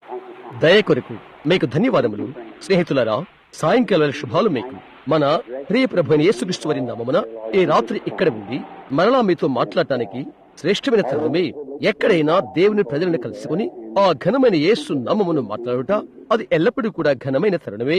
దయ కొరకు మీకు ధన్యవాదములు స్నేహితులారా సాయంకాల శుభాలు మీకు మన ప్రియ ప్రభు యేసుక్రీస్తు వారి నామమున ఈ రాత్రి ఇక్కడ ఉండి మరలా మీతో మాట్లాడటానికి శ్రేష్టమైన తరుణమే ఎక్కడైనా దేవుని ప్రజలను కలుసుకుని ఆ ఘనమైన యేసు నామమును మాట్లాడుట అది ఎల్లప్పుడూ కూడా ఘనమైన తరుణమే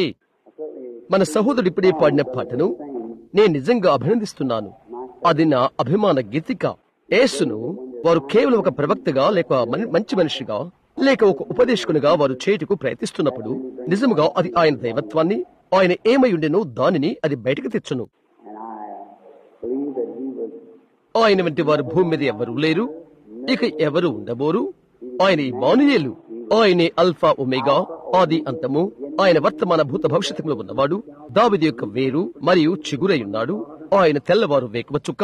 మన సహోదరుడు ఇప్పుడే పాడిన పాటను నేను నిజంగా అభినందిస్తున్నాను అది నా అభిమాన గీతిక యేసును వారు కేవలం ఒక ప్రవక్తగా లేక మని- మంచి మనిషిగా లేక ఒక ఉపదేశకునిగా వారు చేయుటకు ప్రయత్నిస్తున్నప్పుడు నిజముగా అది ఆయన దైవత్వాన్ని ఆయన ఏమై ఉండెనో దానిని అది బయటకు తెచ్చును And I believe that he was ఆయన వంటి వారు భూమి మీద ఎవరు లేరు ఇక ఎవరు ఉండబోరు ఆయన ఇమానుయేలు ఆయనే అల్ఫా ఒమేగా ఆది అంతము ఆయన వర్తమాన భూత భవిష్యత్తులో ఉన్నవాడు దావిది యొక్క వేరు మరియు చిగురై ఉన్నాడు ఆయన తెల్లవారు వేకువ చుక్క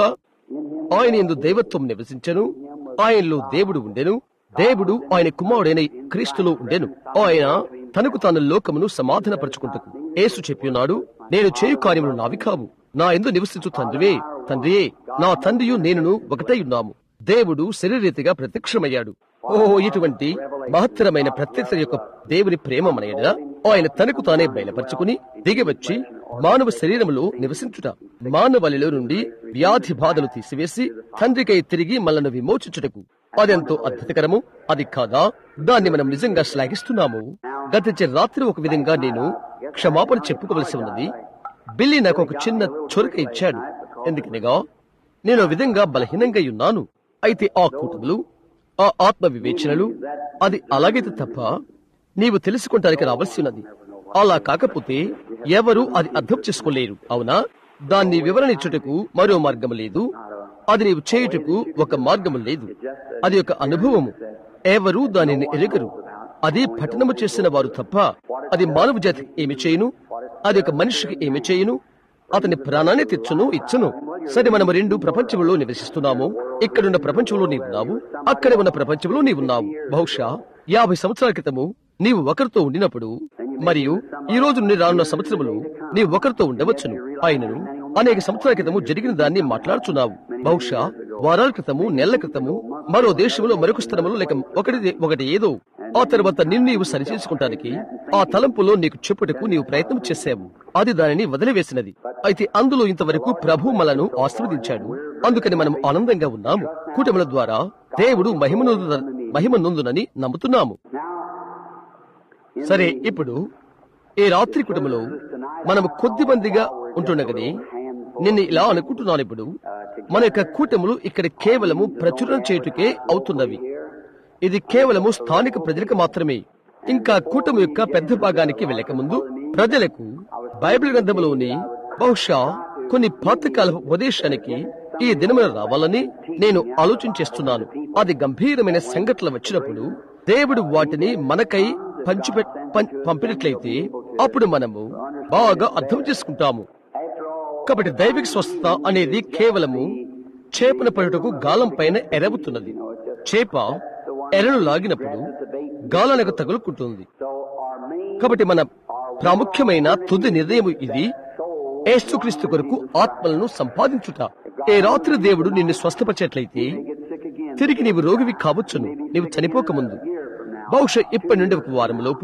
ఆయన ఎందు దైవత్వం నివసించెను ఆయనలో దేవుడు ఉండెను దేవుడు ఆయన కుమారుడైన క్రీస్తులో ఉండెను ఆయన తనకు తాను లోకమును సమాధానపరచుకుంటకు యేసు చెప్పియున్నాడు నేను చేయు కార్యములు నావి కావు నా ఎందు నివసించు తండ్రివే తండ్రియే నా తండ్రియు నేనును ఒకటై ఉన్నాము దేవుడు శరీరీతిగా ప్రత్యక్షమయ్యాడు ఓహో ఇటువంటి మహత్తరమైన ప్రత్యక్ష యొక్క దేవుని ప్రేమ మనయడ ఆయన తనకు తానే బయలుపరుచుకుని దిగివచ్చి మానవ శరీరములో నివసించుట మానవలిలో నుండి వ్యాధి బాధలు తీసివేసి తండ్రికై తిరిగి మనల్ని విమోచించుటకు అదెంతో అద్భుతకరము అది కాదా దాన్ని మనం నిజంగా శ్లాఘిస్తున్నాము గతించే రాత్రి ఒక విధంగా నేను క్షమాపణ చెప్పుకోవలసి ఉన్నది బిల్లి నాకు ఒక చిన్న చొరక ఇచ్చాడు ఎందుకనగా నేను ఆ విధంగా బలహీనంగా ఉన్నాను అయితే ఆ కూటములు ఆ ఆత్మ వివేచనలు అది అలాగైతే తప్ప నీవు తెలుసుకుంటానికి రావాల్సి ఉన్నది అలా కాకపోతే ఎవరు అది అర్థం చేసుకోలేరు అవునా దాన్ని వివరణ ఇచ్చుటకు మరో మార్గం లేదు అది నీవు చేయుటకు ఒక మార్గము లేదు అది ఒక అనుభవము ఎవరు దానిని ఎరగరు అది పఠనము చేసిన వారు తప్ప అది మానవ జాతికి ఏమి చేయును అది ఒక మనిషికి ఏమి చేయును అతని ప్రాణాన్ని తెచ్చును ఇచ్చును సరే మనం రెండు ప్రపంచంలో నివసిస్తున్నాము ఇక్కడున్న ప్రపంచంలో నీవున్నావు అక్కడ ఉన్న ప్రపంచంలో నీవున్నావు బహుశా యాభై సంవత్సరాల క్రితము నీవు ఒకరితో ఉండినప్పుడు మరియు ఈ రోజు నుండి రానున్న సంవత్సరములు నీవు ఒకరితో ఉండవచ్చును ఆయనను అనేక సంవత్సరాల క్రితము జరిగిన దాన్ని మాట్లాడుచున్నావు బహుశా వారాల క్రితము నెలల క్రితము మరో దేశంలో మరొక స్థలములో లేక ఒకటి ఒకటి ఏదో ఆ తర్వాత నిన్ను నీవు సరిచేసుకుంటానికి ఆ తలంపులో నీకు చెప్పుటకు నీవు ప్రయత్నం చేశావు అది దానిని వదిలివేసినది అయితే అందులో ఇంతవరకు ప్రభు మనను ఆశీర్వదించాడు అందుకని మనం ఆనందంగా ఉన్నాము కూటముల ద్వారా దేవుడు మహిమనొందు మహిమనొందునని నమ్ముతున్నాము సరే ఇప్పుడు ఈ రాత్రి కుటుంబంలో మనము కొద్ది మందిగా ఉంటుండగానే నిన్ను ఇలా అనుకుంటున్నాను ఇప్పుడు మన యొక్క కూటములు ఇక్కడ కేవలము ప్రచురణ చేయుటకే అవుతున్నవి ఇది కేవలము స్థానిక ప్రజలకు మాత్రమే ఇంకా కూటమి యొక్క పెద్ద భాగానికి వెళ్ళక ముందు ప్రజలకు బైబిల్ గ్రంథంలోని బహుశా కొన్ని పాతకాల ఉపదేశానికి ఈ దినమున రావాలని నేను ఆలోచన చేస్తున్నాను అది గంభీరమైన సంఘటనలు వచ్చినప్పుడు దేవుడు వాటిని మనకై పంచిపె పం- పంపినట్లయితే అప్పుడు మనము బాగా అర్థం చేసుకుంటాము కాబట్టి దైవిక స్వస్థత అనేది కేవలము చేపన పడుటకు గాలం పైన ఎరవుతున్నది చేప ఎరను లాగినప్పుడు గాలానికి తగులుకుంటుంది కాబట్టి మన ప్రాముఖ్యమైన తుది నిర్ణయం ఇది ఏసుక్రీస్తు కొరకు ఆత్మలను సంపాదించుట ఏ రాత్రి దేవుడు నిన్ను స్వస్థపరిచేట్లయితే తిరిగి నీవు రోగివి కావచ్చును నీవు చనిపోకముందు బహుశా ఇప్పటి నుండి ఒక వారం లోపు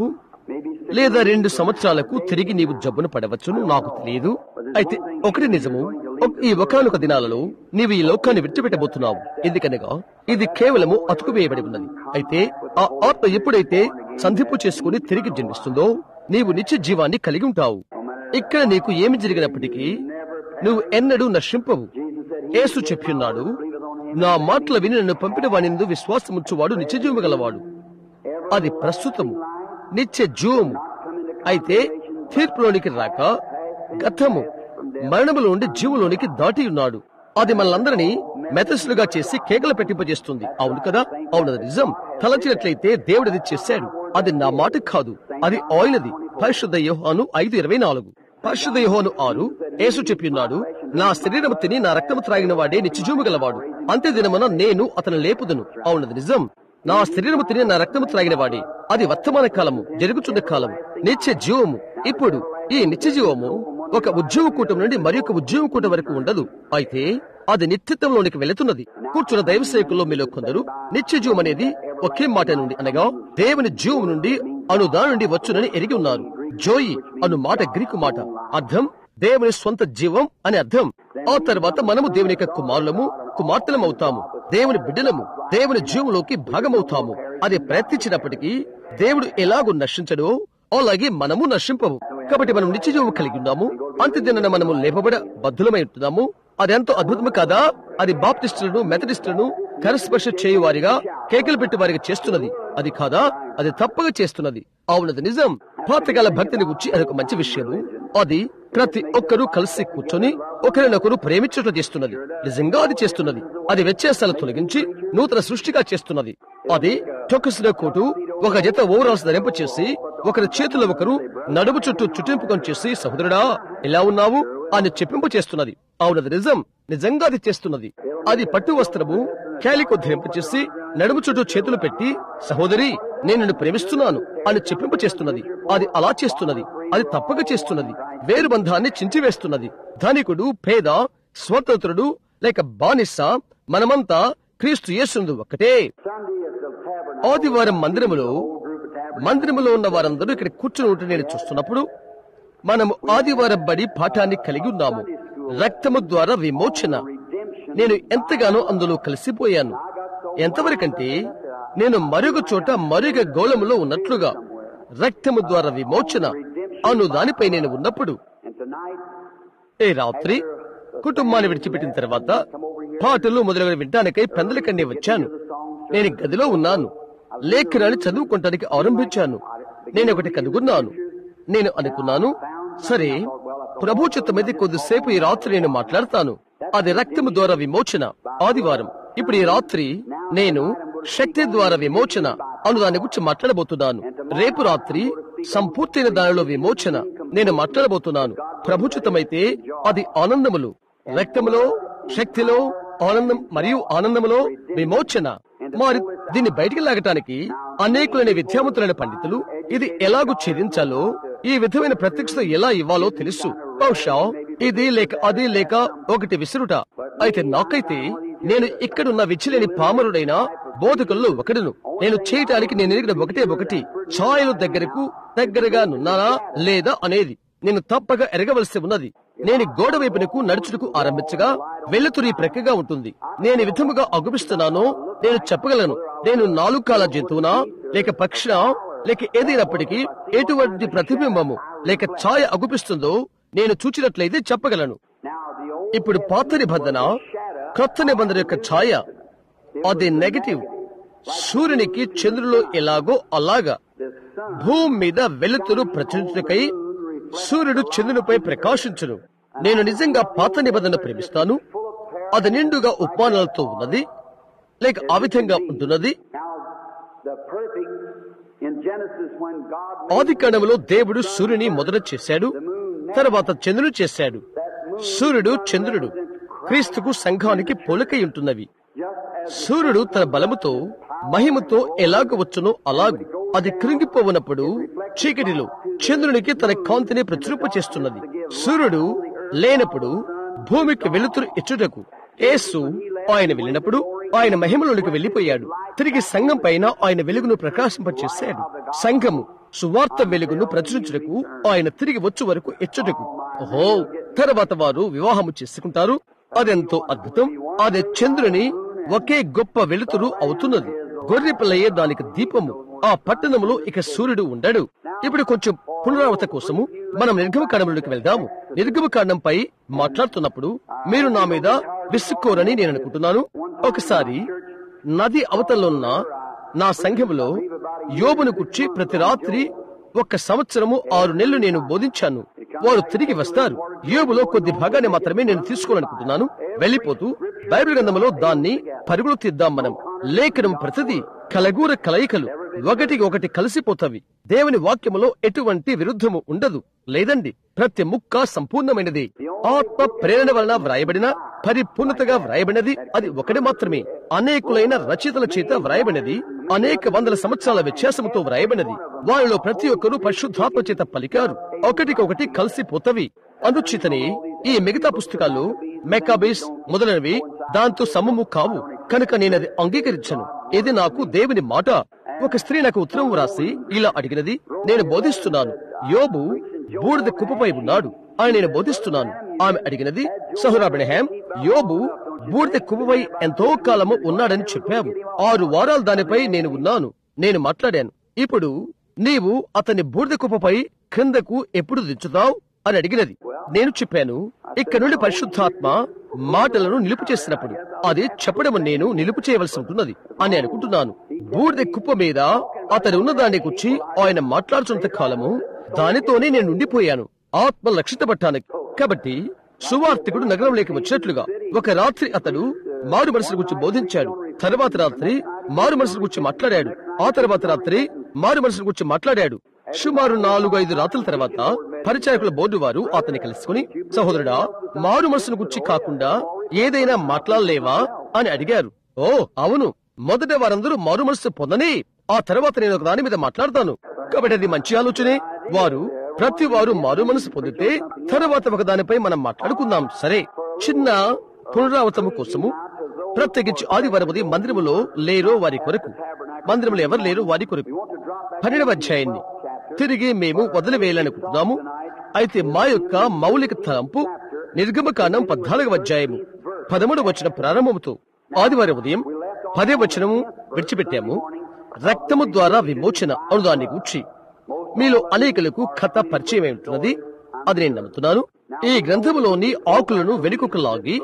లేదా రెండు సంవత్సరాలకు తిరిగి నీవు జబ్బును పడవచ్చును నాకు తెలియదు అయితే ఒకటి నిజము ఒక- ఈ ఒకనొక దినాలలో నీవు ఈ లోకాన్ని విడిచిపెట్టబోతున్నావు ఎందుకనగా ఇది కేవలము అతుకు వేయబడి ఉన్నది అయితే ఆ ఆత్మ ఎప్పుడైతే సంధింపు చేసుకుని తిరిగి జన్మిస్తుందో నీవు నిత్య జీవాన్ని కలిగి ఉంటావు ఇక్కడ నీకు ఏమి జరిగినప్పటికీ నువ్వు ఎన్నడూ నశింపవు యేసు చెప్పిన్నాడు నా మాటలు విని నన్ను పంపిన వానిందు విశ్వాసముచ్చువాడు నిత్యజీవము గలవాడు అది ప్రస్తుతము నిత్య జీవము అయితే తీర్పులోనికి రాక గతము మరణములో నుండి జీవులోనికి దాటి ఉన్నాడు అది మనలందరినీ మెథస్లుగా చేసి కేకలు పెట్టింపజేస్తుంది అవును కదా అవును అది నిజం తలచినట్లయితే దేవుడు అది చేశాడు అది నా మాట కాదు అది ఆయనది పరిశుద్ధ యోహాను ఐదు ఇరవై నాలుగు పరిశుద్ధ యోహాను ఆరు యేసు చెప్పిన్నాడు నా శరీరము తిని నా రక్తము త్రాగిన వాడే నిత్యజీవము గలవాడు అంత్య దినమున నేను అతను లేపుదును అవునది నిజం నా శరీరము తిని నా రక్తము త్రాగిన వాడే అది వర్తమాన కాలము జరుగుతున్న కాలము నిత్య జీవము ఇప్పుడు ఈ నిత్య జీవము ఒక ఉద్యోగ కూటం నుండి మరి ఒక ఉద్యోగ కూటం వరకు ఉండదు అయితే అది నిత్యత్వంలోనికి వెళుతున్నది కూర్చున్న దైవ సేవకుల్లో మీలో కొందరు నిత్య జీవం అనేది ఒకే మాట నుండి అనగా దేవుని జీవం నుండి అను దాని నుండి వచ్చునని ఎరిగి ఉన్నారు జోయి అను మాట గ్రీకు మాట అర్థం దేవుని స్వంత జీవం అని అర్థం ఆ తర్వాత మనము దేవుని యొక్క కుమారులము కుమార్తెలం అవుతాము దేవుని బిడ్డలము దేవుని జీవంలోకి భాగమవుతాము అది ప్రయత్నించినప్పటికీ దేవుడు ఎలాగో నశించడో అలాగే మనము నశింపము కాబట్టి మనం నిత్య జీవం కలిగి ఉన్నాము అంత్యదిన మనము లేపబడ బద్ధులమై ఉంటున్నాము అది ఎంతో అద్భుతము కదా అది బాప్టిస్టులను మెథడిస్టులను కరస్పర్శ చేయువారిగా కేకలు పెట్టి వారిగా చేస్తున్నది అది కాదా అది తప్పగా చేస్తున్నది అవునది నిజం పాతకాల భక్తిని గురించి అదొక మంచి విషయము అది ప్రతి ఒక్కరూ కలిసి కూర్చొని ఒకరినొకరు ప్రేమించుట చేస్తున్నది నిజంగా అది చేస్తున్నది అది వ్యత్యాసాలు తొలగించి నూతన సృష్టిగా చేస్తున్నది అది టొక్కసిన కోటు ఒక జత ఓవరాల్స్ ధరింప చేసి ఒకరి చేతుల్లో ఒకరు నడుము చుట్టూ చుట్టింపుకొని చేసి సహోదరుడా ఎలా ఉన్నావు అని చెప్పింప చేస్తున్నది అవునది నిజం నిజంగా అది చేస్తున్నది అది పట్టు వస్త్రము క్యాలికో ధరింప చేసి నడుము చుట్టూ చేతులు పెట్టి సహోదరి నేను నిన్ను ప్రేమిస్తున్నాను అని చెప్పింప చేస్తున్నది అది అలా చేస్తున్నది అది తప్పక చేస్తున్నది వేరు బంధాన్ని చించివేస్తున్నది ధనికుడు పేద స్వతంత్రుడు లేక బానిస మనమంతా క్రీస్తు యేసునందు ఒక్కటే Sunday is the tabernacle. ఆదివారం మందిరములో Whole group of tabernacles. మందిరములో ఉన్న వారందరూ ఇక్కడ కూర్చుని ఉంటే నేను చూస్తున్నప్పుడు మనము ఆదివారం బడి పాఠాన్ని కలిగి ఉన్నాము రక్తము ద్వారా విమోచన Redemption. నేను ఎంతగానో అందులో కలిసిపోయాను ఎంతవరకంటే నేను మరొక చోట మరొక గోళములో ఉన్నట్లుగా రక్తము ద్వారా విమోచన అను దానిపై నేను ఉన్నప్పుడు And tonight, ఏ రాత్రి కుటుంబాన్ని విడిచిపెట్టిన తర్వాత పాటలు మొదలగు వినటానికై పెందలకండి వచ్చాను నేను గదిలో ఉన్నాను లేఖనాన్ని చదువుకోవటానికి ఆరంభించాను నేను ఒకటి కనుగొన్నాను నేను అనుకున్నాను సరే ప్రభు చిత్తమైతే కొద్దిసేపు ఈ రాత్రి నేను మాట్లాడతాను అది రక్తము ద్వారా విమోచన ఆదివారం ఇప్పుడు ఈ రాత్రి నేను శక్తి ద్వారా విమోచన అను దాని గురించి మాట్లాడబోతున్నాను రేపు రాత్రి సంపూర్తయిన దానిలో విమోచన నేను మాట్లాడబోతున్నాను ప్రభుచితమైతే అది ఆనందములు రక్తములో శక్తిలో ఆనందం మరియు ఆనందములో విమోచన మరి దీన్ని బయటికి లాగటానికి అనేకులైన విద్యావంతులైన పండితులు ఇది ఎలాగూ ఛేదించాలో ఈ విధమైన ప్రత్యక్షత ఎలా ఇవ్వాలో తెలుసు బహుశా ఇది లేక అది లేక ఒకటి విసురుట అయితే నాకైతే నేను ఇక్కడున్న విచ్చిలేని పామరుడైన బోధకుల్లో ఒకడును నేను చేయటానికి నేను ఎరిగిన ఒకటే ఒకటి ఛాయలు దగ్గరకు దగ్గరగా నున్నానా లేదా అనేది నేను తప్పక ఎరగవలసి ఉన్నది నేను గోడ వైపునకు నడుచుటకు ఆరంభించగా వెళ్తురు ఈ ప్రక్కగా ఉంటుంది నేను ఈ విధముగా అగుపిస్తున్నానో నేను చెప్పగలను నేను నాలుగు కాల జంతువునా లేక పక్షినా లేక ఏదైనప్పటికీ ఎటువంటి ప్రతిబింబము లేక ఛాయ అగుపిస్తుందో నేను చూచినట్లయితే చెప్పగలను now the old ఇప్పుడు పాత నిబంధన క్రొత్త నిబంధన యొక్క ఛాయ అది నెగటివ్ సూర్యునికి చంద్రులో ఎలాగో అలాగా the sun భూమి మీద వెలుతురు ప్రచురించుటకై సూర్యుడు చంద్రునిపై ప్రకాశించును నేను నిజంగా పాత నిబంధన ప్రేమిస్తాను అది నిండుగా ఉపమానాలతో ఉన్నది లేక ఆ విధంగా ఉంటున్నది now the perfect in Genesis when God ఆది కాండములో దేవుడు సూర్యుని మొదట చేశాడు తర్వాత చంద్రుడు చేశాడు సూర్యుడు చంద్రుడు క్రీస్తుకు సంఘానికి పోలికై ఉంటున్నవి just as సూర్యుడు తన బలముతో మహిమతో ఎలాగ వచ్చునో అలాగు అది కృంగిపోవునప్పుడు చీకటిలో చంద్రునికి తన కాంతిని ప్రచురింప చేస్తున్నది సూర్యుడు లేనప్పుడు భూమికి వెలుతురు ఇచ్చుటకు యేసు ఆయన వెళ్ళినప్పుడు ఆయన మహిమలోనికి వెళ్లిపోయాడు తిరిగి సంఘం పైన ఆయన వెలుగును ప్రకాశింపచేశాడు సంఘము సువార్త వెలుగును ప్రచురించుటకు ఆయన తిరిగి వచ్చు వరకు ఇచ్చుటకు ఓహో తర్వాత వారు వివాహము చేసుకుంటారు అదెంతో అద్భుతం అదే చంద్రుని ఒకే గొప్ప వెలుతురు అవుతున్నది గొర్రె పిల్లయే దానికి దీపము ఆ పట్టణములో ఇక సూర్యుడు ఉండడు ఇప్పుడు కొంచెం పునరావృత కోసము మనం నిర్గమకాండంలోకి వెళ్దాము నిర్గమకాండంపై మాట్లాడుతున్నప్పుడు మీరు నా మీద విసుక్కోరని నేను అనుకుంటున్నాను ఒకసారి నది అవతల్లో ఉన్న నా సంఘములో యోబును కుర్చి ప్రతి రాత్రి ఒక్క సంవత్సరము ఆరు నెలలు నేను బోధించాను వారు తిరిగి వస్తారు యోబులో కొద్ది భాగాన్ని మాత్రమే నేను తీసుకోవాలనుకుంటున్నాను వెళ్ళిపోతూ బైబిల్ గ్రంథంలో దాన్ని పరుగులు తీద్దాం మనం లేఖనం ప్రతిదీ కలగూర కలయికలు ఒకటికి ఒకటి కలిసిపోతవి దేవుని వాక్యములో ఎటువంటి విరుద్ధము ఉండదు లేదండి ప్రతి ముక్క సంపూర్ణమైనది ఆత్మ ప్రేరణ వలన వ్రాయబడిన పరిపూర్ణతగా వ్రాయబడినది అది ఒకటి మాత్రమే అనేకులైన రచయితల చేత వ్రాయబడినది అనేక వందల సంవత్సరాల వ్యత్యాసముతో వ్రాయబడినది వారిలో ప్రతి ఒక్కరూ పరిశుద్ధాత్మ చేత పలికారు ఒకటికొకటి కలిసిపోతవి అందుచేతనే ఈ మిగతా పుస్తకాలు మెకాబేస్ మొదలైనవి దాంతో సమము కావు కనుక నేనది అంగీకరించను ఇది నాకు దేవుని మాట ఒక స్త్రీ నాకు ఉత్తరం వ్రాసి ఇలా అడిగినది నేను బోధిస్తున్నాను యోబు బూడిద కుప్పపై ఉన్నాడు అని నేను బోధిస్తున్నాను ఆమె అడిగినది సహురాబిణహాం యోబు బూడిద కుప్పపై ఎంతో కాలము ఉన్నాడని చెప్పావు ఆరు వారాలు దానిపై నేను ఉన్నాను నేను మాట్లాడాను ఇప్పుడు నీవు అతని బూడిద కుప్పపై క్రిందకు ఎప్పుడు దించుతావు అని అడిగినది నేను చెప్పాను ఇక్కడ నుండి పరిశుద్ధాత్మ మాటలను నిలుపు చేసినప్పుడు అది చెప్పడం నేను నిలుపు చేయవలసి ఉంటున్నది అని అనుకుంటున్నాను బూడిద కుప్ప మీద అతను ఉన్న దాన్ని గురించి ఆయన మాట్లాడుతున్నంత కాలము దానితోనే నేను ఉండిపోయాను ఆత్మ లక్షితపట్టానికి కాబట్టి సువార్తికుడు నగరంలోకి వచ్చినట్లుగా ఒక రాత్రి అతడు మారు మనసుల గురించి బోధించాడు తర్వాత రాత్రి మారు మనసుల గురించి మాట్లాడాడు ఆ తర్వాత రాత్రి మారు మనసుల గురించి మాట్లాడాడు సుమారు నాలుగు ఐదు రాత్రుల తర్వాత పరిచారకుల బోర్డు వారు అతన్ని కలుసుకుని సహోదరుడా మారు మనసును గురించి కాకుండా ఏదైనా మాట్లాడలేవా అని అడిగారు ఓ అవును మొదట వారందరూ మారు మనసు పొందని ఆ తర్వాత నేను ఒక దాని మీద మాట్లాడతాను కాబట్టి అది మంచి ఆలోచనే వారు ప్రతి వారు మారు మనసు పొందితే తర్వాత ఒక దానిపై మనం మాట్లాడుకుందాం సరే చిన్న పునరావృతము కోసము ప్రత్యేకించి ఆదివారం ఉదయం మందిరములో లేరో వారి కొరకు మందిరంలో ఎవరు లేరు వారి కొరకు పన్నెండవ అధ్యాయాన్ని తిరిగి మేము వదిలివేయాలనుకుంటున్నాము అయితే మా యొక్క మౌలిక తలంపు నిర్గమకాండం పద్నాలుగవ అధ్యాయము పదమూడు వచ్చిన ప్రారంభముతో ఆదివారం ఉదయం పదే వచనము విడిచిపెట్టాము రక్తము ద్వారా విమోచన అనుదాన్ని గూర్చి మీలో అనేకులకు కథ పరిచయం ఉంటున్నది అది నేను నమ్ముతున్నాను ఈ గ్రంథములోని ఆకులను వెనుకకు లాగి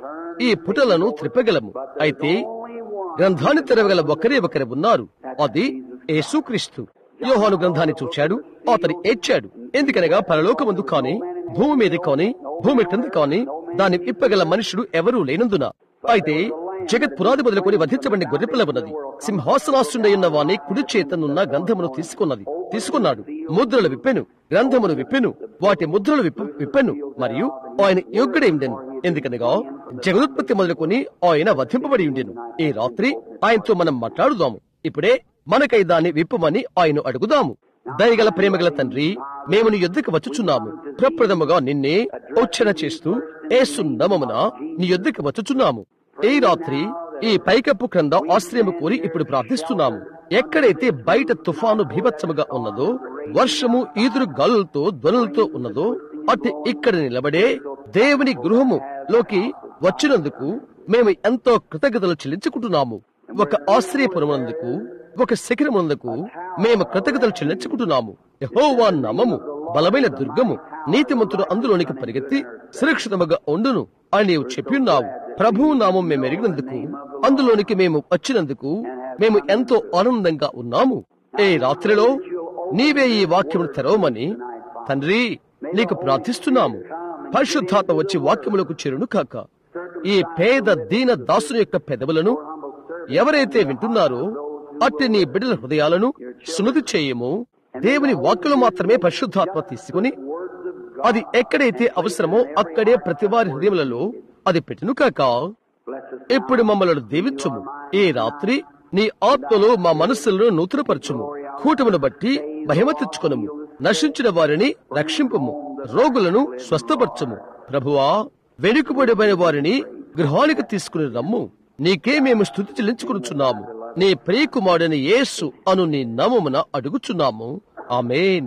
ఈ పుటలను త్రిప్పగలము అయితే గ్రంథాన్ని తెరవగల ఒకరే ఒకరే ఉన్నారు అది యేసుక్రీస్తు యోహాను గ్రంథాన్ని చూచాడు అతని ఏడ్చాడు ఎందుకనగా పరలోకమందు కాని భూమి మీద కాని భూమి క్రింద కాని దాన్ని ఇప్పగల మనుషుడు ఎవరూ లేనందున అయితే జగత్ పునాది మొదలుకొని వధించబడిన గొర్రెపిల్ల ఉన్నది సింహాసనాస్తుండై ఉన్న వాని కుడి చేతనున్న గ్రంథమును తీసుకున్నది తీసుకున్నాడు ముద్రలు విప్పెను గ్రంథమును విప్పెను వాటి ముద్రలు విప్ప విప్పెను మరియు ఆయన యోగ్యుడైండెను ఎందుకనగా జగదుత్పత్తి మొదలుకొని ఆయన వధింపబడి ఉండెను ఈ రాత్రి ఆయనతో మనం మాట్లాడుదాము ఇప్పుడే మనకై దాన్ని విప్పమని ఆయన అడుగుదాము దయగల ప్రేమగల తండ్రి మేము నీ యొద్దకు వచ్చుచున్నాము ప్రప్రథముగా నిన్నే ఉచ్చన చేస్తూ ఏసు నమమున నీ యొద్దకు వచ్చుచున్నాము ఈ రాత్రి ఈ పైకప్పు క్రింద ఆశ్రయము కోరి ఇప్పుడు ప్రార్థిస్తున్నాము ఎక్కడైతే బయట తుఫాను భీభత్సముగా ఉన్నదో వర్షము ఈదురు గాలులతో ధ్వనులతో ఉన్నదో అటు ఇక్కడ నిలబడే దేవుని గృహము లోకి వచ్చినందుకు మేము ఎంతో కృతజ్ఞతలు చెల్లించుకుంటున్నాము ఒక ఆశ్రయపురమునందుకు ఒక శిఖరమునందుకు మేము కృతజ్ఞతలు చెల్లించుకుంటున్నాము యెహోవా నామము బలమైన దుర్గము నీతిమంతుడు అందులోనికి పరిగెత్తి సురక్షితముగా ఉండును అని నీవు చెప్పి ఉన్నావు ప్రభువు నామం మేము ఎరిగినందుకు అందులోనికి మేము వచ్చినందుకు మేము ఎంతో ఆనందంగా ఉన్నాము ఏ రాత్రిలో నీవే ఈ వాక్యమును తెరవమని తండ్రి నీకు ప్రార్థిస్తున్నాము పరిశుద్ధాత్మ వచ్చి వాక్యములకు చేరును కాక ఈ పేద దీన దాసుని యొక్క పెదవులను ఎవరైతే వింటున్నారో అట్టి నీ బిడ్డల హృదయాలను సుమతి చేయము దేవుని వాక్యలు మాత్రమే పరిశుద్ధాత్మ తీసుకుని అది ఎక్కడైతే అవసరమో అక్కడే ప్రతి వారి హృదయములలో అది పెట్టును కాక ఇప్పుడు మమ్మల్ని దీవించుము ఈ రాత్రి నీ ఆత్మలో మా మనస్సులను నూతనపరచుము కూటమును బట్టి మహిమ తెచ్చుకొనము నశించిన వారిని రక్షింపము రోగులను స్వస్థపరచము ప్రభువా వెనుకబడిపోయిన వారిని గృహానికి తీసుకుని రమ్ము నీకే మేము స్థుతి చెల్లించుకునుచున్నాము నీ ప్రియకుమారుని యేసు అను నీ నామమున అడుగుచున్నాము ఆమేన్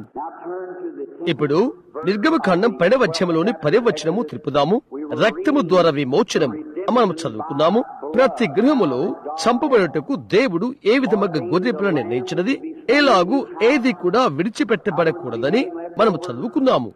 ఇప్పుడు నిర్గమకాండం పడవధ్యములోని పదవచనము త్రిపుదాము రక్తము ద్వారా విమోచనము మనం చదువుకున్నాము ప్రతి గృహములో చంపబడుటకు దేవుడు ఏ విధముగా గొర్రెపిల్ల నిర్ణయించినది ఎలాగూ ఏది కూడా విడిచిపెట్టబడకూడదని మనము చదువుకున్నాము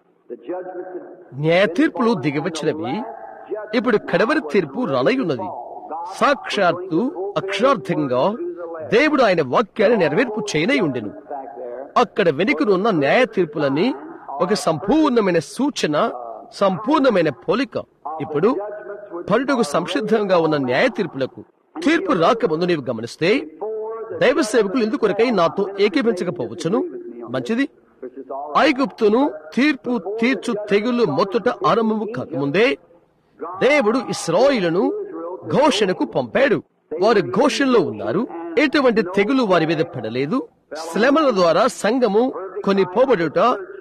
న్యాయ తీర్పులు దిగివచ్చినవి ఇప్పుడు కడవరి తీర్పు రానయ్యున్నది సాక్షాత్తు అక్షరార్థంగా దేవుడు ఆయన వాక్యాన్ని నెరవేర్పు చేయనై ఉండెను అక్కడ వెనుకనున్న న్యాయ తీర్పులని ఒక సంపూర్ణమైన సూచన సంపూర్ణమైన పోలిక ఇప్పుడు పరుడుకు సంసిద్ధంగా ఉన్న న్యాయ తీర్పులకు తీర్పు రాకముందు నీవు గమనిస్తే దైవ సేవకులు ఎందుకొరకై నాతో ఏకీపించకపోవచ్చును మంచిది ఐగుప్తును తీర్పు తీర్చు తెగులు మొత్తట ఆరంభము కాకముందే దేవుడు ఇస్రాయిలను ఘోషణకు పంపాడు వారు ఘోషణలో ఉన్నారు ఎటువంటి తెగులు వారి మీద పడలేదు శ్రమల ద్వారా సంఘము కొని పోబడుట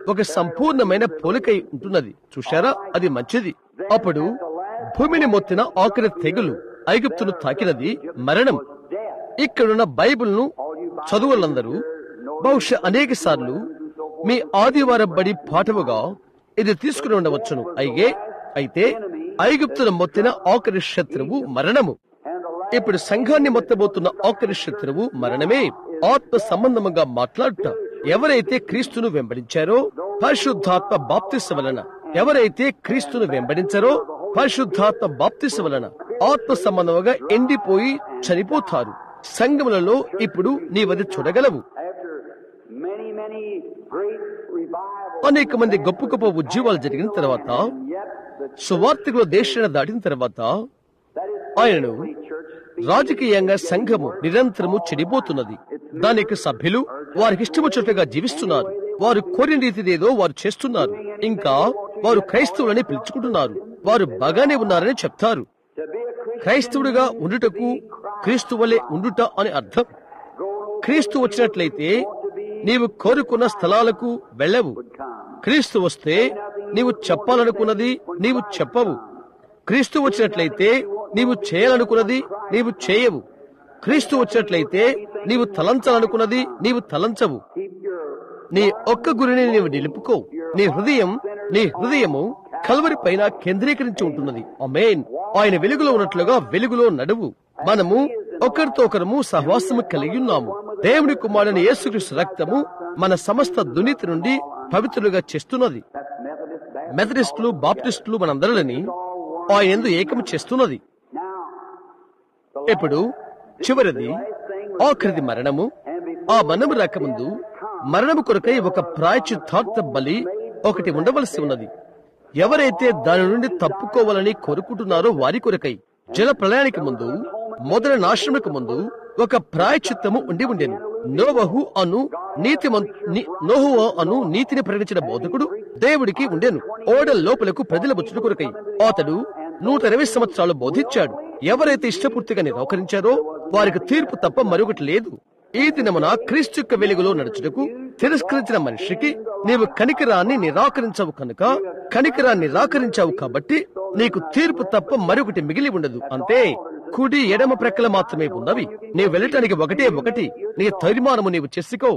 ఒక సంపూర్ణమైన పోలికై ఉంటున్నది చూశారా అది మంచిది అప్పుడు భూమిని మొత్తిన ఆఖరి తెగులు ఐగుప్తును తాకినది మరణం ఇక్కడున్న బైబిల్ను చదువులందరూ బహుశా అనేక సార్లు మీ ఆదివారం బడి పాఠముగా ఇది తీసుకుని ఉండవచ్చును అయితే అయితే ఐగుప్తును మొత్తిన ఆఖరి శత్రువు మరణము ఇప్పుడు సంఘాన్ని మొత్తబోతున్న ఆఖరి శత్రువు మరణమే ఆత్మ సంబంధముగా మాట్లాడుట ఎవరైతే క్రీస్తును వెంబడించారో పరిశుద్ధాత్మ బాప్తిస వలన ఎవరైతే క్రీస్తును వెంబడించారో పరిశుద్ధాత్మ బాప్తిస వలన ఆత్మ సంబంధముగా ఎండిపోయి చనిపోతారు సంఘములలో ఇప్పుడు నీవది చూడగలవు After many, many great revivals, అనేక మంది గొప్ప గొప్ప ఉద్యమాలు జరిగిన తర్వాత yet the సువార్తికుల దేశాన్ని దాటిన తర్వాత that is ఆయనను church రాజకీయంగా సంఘము నిరంతరము చెడిపోతున్నది దానికి సభ్యులు వారికి ఇష్టమొచ్చినట్లుగా జీవిస్తున్నారు వారు కోరిన రీతిదేదో వారు చేస్తున్నారు ఇంకా వారు క్రైస్తవులని పిలుచుకుంటున్నారు వారు బాగానే ఉన్నారని చెప్తారు to be a Christian క్రైస్తవుడిగా ఉండుటకు క్రీస్తు వలె ఉండుట అని అర్థం క్రీస్తు వచ్చినట్లయితే నీవు కోరుకున్న స్థలాలకు వెళ్ళవు క్రీస్తు వస్తే నీవు చెప్పాలనుకున్నది నీవు చెప్పవు క్రీస్తు వచ్చినట్లయితే నీవు చేయాలనుకున్నది నీవు చేయవు క్రీస్తు వచ్చినట్లయితే నీవు తలంచాలనుకున్నది నీవు తలంచవు keep your నీ ఒక్క గురిని నీవు నిలుపుకో నీ హృదయం నీ హృదయము కల్వరి పైన కేంద్రీకరించి ఉంటున్నది అమేన్ ఆయన వెలుగులో ఉన్నట్లుగా వెలుగులో నడువు మనము ఒకరితో ఒకరము సహవాసము కలిగి ఉన్నాము దేవుని కుమారుని యేసుక్రీస్తు రక్తము మన సమస్త దునీతి నుండి పవిత్రులుగా చేస్తున్నది that's Methodist Baptist. మెథడిస్టులు బాప్టిస్టులు మనందరిని ఆయన ఎందు ఏకం చేస్తున్నది Now, ఇప్పుడు చివరిది ఆఖరిది మరణము ఆ మరణము రాకముందు మరణము కొరకై ఒక ప్రాయచిత్తార్థ బలి ఒకటి ఉండవలసి ఉన్నది ఎవరైతే దాని నుండి తప్పుకోవాలని కోరుకుంటున్నారో వారి కొరకై జల ప్రళయానికి ముందు మొదల నాశనముకు ముందు ఒక ప్రాయచిత్తము ఉండి ఉండెను నోవహు అను నీతి నోహు అను నీతిని ప్రకటించిన బోధకుడు దేవుడికి ఉండెను ఓడ లోపలకు ప్రజల ముచ్చుట కొరకై అతడు నూట ఇరవై సంవత్సరాలు బోధించాడు ఎవరైతే ఇష్టపూర్తిగా నిరాకరించారో వారికి తీర్పు తప్ప మరొకటి లేదు ఈ దినమున క్రీస్తు యొక్క వెలుగులో నడుచుటకు తిరస్కరించిన మనిషికి నీవు కనికరాన్ని నిరాకరించవు కనుక కనికరాన్ని నిరాకరించావు కాబట్టి నీకు తీర్పు తప్ప మరొకటి మిగిలి ఉండదు అంతే కుడి ఎడమ ప్రక్కల మాత్రమే ఉన్నవి నీవు వెళ్ళటానికి ఒకటే ఒకటి నీ తీర్మానము నీవు చేసుకో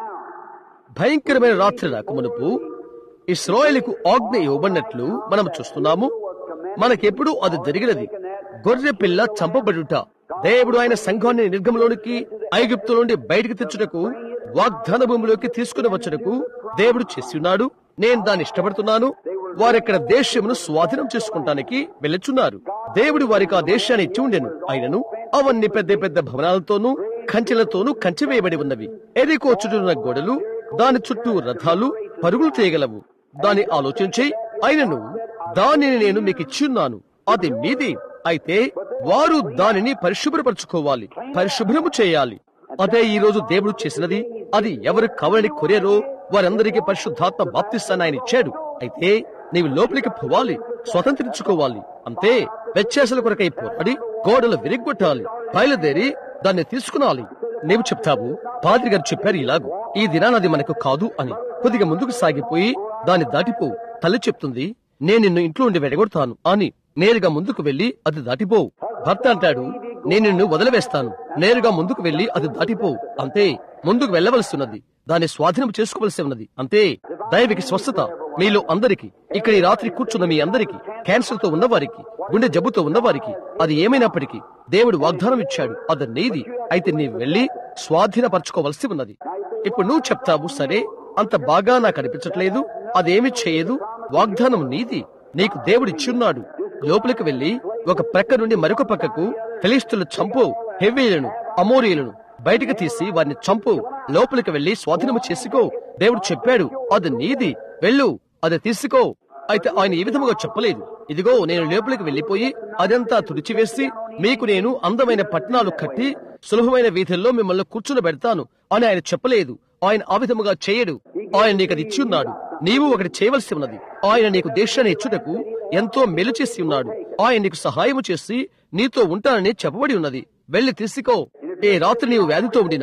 భయంకరమైన రాత్రి రాకమునుపు ఇస్రాయేలుకు ఆజ్ఞ ఇవ్వబడినట్లు మనం చూస్తున్నాము మనకెప్పుడు అది జరిగినది గొర్రె పిల్ల చంపబడుట దేవుడు ఆయన సంఘాన్ని నిర్గంలోనికి ఐగుప్తు నుండి బయటికి తెచ్చుటకు వాగ్దాన భూమిలోకి తీసుకుని వచ్చుటకు దేవుడు చేసి ఉన్నాడు నేను దాన్ని ఇష్టపడుతున్నాను వారిక్కడ దేశమును స్వాధీనం చేసుకుంటానికి వెళ్ళుచున్నారు దేవుడు వారికి ఆ దేశాన్ని ఇచ్చి ఉండెను అయినను అవన్నీ పెద్ద పెద్ద భవనాలతోనూ కంచెలతోనూ కంచె వేయబడి ఉన్నవి ఎరికో చుట్టూన్న గోడలు దాని చుట్టూ రథాలు పరుగులు చేయగలవు దాన్ని ఆలోచించి అయినను దానిని నేను మీకు ఇచ్చిన్నాను అది మీది అయితే వారు దానిని పరిశుభ్రపరచుకోవాలి పరిశుభ్రము చేయాలి అదే ఈ రోజు దేవుడు చేసినది అది ఎవరు కావాలని కోరారో వారందరికీ పరిశుద్ధాత్మ బాప్తిస్తాన్ని ఆయన ఇచ్చాడు అయితే నీవు లోపలికి పోవాలి స్వతంత్రించుకోవాలి అంతే వ్యత్యాసాల కొరకై పోరాడి గోడలు విరిగొట్టాలి బయలుదేరి దాన్ని తీసుకునాలి నీవు చెప్తావు పాద్రి గారు చెప్పారు ఇలాగు ఈ దినానది మనకు కాదు అని కొద్దిగా ముందుకు సాగిపోయి దాన్ని దాటిపో తల్లి చెప్తుంది నేను నిన్ను ఇంట్లో ఉండి వెడగొడతాను అని నేరుగా ముందుకు వెళ్లి అది దాటిపో భర్త అంటాడు నేను నిన్ను వదిలివేస్తాను నేరుగా ముందుకు వెళ్లి అది దాటిపో అంతే ముందుకు వెళ్ళవలసి ఉన్నది దాన్ని స్వాధీనం చేసుకోవలసి ఉన్నది అంతే దైవిక స్వస్థత మీలో అందరికి ఇక్కడ ఈ రాత్రి కూర్చున్న మీ అందరికి క్యాన్సర్ తో ఉన్నవారికి గుండె జబ్బుతో ఉన్నవారికి అది ఏమైనప్పటికీ దేవుడు వాగ్దానం ఇచ్చాడు అది నీది అయితే నీవు వెళ్లి స్వాధీనపరచుకోవలసి ఉన్నది ఇప్పుడు నువ్వు చెప్తావు సరే అంత బాగా నాకు అనిపించట్లేదు అదేమి చేయదు వాగ్దానం నీది నీకు దేవుడు ఇచ్చున్నాడు లోపలికి వెళ్లి ఒక ప్రక్క నుండి మరొక పక్కకు ఫిలిస్తులు చంపు హెవీలను అమోరియులను బయటికి తీసి వారిని చంపు లోపలికి వెళ్లి స్వాధీనము చేసుకో దేవుడు చెప్పాడు అది నీది వెళ్ళు అది తీసుకో అయితే ఆయన ఈ విధముగా చెప్పలేదు ఇదిగో నేను లోపలికి వెళ్లిపోయి అదంతా తుడిచివేసి మీకు నేను అందమైన పట్టణాలు కట్టి సులభమైన వీధుల్లో మిమ్మల్ని కూర్చుని పెడతాను అని ఆయన చెప్పలేదు ఆయన ఆ విధముగా చేయడు ఆయన నీకు అది ఇచ్చి ఉన్నాడు నీవు ఒకటి చేయవలసి ఉన్నది ఆయన నీకు దేశాన్ని ఇచ్చుటకు ఎంతో మెలు చేసి ఉన్నాడు ఆయన నీకు సహాయము చేసి నీతో ఉంటానని చెప్పబడి ఉన్నది వెళ్లి తీసుకో ఏ రాత్రి నీవు వ్యాధితో ఉండినా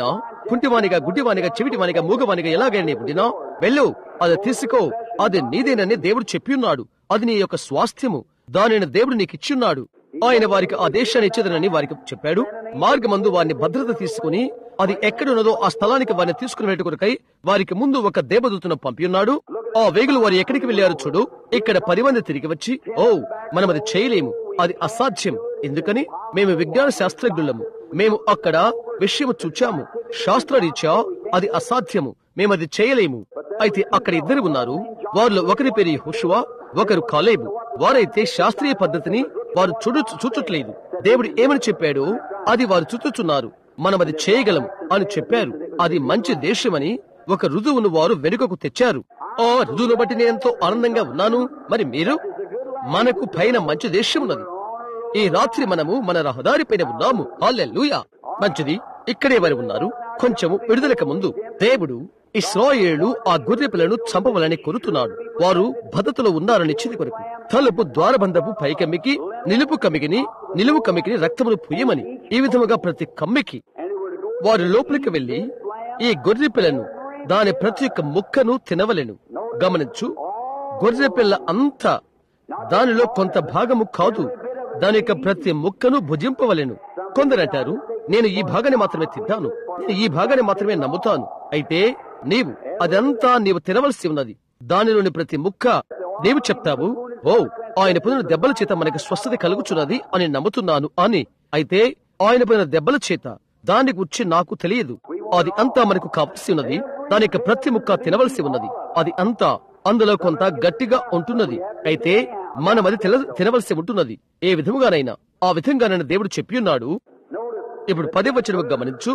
కుంటివానిగా గుడ్డివానిగా చెవిటివానిగా మూగవానిగా ఎలాగైనా నీ పుట్టినా వెళ్ళు అది తీసుకో అది నీదేనని దేవుడు చెప్పి ఉన్నాడు అది నీ యొక్క స్వాస్థ్యము దానిని దేవుడు నీకు ఇచ్చిన్నాడు ఆయన వారికి ఆ దేశాన్ని ఇచ్చేదనని వారికి చెప్పాడు మార్గమందు వారిని భద్రత తీసుకుని అది ఎక్కడున్నదో ఆ స్థలానికి వారిని తీసుకుని వెళ్ళి కొరకై వారికి ముందు ఒక దేవదూతను పంపి ఉన్నాడు ఆ వేగులు వారు ఎక్కడికి వెళ్లారు చూడు ఇక్కడ పది మంది తిరిగి వచ్చి ఓ మనం అది చేయలేము అది అసాధ్యం ఎందుకని మేము విజ్ఞాన శాస్త్రజ్ఞులము మేము అక్కడ విషయము చూచాము శాస్త్రరీత్యా అది అసాధ్యము మేము అది చేయలేము అయితే అక్కడ ఇద్దరు ఉన్నారు వారిలో ఒకరి పేరు హుషువా ఒకరు కాలేబు వారైతే శాస్త్రీయ పద్ధతిని వారు చూడు చూచట్లేదు దేవుడు ఏమని చెప్పాడో అది వారు చూచుచున్నారు మనం అది చేయగలం అని చెప్పారు అది మంచి దేశమని ఒక రుజువును వారు వెనుకకు తెచ్చారు ఆ రుజువును బట్టి నేను ఎంతో ఆనందంగా ఉన్నాను మరి మీరు మనకు పైన మంచి దేశం ఉన్నది ఈ రాత్రి మనము మన రహదారి పైన ఉన్నాము హల్లెలూయా మంచిది ఇక్కడే వారు ఉన్నారు కొంచెము విడుదలకు ముందు దేవుడు ఇస్రాయేళ్లు ఆ గొర్రె పిల్లను చంపవలని కొరుతున్నాడు వారు భద్రతలో ఉన్నారని చిది కొరకు తలుపు ద్వారబంధపు పైకమ్మికి నిలుపు కమ్మికిని నిలువు కమ్మికిని రక్తమును పుయ్యమని ఈ విధముగా ప్రతి కమ్మికి వారు లోపలికి వెళ్లి ఈ గొర్రె పిల్లను దాని ప్రతి ఒక్క ముక్కను తినవలెను గమనించు గొర్రె పిల్ల అంతా దానిలో కొంత భాగము కాదు దాని యొక్క ప్రతి ముక్కను భుజింపవలెను కొందరంటారు నేను ఈ భాగాన్ని మాత్రమే తింటాను నేను ఈ భాగాన్ని మాత్రమే నమ్ముతాను అయితే నీవు అదంతా నీవు తినవలసి ఉన్నది దానిలోని ప్రతి ముక్క నీవు చెప్తావు ఓ ఆయన పొందిన దెబ్బల చేత మనకి స్వస్థత కలుగుచున్నది అని నమ్ముతున్నాను అని అయితే ఆయన పొందిన దెబ్బల చేత దాని గురించి నాకు తెలియదు అది అంతా మనకు కావలసి ఉన్నది దాని యొక్క ప్రతి ముక్క తినవలసి ఉన్నది అది అంతా అందులో కొంత గట్టిగా ఉంటున్నది అయితే మనం అది తిన తినవలసి ఉంటున్నది ఏ విధముగానైనా ఆ విధంగానైనా దేవుడు చెప్పి ఉన్నాడు ఇప్పుడు పది వచ్చిన గమనించు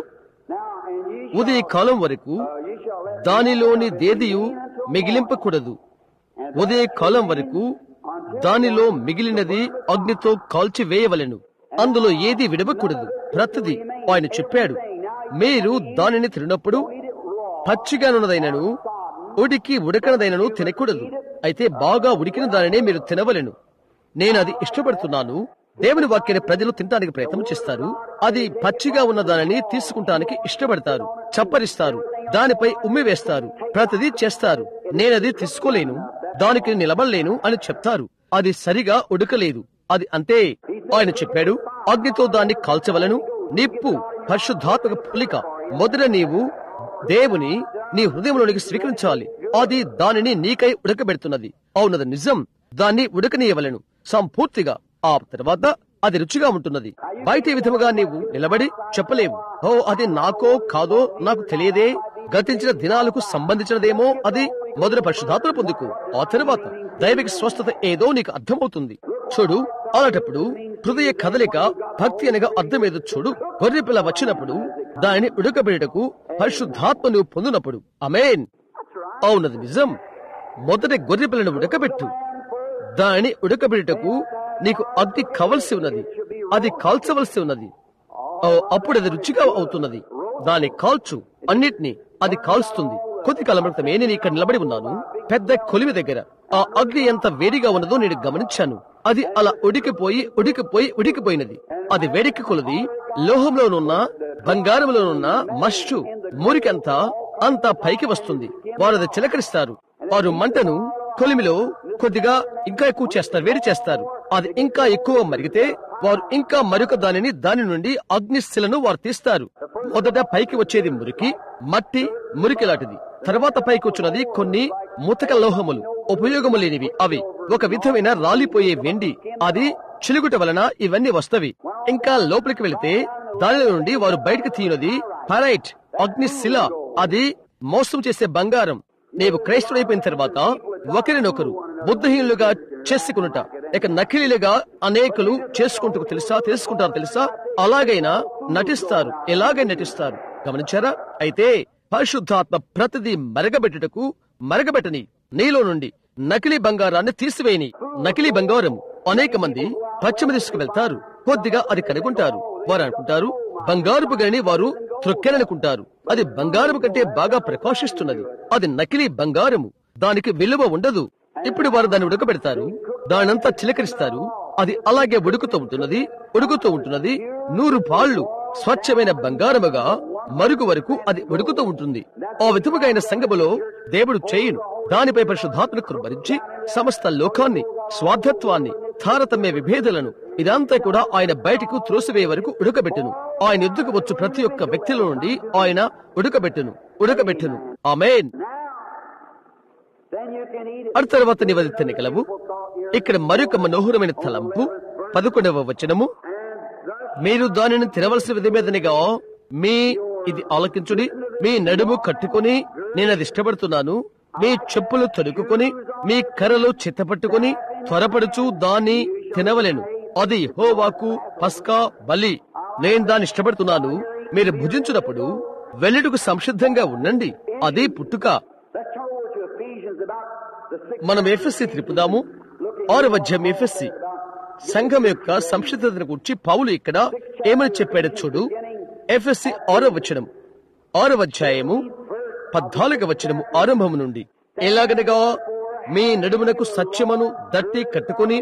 ఉదయ కాలం వరకు దానిలోని దేదియు మిగిలింపకూడదు ఉదయ కాలం వరకు దానిలో మిగిలినది అగ్నితో కాల్చి వేయవలెను అందులో ఏది విడవకూడదు ప్రతిది ఆయన చెప్పాడు మీరు దానిని తినప్పుడు పచ్చిగానున్నదైనను ఉడికి ఉడకనదైనను తినకూడదు అయితే బాగా ఉడికిన దానినే మీరు తినవలెను నేను అది ఇష్టపడుతున్నాను దేవుని వాక్యాన్ని ప్రజలు తినడానికి ప్రయత్నం చేస్తారు అది పచ్చిగా ఉన్న దానిని తీసుకుంటానికి ఇష్టపడతారు చప్పరిస్తారు దానిపై ఉమ్మి వేస్తారు ప్రతిదీ చేస్తారు నేనది తీసుకోలేను దానికి నిలబడలేను అని చెప్తారు అది సరిగా ఉడకలేదు అది అంతే ఆయన చెప్పాడు అగ్నితో దాన్ని కాల్చవలను నిప్పు పరిశుద్ధాత్మక పులిక మొదట నీవు దేవుని నీ హృదయంలోనికి స్వీకరించాలి అది దానిని నీకై ఉడకబెడుతున్నది అవునది నిజం దాన్ని ఉడకనీయవలను సంపూర్తిగా ఆ తర్వాత అది రుచిగా ఉంటున్నది బయట ఈ విధముగా నీవు నిలబడి చెప్పలేవు ఓ అది నాకో కాదో నాకు తెలియదే గతించిన దినాలకు సంబంధించినదేమో అది మొదటి పరిశుధాత్మ పొందుకు ఆ తర్వాత దైవిక స్వస్థత ఏదో నీకు అర్థమవుతుంది చూడు అలాంటప్పుడు హృదయ కదలిక భక్తి అనగా అర్థమేదో చూడు గొర్రె పిల్ల వచ్చినప్పుడు దానిని ఉడకబెట్టుటకు పరిశుద్ధాత్మ నువ్వు పొందినప్పుడు అమేన్ అవునది నిజం మొదటి గొర్రె పిల్లను ఉడకబెట్టు దానిని ఉడకబెట్టుటకు నీకు అగ్ని కావలసి ఉన్నది అది కాల్చవలసి ఉన్నది ఓ, అప్పుడు అది రుచిగా అవుతున్నది దాని కాల్చు అన్నిటిని అది కాల్స్తుంది కొద్ది కాలం క్రితమే నేను ఇక్కడ నిలబడి ఉన్నాను పెద్ద కొలిమి దగ్గర ఆ అగ్ని ఎంత వేడిగా ఉన్నదో నేను గమనించాను అది అలా ఉడికిపోయి ఉడికిపోయి ఉడికిపోయినది అది వేడికి కొలది లోహంలోనున్న బంగారంలోనున్న మష్టు మురికంతా అంతా పైకి వస్తుంది వారు అది చిలకరిస్తారు వారు మంటను కొలిమిలో కొద్దిగా ఇంకా ఎక్కువ చేస్తారు వేడి చేస్తారు అది ఇంకా ఎక్కువ మరిగితే వారు ఇంకా మరొక దానిని దాని నుండి అగ్నిశిలను వారు తీస్తారు మొదట పైకి వచ్చేది మురికి మట్టి మురికి లాంటిది తర్వాత పైకి వచ్చినది కొన్ని ముతక లోహములు ఉపయోగము లేనివి అవి ఒక విధమైన రాలిపోయే వెండి అది చిలుగుట వలన ఇవన్నీ వస్తవి ఇంకా లోపలికి వెళితే దానిలో నుండి వారు బయటకు తీయనది పరైట్ అగ్నిశిల అది మోసం చేసే బంగారం నీవు క్రైస్తుడైపోయిన తర్వాత ఒకరినొకరు బుద్ధహీనులుగా చేసుకునుట ఇక నకిలీలుగా అనేకులు చేసుకుంటూ తెలుసా తెలుసుకుంటారు తెలుసా అలాగైనా నటిస్తారు ఎలాగై నటిస్తారు గమనించారా అయితే పరిశుద్ధాత్మ ప్రతిదీ మరగబెట్టుటకు మరగబెట్టని నీలో నుండి నకిలీ బంగారాన్ని తీసివేయని నకిలీ బంగారం అనేక మంది పశ్చిమ దిశకు వెళ్తారు కొద్దిగా అది కనుగొంటారు వారు అనుకుంటారు బంగారుపు గని వారు త్రొక్కెననుకుంటారు అది బంగారము కంటే బాగా ప్రకాశిస్తున్నది అది నకిలీ బంగారము దానికి విలువ ఉండదు ఇప్పుడు వారు దాన్ని ఉడకబెడతారు దానంతా చిలకరిస్తారు అది అలాగే ఉడుకుతూ ఉంటున్నది ఉడుకుతూ ఉంటున్నది నూరు పాళ్లు స్వచ్ఛమైన బంగారముగా మరుగు వరకు అది ఉడుకుతూ ఉంటుంది ఆ విధముగైన సంగములో దేవుడు చేయును దానిపై పరిశుద్ధాత్మను కురుబరించి సమస్త లోకాన్ని స్వార్థత్వాన్ని తారతమ్య విభేదాలను ఇదంతా కూడా ఆయన బయటకు త్రోసివేయ వరకు ఉడకబెట్టును ఆయన ఎద్దుకు వచ్చు ప్రతి ఒక్క వ్యక్తిలో నుండి ఆయన ఉడకబెట్టును ఉడకబెట్టును ఆమెన్ Then you can eat it. అటు తర్వాత నీవది తినగలవు ఇక్కడ మరొక మనోహరమైన తలంపు పదకొండవ వచనము మీరు దానిని తినవలసిన విధమేదనిగా మీ ఇది ఆలకించుడి మీ నడుము కట్టుకొని నేను అది ఇష్టపడుతున్నాను మీ చెప్పులు తొడుక్కుని మీ కర్రలు చిత్తపట్టుకుని త్వరపడుచు దాన్ని తినవలెను అది హోవాకు పస్కా బలి నేను దాన్ని ఇష్టపడుతున్నాను మీరు భుజించినప్పుడు వెల్లడుకు సంసిద్ధంగా ఉండండి అది పుట్టుక Let's turn over to Ephesians about the sixth మనం ఎఫ్ఎస్సి త్రిపుదాము ఆరు అధ్యాయం ఎఫ్ఎస్సి సంఘం యొక్క సంక్షిప్తతను గురించి పౌలు ఇక్కడ ఏమని చెప్పాడో చూడు ఎఫ్ఎస్సి ఆరో వచనం ఆరో అధ్యాయము పద్నాలుగవ వచనము ఆరంభము నుండి ఎలాగనగా మీ నడుమునకు సత్యమును దట్టి కట్టుకొని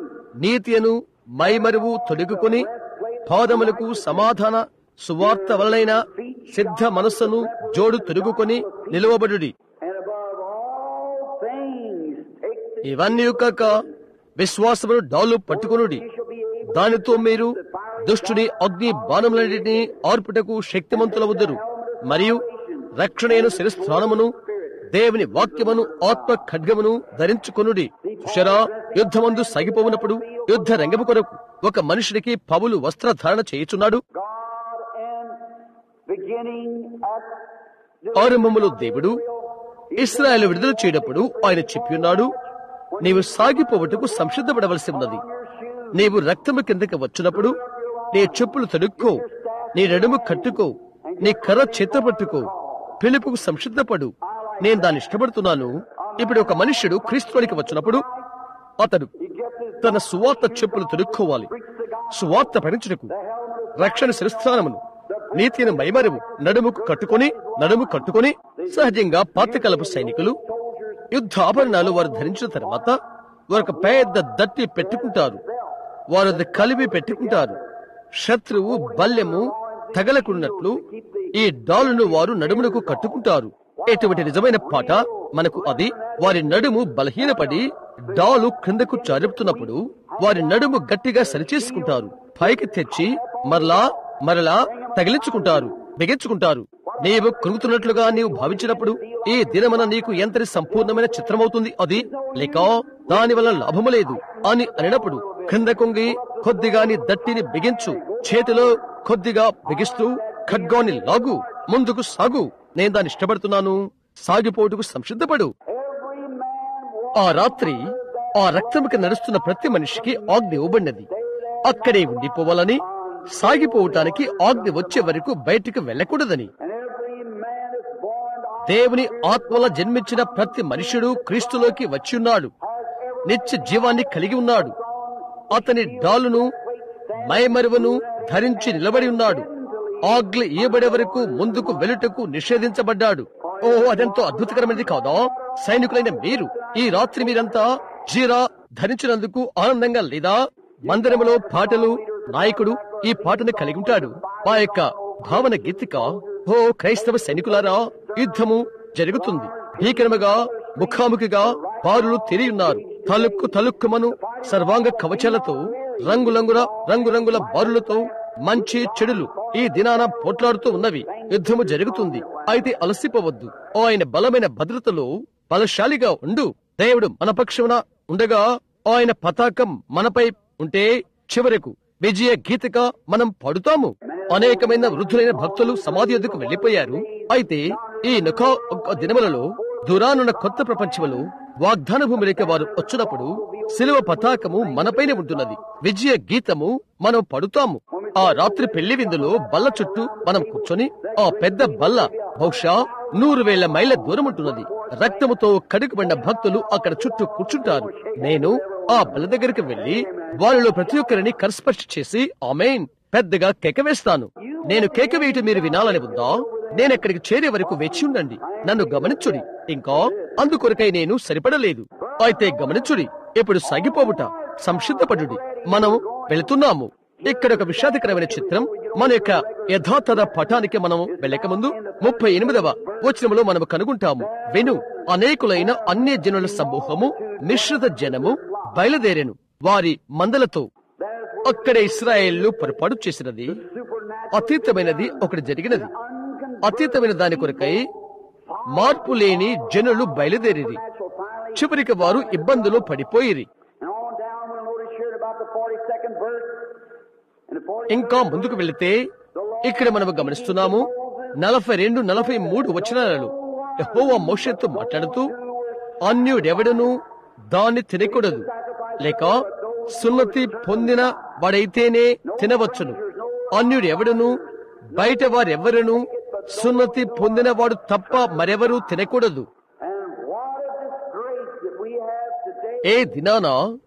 నీతియను మైమరువు తొడుగుకొని పాదములకు సమాధాన సువార్త వలనైన సిద్ధ మనస్సును జోడు తొడుగుకొని నిలువబడుడి and above all things take the ఇవన్నీ కాక విశ్వాసమును డాలు పట్టుకొనుడి దానితో మీరు దుష్టుని అగ్ని బాణములన్నిటిని ఆర్పుటకు శక్తిమంతులవుద్దరు మరియు రక్షణైన శిరస్థానమును దేవుని వాక్యమును ఆత్మ ఖడ్గమును ధరించుకొనుడి చూశారా యుద్ధమందు సాగిపోవునప్పుడు యుద్ధ రంగము కొరకు ఒక మనుషుడికి పౌలు వస్త్రధారణ చేయుచున్నాడు God and beginning at the ఆరంభములో దేవుడు ఇస్రాయేల్ విడుదల చేయనప్పుడు ఆయన చెప్పి ఉన్నాడు నీవు సాగిపోవటకు సంసిద్ధపడవలసి ఉన్నది నీవు రక్తము కిందకి వచ్చినప్పుడు నీ చెప్పులు తడుక్కో నీ నడుము కట్టుకో నీ కర్ర చేత పట్టుకో పిలుపుకు సంసిద్ధపడు నేను దాన్ని ఇష్టపడుతున్నాను ఇప్పుడు ఒక మనుష్యుడు క్రీస్తునికి వచ్చినప్పుడు అతడు తన సువార్త చెప్పులు తొడుక్కోవాలి సువార్త భరించుటకు రక్షణ శిరస్థానమును నీతిని మైమరువు నడుముకు కట్టుకొని నడుము కట్టుకొని సహజంగా పాతకాలపు సైనికులు యుద్ధ ఆభరణాలు వారు ధరించిన తర్వాత వారు ఒక పెద్ద దట్టి పెట్టుకుంటారు వారు అది కలిపి పెట్టుకుంటారు శత్రువు బల్యము తగలకున్నట్లు ఈ డాలును వారు నడుమునకు కట్టుకుంటారు ఎటువంటి నిజమైన పాట మనకు అది వారి నడుము బలహీనపడి డాలు క్రిందకు చారుపుతున్నప్పుడు వారి నడుము గట్టిగా సరిచేసుకుంటారు పైకి తెచ్చి మరలా మరలా తగిలించుకుంటారు బిగించుకుంటారు నీవు కృంగుతున్నట్లుగా నీవు భావించినప్పుడు ఈ దినమన నీకు ఎంతటి సంపూర్ణమైన చిత్రమవుతుంది అది లేక దాని వల్ల లాభము లేదు అని అనినప్పుడు క్రింద కొంగి కొద్దిగా నీ దట్టిని బిగించు చేతిలో కొద్దిగా బిగిస్తూ ఖడ్గాన్ని లాగు ముందుకు సాగు నేను దాన్ని ఇష్టపడుతున్నాను సాగిపోటుకు సంసిద్ధపడు every man ఆ రాత్రి ఆ రక్తముకి నడుస్తున్న ప్రతి మనిషికి ఆజ్ఞ ఇవ్వబడినది అక్కడే ఉండిపోవాలని సాగిపోవటానికి ఆజ్ఞ వచ్చే వరకు బయటికి వెళ్ళకూడదని and every man is born of దేవుని ఆత్మల జన్మించిన ప్రతి మనుషుడు క్రీస్తులోకి వచ్చి ఉన్నాడు నిత్య జీవాన్ని కలిగి ఉన్నాడు అతని డాలును మైమరువను ధరించి నిలబడి ఉన్నాడు ఆజ్ఞ ఇయ్యబడే వరకు ముందుకు వెలుటకు నిషేధించబడ్డాడు ఓ అదెంతో అద్భుతకరమైనది కాదా సైనికులైన మీరు ఈ రాత్రి మీరంతా జీరా ధరించినందుకు ఆనందంగా లేదా మందిరములో పాటలు నాయకుడు ఈ పాటను కలిగి ఉంటాడు ఆ యొక్క భావన గీతిక ఓ క్రైస్తవ సైనికులారా యుద్ధము జరుగుతుంది భీకరముగా ముఖాముఖిగా బారులు తిరియున్నారు తలుక్కు తలుక్కుమను సర్వాంగ కవచాలతో రంగురంగుల రంగురంగుల బారులతో మంచి చెడులు ఈ దినాన పోట్లాడుతూ ఉన్నవి యుద్ధము జరుగుతుంది అయితే అలసిపోవద్దు ఆయన బలమైన భద్రతలో బలశాలిగా ఉండు దేవుడు మన పక్షమున ఉండగా ఆయన పతాకం మనపై ఉంటే చివరకు విజయ గీతగా మనం పడుతాము అనేకమైన వృద్ధులైన భక్తులు సమాధి ఎద్దుకు వెళ్లిపోయారు అయితే ఈ నొక ఒక్క దినములలో దూరానున్న కొత్త ప్రపంచములో వాగ్దాన భూమిలోకి వారు వచ్చినప్పుడు శిలువ పతాకము మనపైనే ఉంటున్నది విజయ గీతము మనం పడుతాము ఆ రాత్రి పెళ్లి విందులో బల్ల చుట్టూ మనం కూర్చొని ఆ పెద్ద బల్ల బహుశా నూరు వేల మైళ్ళ దూరం ఉంటున్నది రక్తముతో కడుగుబడిన భక్తులు అక్కడ చుట్టూ కూర్చుంటారు నేను ఆ బల్ల దగ్గరికి వెళ్లి వారిలో ప్రతి ఒక్కరిని కర్స్పర్శ చేసి ఆమెన్ పెద్దగా కేక వేస్తాను నేను కేక వేయటం మీరు వినాలని ఉందా నేను ఎక్కడికి చేరే వరకు వేచి ఉండండి నన్ను గమనించుడి ఇంకా అందుకొరకై నేను సరిపడలేదు అయితే గమనించుడి ఇప్పుడు సాగిపోవుట సంసిద్ధపడుడి మనం వెళుతున్నాము ఇక్కడ ఒక విషాదకరమైన చిత్రం మన యొక్క యథాతథ పటానికి మనం వెళ్ళక ముందు ముప్పై ఎనిమిదవ వచనములో మనము కనుగొంటాము విను అనేకులైన అన్య జనుల సమూహము మిశ్రిత జనము బయలుదేరెను వారి మందలతో అక్కడే ఇస్రాయేళ్లు పొరపాటు చేసినది అతీతమైనది ఒకటి జరిగినది అతీతమైన దాని కొరకై మార్పు లేని జనులు బయలుదేరిరి చివరికి వారు ఇబ్బందులు పడిపోయిరి And on down, we'll notice here about the 42nd verse. And the 40 ఇంకా ముందుకు వెళితే ఇక్కడ మనం గమనిస్తున్నాము నలభై రెండు నలభై మూడు వచనాలలో యెహోవా మోషతో మాట్లాడుతూ అన్యుడెవడను దాన్ని తినకూడదు లేక సున్నతి పొందిన వాడైతేనే తినవచ్చును అన్యుడెవడను బయట వారెవరును సున్నతి పొందిన వాడు తప్ప మరెవరూ తినకూడదు And what a disgrace that we have today. ఏ దినాన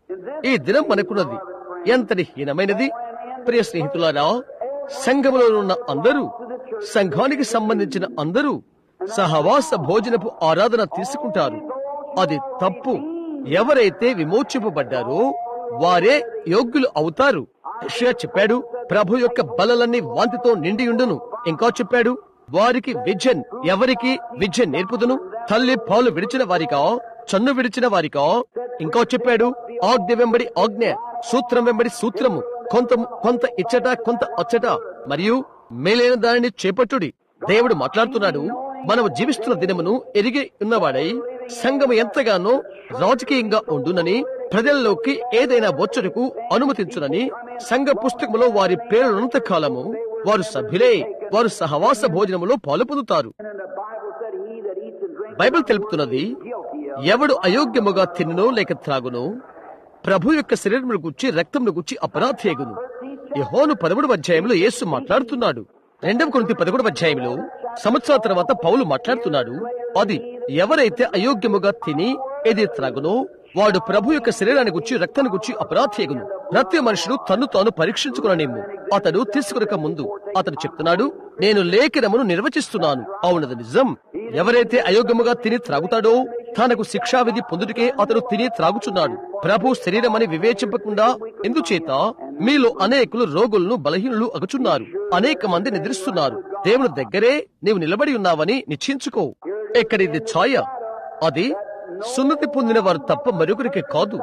ఈ దినం మనకున్నది ఎంతటి హీనమైనది ప్రియ స్నేహితులారా సంఘములో ఉన్న అందరూ సంఘానికి సంబంధించిన అందరూ సహవాస భోజనపు ఆరాధన తీసుకుంటారు అది తప్పు ఎవరైతే విమోచింపబడ్డారో వారే యోగ్యులు అవుతారు యెషయా చెప్పాడు ప్రభు యొక్క బలలన్నీ వాంతితో నిండియుండును ఇంకా చెప్పాడు వారికి విద్య ఎవరికి విద్య నేర్పుదును తల్లి పాలు విడిచిన వారికా చన్ను విడిచిన వారికా ఇంకా చెప్పాడు ఆజ్ఞ వెంబడి ఆజ్ఞ సూత్రం వెంబడి సూత్రము కొంత కొంత ఇచ్చట కొంత అచ్చట మరియు మేలైన దానిని చేపట్టుడి దేవుడు మాట్లాడుతున్నాడు మనము జీవిస్తున్న దినమును ఎరిగి ఉన్నవాడై సంఘము ఎంతగానో రాజకీయంగా ఉండునని ప్రజల్లోకి ఏదైనా వచ్చుటకు అనుమతించునని సంఘ పుస్తకములో వారి పేరున్నంత కాలము వారు సభ్యులే వారు సహవాస భోజనములో పాలు పొందుతారు And the Bible said, He that eats and drinks Bible తెలుపుతున్నది ఎవడు అయోగ్యముగా తిన్నునో లేక త్రాగునో ప్రభు యొక్క శరీరమును గుచ్చి రక్తమును గుచ్చి అపరాధేగును యెహోను పదమూడు అధ్యాయంలో యేసు మాట్లాడుతున్నాడు రెండవ కొరింథీ పదకొండవ అధ్యాయంలో సంవత్సరాల తర్వాత పౌలు మాట్లాడుతున్నాడు అది ఎవరైతే అయోగ్యముగా తిని ఏది త్రాగునో వాడు ప్రభు యొక్క శరీరాన్ని గుచ్చి రక్తాన్ని గుచ్చి అపరాధేగును ప్రతి మనుషుడు తన్ను తాను పరీక్షించుకుననేము అతడు తీసుకునక ముందు అతడు చెప్తున్నాడు నేను లేఖనమును నిర్వచిస్తున్నాను అవునది నిజం ఎవరైతే అయోగ్యముగా తిని త్రాగుతాడో తనకు శిక్షావిధి పొందుటికే అతడు తిని త్రాగుచున్నాడు ప్రభు శరీరమని వివేచింపకుండా ఎందుచేత మీలో అనేకులు రోగులను బలహీనులు అగుచున్నారు అనేక మంది నిద్రిస్తున్నారు దేవుని దగ్గరే నీవు నిలబడి ఉన్నావని నిశ్చయించుకో ఎక్కడిది ఛాయ అది సున్నతి పొందిన వారు తప్ప మరొకరికి కాదు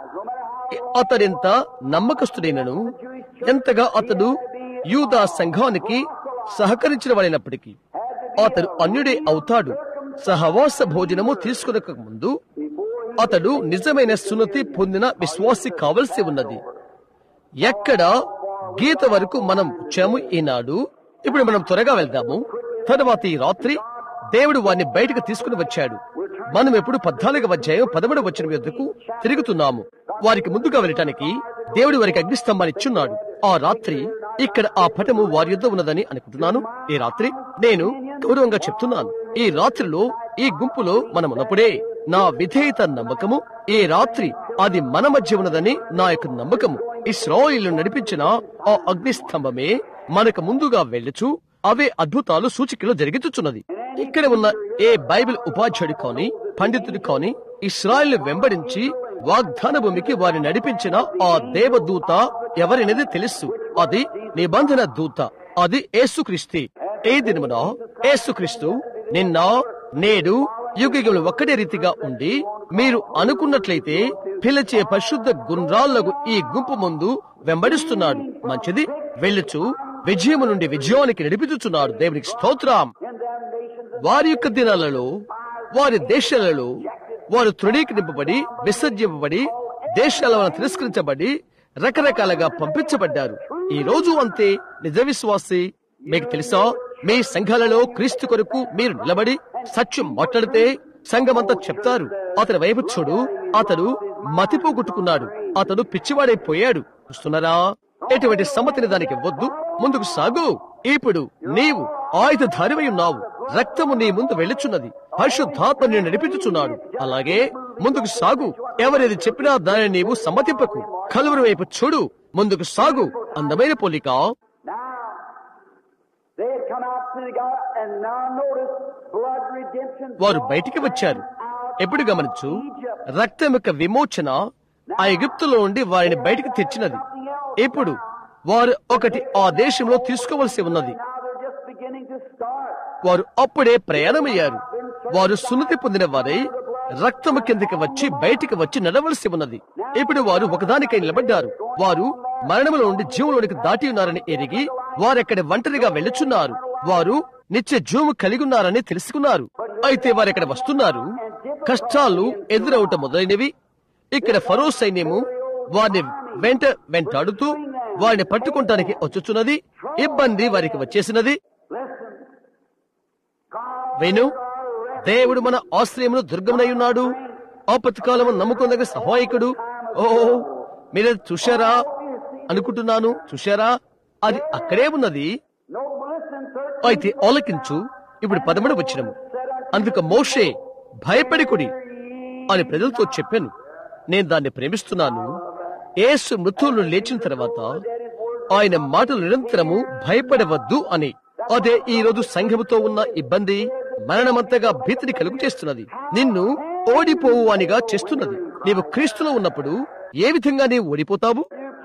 అతడెంత నమ్మకస్తుడైనను ఎంతగా అతడు యూదా సంఘానికి సహకరించిన వాడైనప్పటికీ అతడు అన్యుడే అవుతాడు సహవాస భోజనము తీసుకునక ముందు అతడు నిజమైన సున్నతి పొందిన విశ్వాసి కావలసి ఉన్నది ఎక్కడ గీత వరకు మనం వచ్చాము ఈనాడు ఇప్పుడు మనం త్వరగా వెళ్దాము తరువాత ఈ రాత్రి దేవుడు వారిని బయటకు తీసుకుని వచ్చాడు మనం ఎప్పుడు పద్నాలుగు అధ్యాయం పదమూడు వచ్చిన యొద్దకు తిరుగుతున్నాము వారికి ముందుగా వెళ్ళటానికి దేవుడు వారికి అగ్నిస్తంభాన్ని ఇచ్చున్నాడు ఆ రాత్రి ఇక్కడ ఆ పటము వారి యుద్ధ ఉన్నదని అనుకుంటున్నాను ఈ రాత్రి నేను గౌరవంగా చెప్తున్నాను ఈ రాత్రిలో ఈ గుంపులో మనం ఉన్నప్పుడే నా విధేయత నమ్మకము ఈ రాత్రి అది మన మధ్య ఉన్నదని నా యొక్క నమ్మకము ఇస్రాయిల్ నడిపించిన ఆ అగ్నిస్తంభమే మనకు ముందుగా వెళ్ళుచు అవే అద్భుతాలు సూచికలు జరిగించుచున్నది ఇక్కడ ఉన్న ఏ బైబిల్ ఉపాధ్యాయుడు కాని పండితుడు కాని ఇస్రాయిల్ వెంబడించి వాగ్దాన భూమికి వారిని నడిపించిన ఆ దేవదూత ఎవరినది తెలుసు అది నిబంధన దూత అది యేసుక్రీస్తే ఏ దినమున యేసుక్రీస్తు నిన్న నేడు యుగయుగములు ఒక్కటే రీతిగా ఉండి మీరు అనుకున్నట్లయితే పిలిచే పరిశుద్ధ గుండ్రాళ్లకు ఈ గుంపు ముందు వెంబడిస్తున్నాడు మంచిది వెళ్ళుచు విజయము నుండి విజయానికి నడిపించుచున్నాడు దేవునికి స్తోత్రం వారి యొక్క దినాలలో వారి దేశాలలో వారు తృణీకరింపబడి విసర్జింపబడి దేశాల వలన తిరస్కరించబడి రకరకాలుగా పంపించబడ్డారు ఈ రోజు అంతే నిజ విశ్వాసి మీకు తెలుసా మీ సంఘాలలో క్రీస్తు కొరకు మీరు నిలబడి సత్యం మాట్లాడితే సంఘమంతా చెప్తారు అతని వైపు చూడు అతడు మతిపోగొట్టుకున్నాడు అతడు పిచ్చివాడైపోయాడు చూస్తున్నారా ఎటువంటి సమ్మతిని దానికి వద్దు ముందుకు సాగు ఇప్పుడు నీవు ఆయుధధారివై ఉన్నావు రక్తము నీ ముందు వెళ్ళుచున్నది పరిశుద్ధాత్మ నేను నడిపించుచున్నాడు అలాగే ముందుకు సాగు ఎవరేది చెప్పినా దానిని నీవు సమ్మతింపకు కలువరి వైపు చూడు ముందుకు సాగు అందమైన పోలిక Now, they had come out to the God, and now notice blood redemption. వారు బయటికి వచ్చారు ఎప్పుడు గమనించు రక్తం యొక్క విమోచన ఆ ఎగిప్తులో నుండి వారిని బయటికి తెచ్చినది ఇప్పుడు వారు ఒకటి ఆ దేశంలో తీసుకోవలసి ఉన్నది Now they're just beginning to start. వారు అప్పుడే ప్రయాణమయ్యారు వారు సున్నతి పొందిన వారై రక్తము కిందకి వచ్చి బయటికి వచ్చి నడవలసి ఉన్నది ఇప్పుడు వారు ఒకదానికై నిలబడ్డారు వారు మరణములో నుండి జీవంలోనికి దాటి ఉన్నారని ఎరిగి వారెక్కడ ఒంటరిగా వెళ్ళుచున్నారు వారు నిత్య జీవము కలిగి ఉన్నారని తెలుసుకున్నారు అయితే వారెక్కడ వస్తున్నారు కష్టాలు ఎదురవటం మొదలైనవి ఇక్కడ ఫరో సైన్యము వారిని వెంట వెంటాడుతూ వారిని పట్టుకుంటానికి వచ్చుచున్నది ఇబ్బంది వారికి వచ్చేసినది Listen. God వెను దేవుడు మన ఆశ్రయమును దుర్గమునై ఉన్నాడు ఆపత్కాలము నమ్ముకుందగ సహాయకుడు ఓ మీరు చూశారా అనుకుంటున్నాను చూశారా అది అక్కడే ఉన్నది no listen, thirteen. అయితే ఆలకించు ఇప్పుడు పదమూడు వచ్చినము అందుకు మోషే భయపడికుడి అని ప్రజలతో చెప్పాను నేను దాన్ని ప్రేమిస్తున్నాను యేసు మృతువులు లేచిన తర్వాత ఆయన మాటలు నిరంతరము భయపడవద్దు అని అదే ఈ రోజు సంఘముతో ఉన్న ఇబ్బంది మరణమంతగా భీతిని కలుగు చేస్తున్నది నిన్ను ఓడిపోవు అనిగా చేస్తున్నది నీవు క్రీస్తులో ఉన్నప్పుడు ఏ విధంగా నీవు ఓడిపోతావు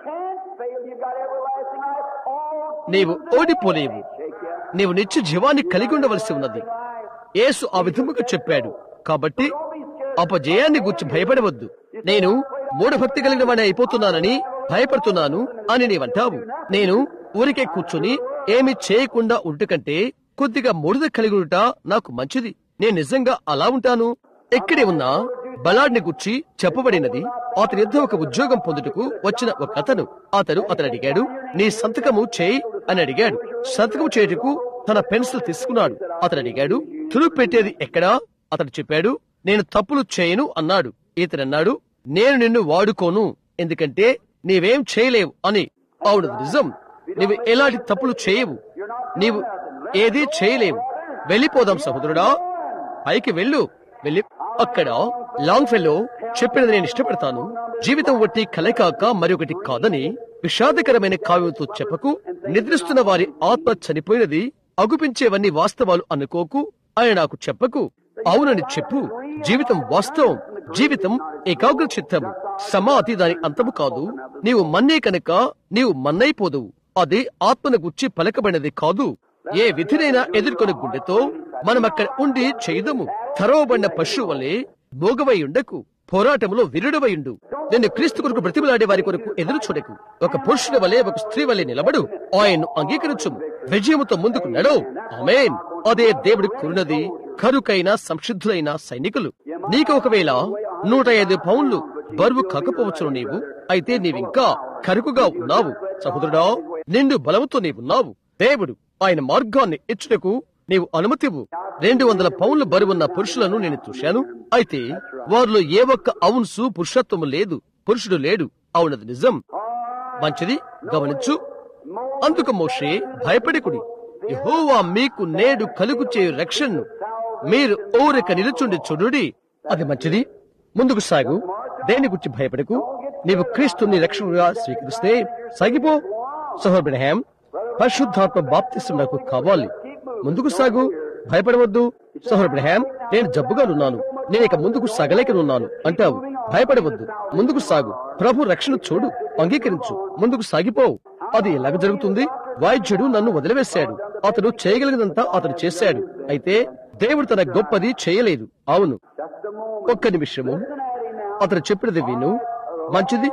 You can't fail. You've got everlasting life. All నీవు ఓడిపోలేవు shake you. నీవు నిత్య జీవాన్ని కలిగి ఉండవలసి ఉన్నది యేసు ఆ విధముగా చెప్పాడు కాబట్టి అపజయాన్ని గురించి భయపడవద్దు నేను మూఢభక్తి కలిగిన వాడిని అయిపోతున్నానని భయపడుతున్నాను అని నీవంటావు నేను ఊరికే కూర్చుని ఏమి చేయకుండా ఉంట కంటే కొద్దిగా మూఢత కలిగి ఉంట నాకు మంచిది నేను నిజంగా అలా ఉంటాను ఎక్కడే ఉన్నా బలాడ్ని గుర్చి చెప్పబడినది అతని యుద్ధ ఒక ఉద్యోగం పొందుటకు వచ్చిన ఒక అతను అతను అతను అడిగాడు నీ సంతకము చేయి అని అడిగాడు సంతకం చేయుటకు తన పెన్సిల్ తీసుకున్నాడు అతను అడిగాడు తురుపు పెట్టేది ఎక్కడా అతడు చెప్పాడు నేను తప్పులు చేయను అన్నాడు ఇతనన్నాడు నేను నిన్ను వాడుకోను ఎందుకంటే నీవేం చేయలేవు అని అవును నిజం నీవు ఎలాంటి తప్పులు చేయవు నీవు ఏదీ చేయలేవు వెళ్ళిపోదాం సహోదరుడా పైకి వెళ్ళు వెళ్ళి అక్కడ లాంగ్ ఫెల్లో చెప్పినది నేను ఇష్టపడతాను జీవితం వట్టి కలే కాక మరొకటి కాదని విషాదకరమైన కావ్యంతో చెప్పకు నిద్రిస్తున్న వారి ఆత్మ చనిపోయినది అగుపించేవన్నీ వాస్తవాలు అనుకోకు అని నాకు చెప్పకు అవునని చెప్పు జీవితం వాస్తవం జీవితం ఏకాగ్ర చిత్తము సమాధి దాని అంతము కాదు నీవు మన్నే కనుక నీవు మన్నైపోదువు అది ఆత్మను గుచ్చి పలకబడినది కాదు ఏ విధినైనా ఎదుర్కొని గుండెతో మనం అక్కడ ఉండి చేయదము తరవబడిన పశువు వలె మోగవై ఉండకు పోరాటంలో విరుడవయుండు నిన్ను క్రీస్తు కొరకు బ్రతిమలాడే వారి కొరకు ఎదురు చూడకు ఒక పురుషుని వలె ఒక స్త్రీ వలె నిలబడు ఆయన్ను అంగీకరించుము విజయముతో ముందుకు నడవు ఆమేన్ అదే దేవుడి కురునది కరుకైన సంసిద్ధులైన సైనికులు నీకు ఒకవేళ నూట ఐదు పౌండ్లు బరువు కాకపోవచ్చును నీవు అయితే నీవింకా కరుకుగా ఉన్నావు సహోదరుడా నిండు బలముతో నీవున్నావు దేవుడు ఆయన మార్గాన్ని ఇచ్చుటకు నీవు అనుమతివు రెండు వందల పౌండ్ల బరువున్న పురుషులను నేను చూశాను అయితే వారిలో ఏ ఒక్క అవున్సు పురుషత్వము లేదు పురుషుడు లేడు అవునది నిజం మంచిది గమనించు అందుకు మోషే భయపడికుడి యెహోవా మీకు నేడు కలుగు చేయు రక్షణను మీరు ఊరిక నిలుచుండి చూడుడి అది మంచిది ముందుకు సాగు దేని గురించి భయపడకు నీవు క్రీస్తుని రక్షణగా స్వీకరిస్తే సాగిపో సహోబ్రహాం పరిశుద్ధాత్మ బాప్తిసం నాకు కావాలి ముందుకు సాగు భయపడవద్దు సహోబ్రహాం నేను జబ్బుగా ఉన్నాను నేను ఇక ముందుకు సాగలేకనున్నాను అంటావు భయపడవద్దు ముందుకు సాగు ప్రభు రక్షణ చూడు అంగీకరించు ముందుకు సాగిపోవు అది ఎలాగ జరుగుతుంది వైద్యుడు నన్ను వదిలివేశాడు అతడు చేయగలిగినంతా అతడు చేశాడు అయితే దేవుడు తన గొప్పది చేయలేదు అవును ఒక్క నిమిషము అతడు చెప్పినది విను మంచిది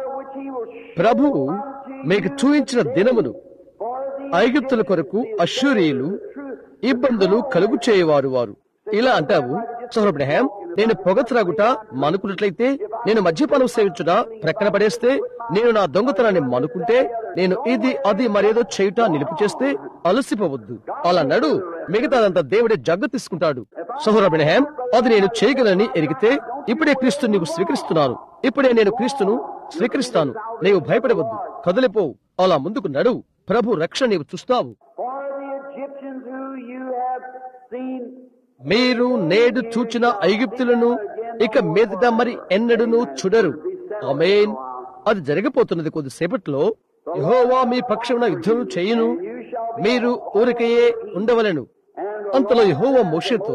ప్రభువు మీకు చూయించిన దినమును ఐగుప్తుల కొరకు అశ్వరీయులు ఇబ్బందులు కలుగు చేయవారు వారు ఇలా అంటావు సహోబ్రహాం నేను పొగ త్రాగుట మానుకున్నట్లయితే నేను మద్యపానం సేవించుట ప్రక్కన పడేస్తే నేను నా దొంగతనాన్ని మానుకుంటే నేను ఇది అది మరేదో చేయుట నిలుపు చేస్తే అలసిపోవద్దు అలా నడు మిగతాదంతా దేవుడే జగ్గ తీసుకుంటాడు సహోరబ్రహాం అది నేను చేయగలని ఎరిగితే ఇప్పుడే క్రీస్తు నీవు స్వీకరిస్తున్నాను ఇప్పుడే నేను క్రీస్తును స్వీకరిస్తాను నీవు భయపడవద్దు కదిలిపోవు అలా ముందుకు నడువు ప్రభు రక్షణ నీవు చూస్తావు For the Egyptians who you have seen మీరు నేడు చూచిన ఐగుప్తులను ఇక మీదట మరి ఎన్నడూను చూడరు ఆమేన్ అది జరగబోతున్నది కొద్దిసేపట్లో యెహోవా మీ పక్షమున యుద్ధం చేయును మీరు ఊరికయే ఉండవలెను అంతలో యెహోవా మోషేతో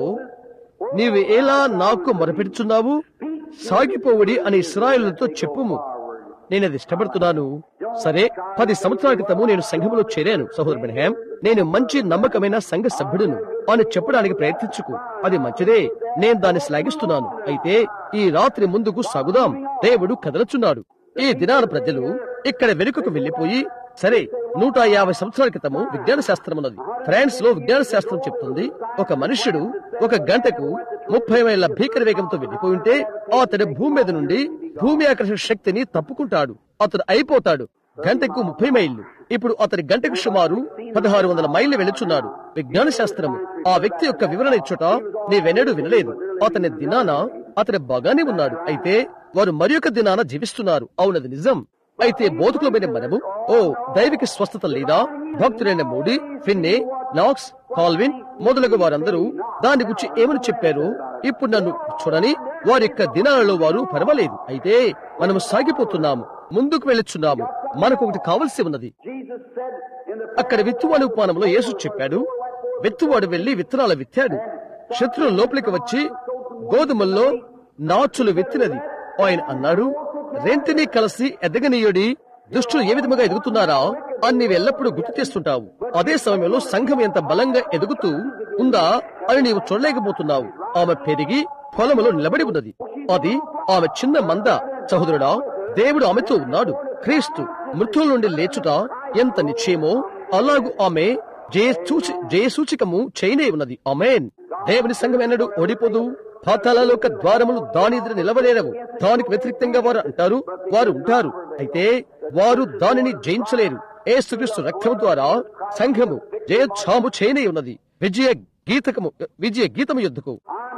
నీవు ఎలా నాకు మొరపెడుచున్నావు సాగిపోవుడి అని ఇస్రాయేలుతో చెప్పుము నేను అది ఇష్టపడుతున్నాను సరే పది సంవత్సరాల క్రితము నేను సంఘములో చేరాను సహోదరు బ్రహ్యాం నేను మంచి నమ్మకమైన సంఘ సభ్యుడును అని చెప్పడానికి ప్రయత్నించుకు అది మంచిదే నేను దాన్ని శ్లాఘిస్తున్నాను అయితే ఈ రాత్రి ముందుకు సాగుదాం దేవుడు కదలచున్నాడు ఈ దినాన ప్రజలు ఇక్కడ వెనుకకు వెళ్లిపోయి సరే నూట యాభై సంవత్సరాల క్రితము విజ్ఞాన శాస్త్రం ఉన్నది ఫ్రాన్స్ లో విజ్ఞాన శాస్త్రం చెప్తుంది ఒక మనుష్యుడు ఒక గంటకు ముప్పై మైళ్ళ భీకర వేగంతో వెళ్లిపోయి ఉంటే అతడు భూమి మీద నుండి భూమి ఆకర్షణ శక్తిని తప్పుకుంటాడు అతడు అయిపోతాడు గంటకు ముప్పై మైళ్ళు ఇప్పుడు అతని గంటకు సుమారు పదహారు వందల మైళ్ళు వెళుచున్నాడు విజ్ఞాన శాస్త్రము ఆ వ్యక్తి యొక్క వివరణ ఇచ్చుట నీవెన్నడూ వినలేదు అతని దినాన అతని బాగానే ఉన్నాడు అయితే వారు మరి ఒక దినాన జీవిస్తున్నారు అవునది నిజం అయితే బోధకులమైన మనము ఓ దైవిక స్వస్థత లేదా భక్తులైన మోడీ ఫిన్నే నాక్స్ కాల్విన్ మొదలగు వారందరూ దాని గురించి ఏమని చెప్పారు ఇప్పుడు నన్ను చూడని వారి యొక్క దినాలలో వారు పర్వాలేదు అయితే మనము సాగిపోతున్నాము ముందుకు వెళ్ళుచున్నాము మనకు ఒకటి కావలసి ఉన్నది Jesus said in the అక్కడ విత్తువాడు ఉపమానంలో యేసు చెప్పాడు విత్తువాడు వెళ్లి విత్తనాలు విత్తాడు శత్రువు లోపలికి వచ్చి గోధుమల్లో నాచులు విత్తినది ఆయన అన్నాడు రెంటిని కలిసి ఎదగనీయుడి దుష్టులు ఏ విధముగా ఎదుగుతున్నారా అని నీవు ఎల్లప్పుడూ గుర్తు చేస్తుంటావు అదే సమయంలో సంఘం ఎంత బలంగా ఎదుగుతూ ఉందా అని నీవు చూడలేకపోతున్నావు ఆమె పెరిగి పొలములో నిలబడి ఉన్నది అది ఆమె చిన్న మంద సహోదరుడా దేవుడు ఆమెతో ఉన్నాడు క్రీస్తు మృతుల నుండి లేచుట ఎంత నిశ్చయమో అలాగు ఆమె జయసూచి జయసూచికము చేయనే ఉన్నది ఆమెన్ దేవుని సంఘం ఎన్నడూ ఓడిపోదు పాతాళలోక ద్వారములు దాని ఎదురు నిలవలేరవు దానికి వ్యతిరేక్తంగా వారు అంటారు వారు ఉంటారు అయితే వారు దానిని జయించలేరు ఏసుక్రీస్తు రక్తము ద్వారా సంఘము జయఛాము చేయనే ఉన్నది విజయ గీతకము విజయ గీతము యుద్ధకు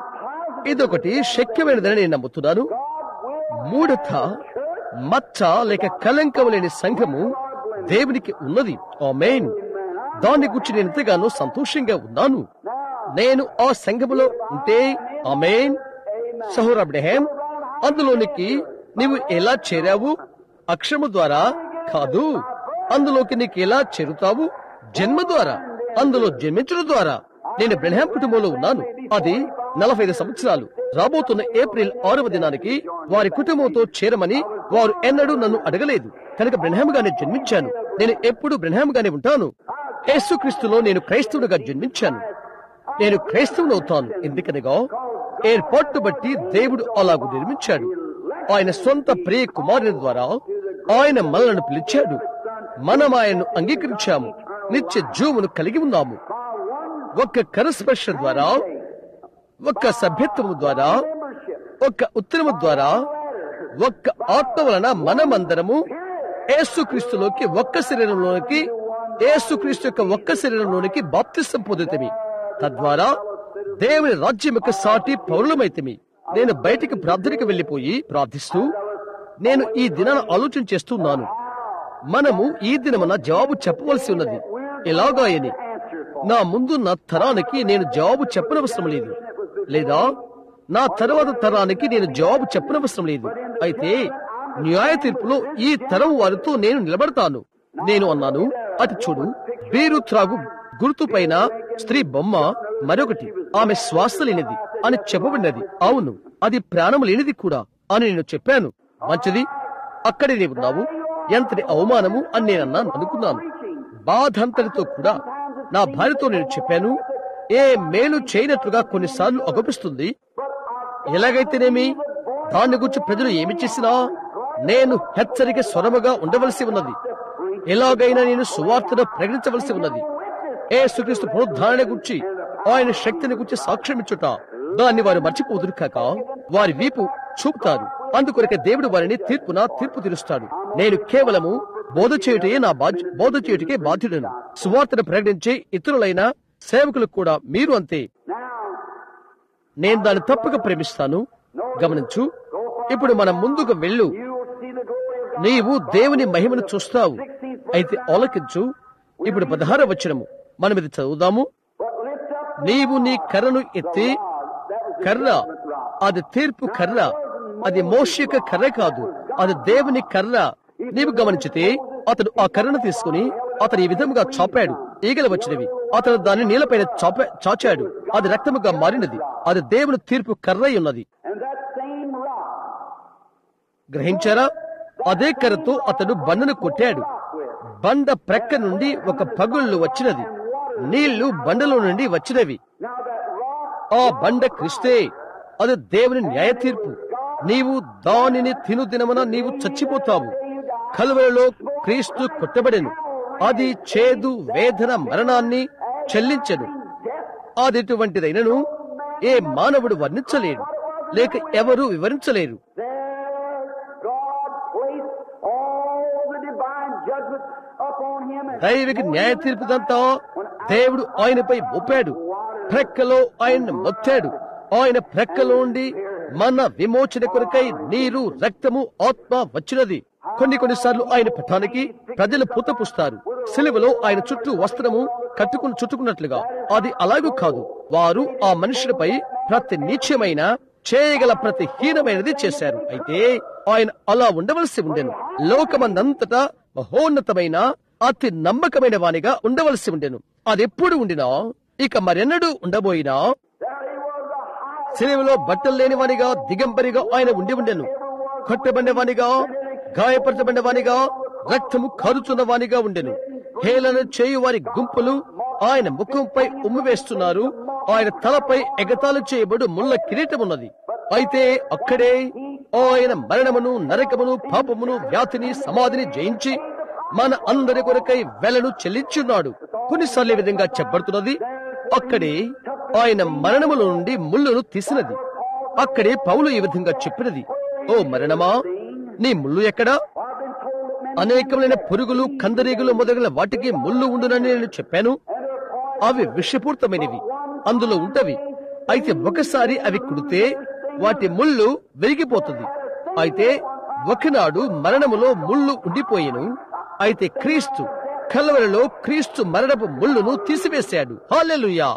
ఇదొకటి శక్యమైనదని నేను నమ్ముతున్నాను మూఢత మచ్చ లేక కలంకం లేని సంఘము దేవునికి ఉన్నది ఆమేన్ దాన్ని గురించి నేను ఎంతగానో సంతోషంగా ఉన్నాను నేను ఆ సంఘములో ఉంటే ఆమేన్ సహోర్ అబ్రహం అందులోనికి నీవు ఎలా చేరావు అక్షరము ద్వారా కాదు అందులోకి నీకు ఎలా చేరుతావు జన్మ ద్వారా అందులో జన్మించడం ద్వారా నేను బ్రహ్మాం కుటుంబంలో ఉన్నాను అది నలభై ఐదు సంవత్సరాలు రాబోతున్న ఏప్రిల్ ఆరవ దినానికి వారి కుటుంబంతో చేరమని వారు ఎన్నడూ నన్ను అడగలేదు కనుక బ్రహ్మాంగానే జన్మించాను నేను ఎప్పుడు బ్రహ్మాంగానే ఉంటాను యేసుక్రీస్తులో నేను క్రైస్తవుడిగా జన్మించాను నేను క్రైస్తవునవుతాను ఎందుకనగా ఏర్పాటు బట్టి దేవుడు అలాగు నిర్మించాడు ఆయన సొంత ప్రియ కుమారుని ద్వారా ఆయన మనలను పిలిచాడు మనం ఆయన్ను అంగీకరించాము నిత్య జీవమును కలిగి ఉన్నాము ఒక్క కరస్పర్శ ద్వారా ఒక్క సభ్యత్వము ద్వారా ఒక్క ఉత్తరము ద్వారా ఒక్క ఆత్మ వలన మనమందరము ఏసుక్రీస్తులోకి ఒక్క శరీరంలోనికి ఏసుక్రీస్తు యొక్క ఒక్క శరీరంలోనికి బాప్తిసం పొందుతమి తద్వారా దేవుని రాజ్యం యొక్క సాటి పౌరులమైతమి నేను బయటికి ప్రార్థనకి వెళ్లిపోయి ప్రార్థిస్తూ నేను ఈ దినాన ఆలోచన చేస్తున్నాను మనము ఈ దినమున జవాబు చెప్పవలసి ఉన్నది ఎలాగాయని నా ముందు నా తరానికి నేను జవాబు చెప్పనవసరం లేదు లేదా నా తర్వాత తరానికి నేను జవాబు చెప్పనవసరం లేదు అయితే న్యాయ తీర్పులో ఈ తరం వారితో నేను నిలబడతాను నేను అన్నాను అటు చూడు బీరు త్రాగు గుర్తు పైన స్త్రీ బొమ్మ మరొకటి ఆమె శ్వాస లేనిది అని చెప్పబడినది అవును అది ప్రాణం లేనిది కూడా అని నేను చెప్పాను మంచిది అక్కడే నీవు ఉన్నావు ఎంతటి అవమానము అని నేను అన్నాను అనుకున్నాను బాధంతటితో కూడా నా భార్యతో నేను చెప్పాను ఏ మేలు చేయనట్లుగా కొన్నిసార్లు అగపిస్తుంది ఎలాగైతేనేమి దాని గురించి ప్రజలు ఏమి చేసినా నేను హెచ్చరిక స్వరముగా ఉండవలసి ఉన్నది ఎలాగైనా నేను సువార్తను ప్రకటించవలసి ఉన్నది ఏ సుక్రీస్తు పునరుద్ధారణ గురించి ఆయన శక్తిని గురించి సాక్ష్యం ఇచ్చుట దాన్ని వారు మర్చిపోదురు కాక వారి వీపు చూపుతారు అందుకొరకే దేవుడు వారిని తీర్పున తీర్పు తీరుస్తాడు నేను కేవలము బోధ చేయుటే నా బాధ్య బోధ చేయుటకే బాధ్యుడను సువార్తను ప్రకటించే ఇతరులైన సేవకులకు కూడా మీరు అంతే నేను దాన్ని తప్పక ప్రేమిస్తాను గమనించు ఇప్పుడు మనం ముందుకు వెళ్ళు నీవు దేవుని మహిమను చూస్తావు అయితే ఆలకించు ఇప్పుడు పదహార వచనము మనం ఇది చదువుదాము నీవు నీ కర్రను ఎత్తి కర్ర అది తీర్పు కర్ర అది మోషిక కర్ర కాదు అది దేవుని కర్ర నీవు గమనించితే అతడు ఆ కర్రను తీసుకుని అతను ఈ విధముగా చాపాడు ఈగలు వచ్చినవి అతను దాన్ని నీళ్ళపైన చాప చాచాడు అది రక్తముగా మారినది అది దేవుని తీర్పు కర్రై ఉన్నది And that same rod గ్రహించారా అదే కర్రతో అతడు బండను కొట్టాడు బండ ప్రక్క నుండి ఒక పగుళ్ళు వచ్చినది నీళ్లు బండలో నుండి వచ్చినవి Now that rock ఆ బండ క్రిస్తే అది దేవుని న్యాయ తీర్పు నీవు దానిని తిను దినమున నీవు చచ్చిపోతావు కలువలలో క్రీస్తు కొట్టబడెను అది చేదు వేదన మరణాన్ని చెల్లించెను అది ఎటువంటిదైనను ఏ మానవుడు వర్ణించలేడు లేక ఎవరు వివరించలేరు there God placed all the divine judgment upon him and దైవిక న్యాయ తీర్పుదంతా దేవుడు ఆయనపై మోపాడు ప్రక్కలో ఆయన మొత్తాడు ఆయన ప్రక్కలో ఉండి మన విమోచన కొరకై నీరు రక్తము ఆత్మ వచ్చినది కొన్ని కొన్నిసార్లు ఆయన పఠానికి ప్రజలు పూతపుస్తారు సిలువలో ఆయన చుట్టూ వస్త్రము కట్టుకుని చుట్టుకున్నట్లుగా అది అలాగూ కాదు వారు ఆ మనుషులపై ప్రతి నీచమైన చేయగల ప్రతి హీనమైనది చేశారు అయితే ఆయన అలా ఉండవలసి ఉండెను లోకమందంతటా మహోన్నతమైన అతి నమ్మకమైన వానిగా ఉండవలసి ఉండెను అదెప్పుడు ఉండినా ఇక మరెన్నడూ ఉండబోయినా there he was the highest సిలువలో బట్టలు లేని వానిగా దిగంబరిగా ఆయన ఉండి ఉండెను కొట్టబడిన వానిగా గాయపరచబడిన వానిగా రక్తము కారుతున్న వానిగా ఉండెను హేళన చేయు వారి గుంపులు ఆయన ముఖంపై ఉమ్మి వేస్తున్నారు ఆయన తలపై ఎగతాళి చేయబడు ముళ్ళ కిరీటం ఉన్నది అయితే అక్కడే ఆయన మరణమును నరకమును పాపమును వ్యాధిని సమాధిని జయించి మన అందరి కొరకై వెలను చెల్లించున్నాడు కొన్నిసార్లు ఈ విధంగా చెప్పబడుతున్నది అక్కడే ఆయన మరణముల నుండి ముళ్ళును తీసినది అక్కడే పౌలు ఈ విధంగా చెప్పినది ఓ మరణమా నీ ముళ్ళు ఎక్కడా I've been told that many అనేకమైన పురుగులు కందరీగులు మొదలైన వాటికి ముళ్ళు ఉండునని నేను చెప్పాను అవి విషపూర్తమైనవి అందులో ఉంటవి అయితే ఒకసారి అవి కుడితే వాటి ముళ్ళు విరిగిపోతుంది అయితే ఒకనాడు మరణములో ముళ్ళు ఉండిపోయెను అయితే క్రీస్తు కలవరలో క్రీస్తు మరణపు ముళ్ళును తీసివేశాడు హాలెలుయా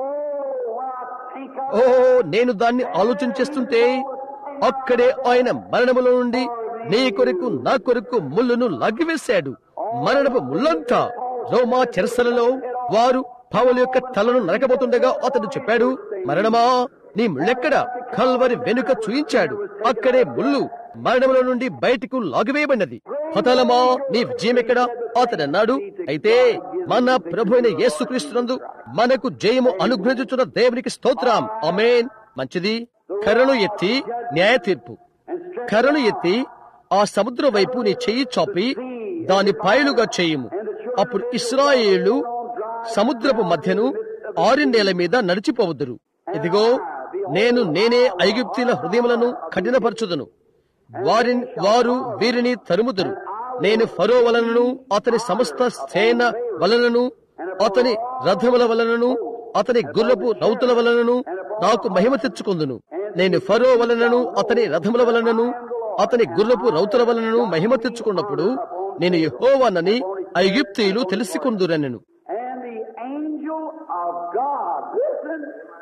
oh when I think of ఓ నేను దాన్ని ఆలోచన చేస్తుంటే అక్కడే ఆయన మరణములో నుండి నీ కొరకు నా కొరకు ముళ్ళును లాగివేశాడు మరణపు ముళ్ళంతా రోమా చెరసలలో వారు పౌలు యొక్క తలను నరకబోతుండగా అతడు చెప్పాడు మరణమా నీ ముళ్ళెక్కడ కల్వరి వెనుక చూయించాడు అక్కడే ముళ్ళు మరణముల నుండి బయటకు లాగివేయబడినది పతలమా నీ విజయం ఎక్కడ అతడు అన్నాడు అయితే మన ప్రభు అయిన యేసుక్రీస్తునందు మనకు జయము అనుగ్రహించున్న దేవునికి స్తోత్రం అమేన్ మంచిది కర్రను ఎత్తి న్యాయ తీర్పు కర్రను ఎత్తి ఆ సముద్రం వైపు నీ చెయ్యి చాపి దాని పాయలుగా చేయము అప్పుడు ఇస్రాయేళ్లు సముద్రపు మధ్యను ఆరిండేల మీద నడిచిపోవద్దురు ఇదిగో నేను నేనే ఐగుప్తీల హృదయములను కఠినపరచుదును వారి వారు వీరిని తరుముదురు నేను ఫరో వలనను అతని సమస్త సేన వలనను అతని రథముల వలనను అతని గుర్రపు రౌతుల వలనను నాకు మహిమ తెచ్చుకుందును నేను ఫరో వలనను అతని రథముల వలనను అతని గుర్రపు రౌతుల వలనను మహిమ తెచ్చుకున్నప్పుడు నేను యెహోవానని ఐగుప్తీయులు తెలుసుకుందురనెను And the angel of God, listen,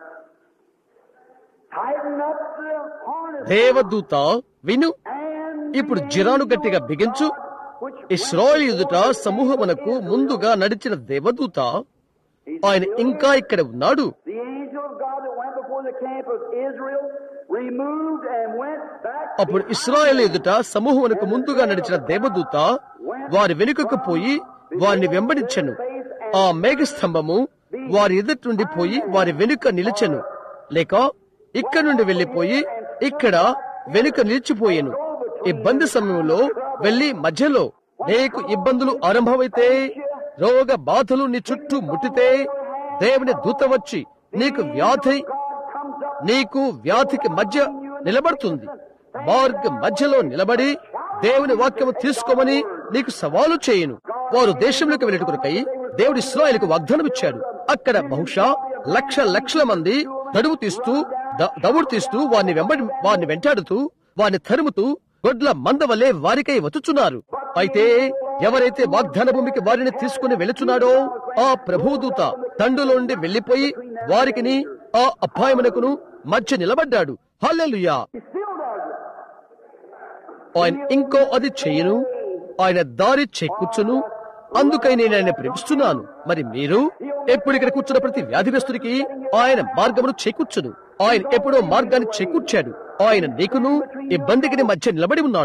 tighten up the harness దేవదూత విను and ఇప్పుడు జిరాను గట్టిగా బిగించు ఇస్రాయేల్ ఎదుట సమూహమునకు ముందుగా నడిచిన దేవదూత ఆయన ఇంకా ఇక్కడ ఉన్నాడు the angel of God that went before the camp of Israel removed and went back అప్పుడు ఇస్రాయేల్ ఎదుట సమూహమునకు ముందుగా నడిచిన దేవదూత వారి వెనుకకు పోయి వారిని వెంబడించెను ఆ మేఘస్తంభము వారి ఎదుటి నుండి పోయి వారి వెనుక నిలిచెను లేక ఇక్కడ నుండి వెళ్లిపోయి ఇక్కడ వెనుక నిలిచిపోయెను ఇబ్బంది సమయంలో వెళ్లి మధ్యలో నీకు ఇబ్బందులు ఆరంభమైతే రోగ బాధలు నీ చుట్టూ ముట్టితే దేవుని దూత వచ్చి నీకు వ్యాధి నీకు వ్యాధికి మధ్య నిలబడుతుంది మార్గ మధ్యలో నిలబడి దేవుని వాక్యము తీసుకోమని నీకు సవాలు చేయను వారు దేశంలోకి వెళ్ళట కొరకై దేవుడు ఇస్రాయలకు వాగ్దానం ఇచ్చాడు అక్కడ బహుశా లక్ష లక్షల మంది నడువు తీస్తూ ద- దవుడు తీస్తూ వారిని వెంబడి వారిని వెంటాడుతూ వారిని తరుముతూ గొడ్ల మంద వలె వారికై వచ్చుచున్నారు అయితే ఎవరైతే వాగ్దాన భూమికి వారిని తీసుకుని వెళుచున్నాడో ఆ ప్రభుదూత తండులో నుండి వెళ్లిపోయి వారికిని ఆ అపాయమునకును మధ్య నిలబడ్డాడు హల్లెలూయా He still does it. ఆయన ఇంకో అది చేయను ఆయన దారి చేకూర్చును అందుకై నేను ఆయన ప్రేమిస్తున్నాను మరి మీరు ఎప్పుడు ఇక్కడ కూర్చున్న ప్రతి వ్యాధిగ్రస్తుడికి ఆయన మార్గమును చేకూర్చును ఆయన ఎప్పుడో మార్గాన్ని చేకూర్చాడు ఆయన నీకును ఇబ్బందికి మధ్య నిలబడి ఉన్నాడు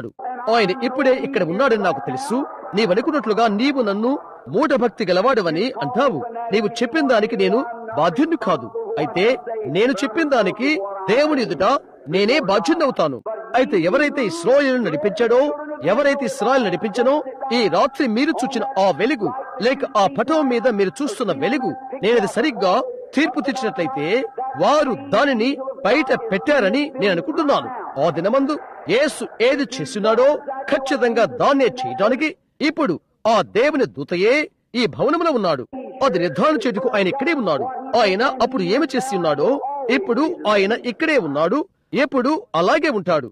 ఆయన ఇప్పుడే ఇక్కడ ఉన్నాడని నాకు తెలుసు నీవనుకున్నట్లుగా నీవు నన్ను మూఢభక్తి గలవాడవని అంటావు నీవు చెప్పిన దానికి నేను బాధ్యుణ్ణి కాదు అయితే నేను చెప్పిన దానికి దేవుని ఎదుట నేనే బాధ్యున్నవుతాను అయితే ఎవరైతే ఇస్రాయల్ నడిపించాడో ఎవరైతే ఇస్రాయల్ నడిపించనో ఈ రాత్రి మీరు చూచిన ఆ వెలుగు లేక ఆ పటం మీద మీరు చూస్తున్న వెలుగు నేనది సరిగ్గా తీర్పు తెచ్చినట్లయితే వారు దానిని బయట పెట్టారని నేను అనుకుంటున్నాను ఆ దినమందు యేసు ఏది చేస్తున్నాడో ఖచ్చితంగా దాన్నే చేయడానికి ఇప్పుడు ఆ దేవుని దూతయే ఈ భవనములో ఉన్నాడు అది నిర్ధారణ చేటుకు ఆయన ఇక్కడే ఉన్నాడు ఆయన అప్పుడు ఏమి చేసి ఉన్నాడో ఇప్పుడు ఆయన ఇక్కడే ఉన్నాడు ఎప్పుడు అలాగే ఉంటాడు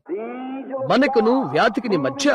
మనకును వ్యాధికిని మధ్య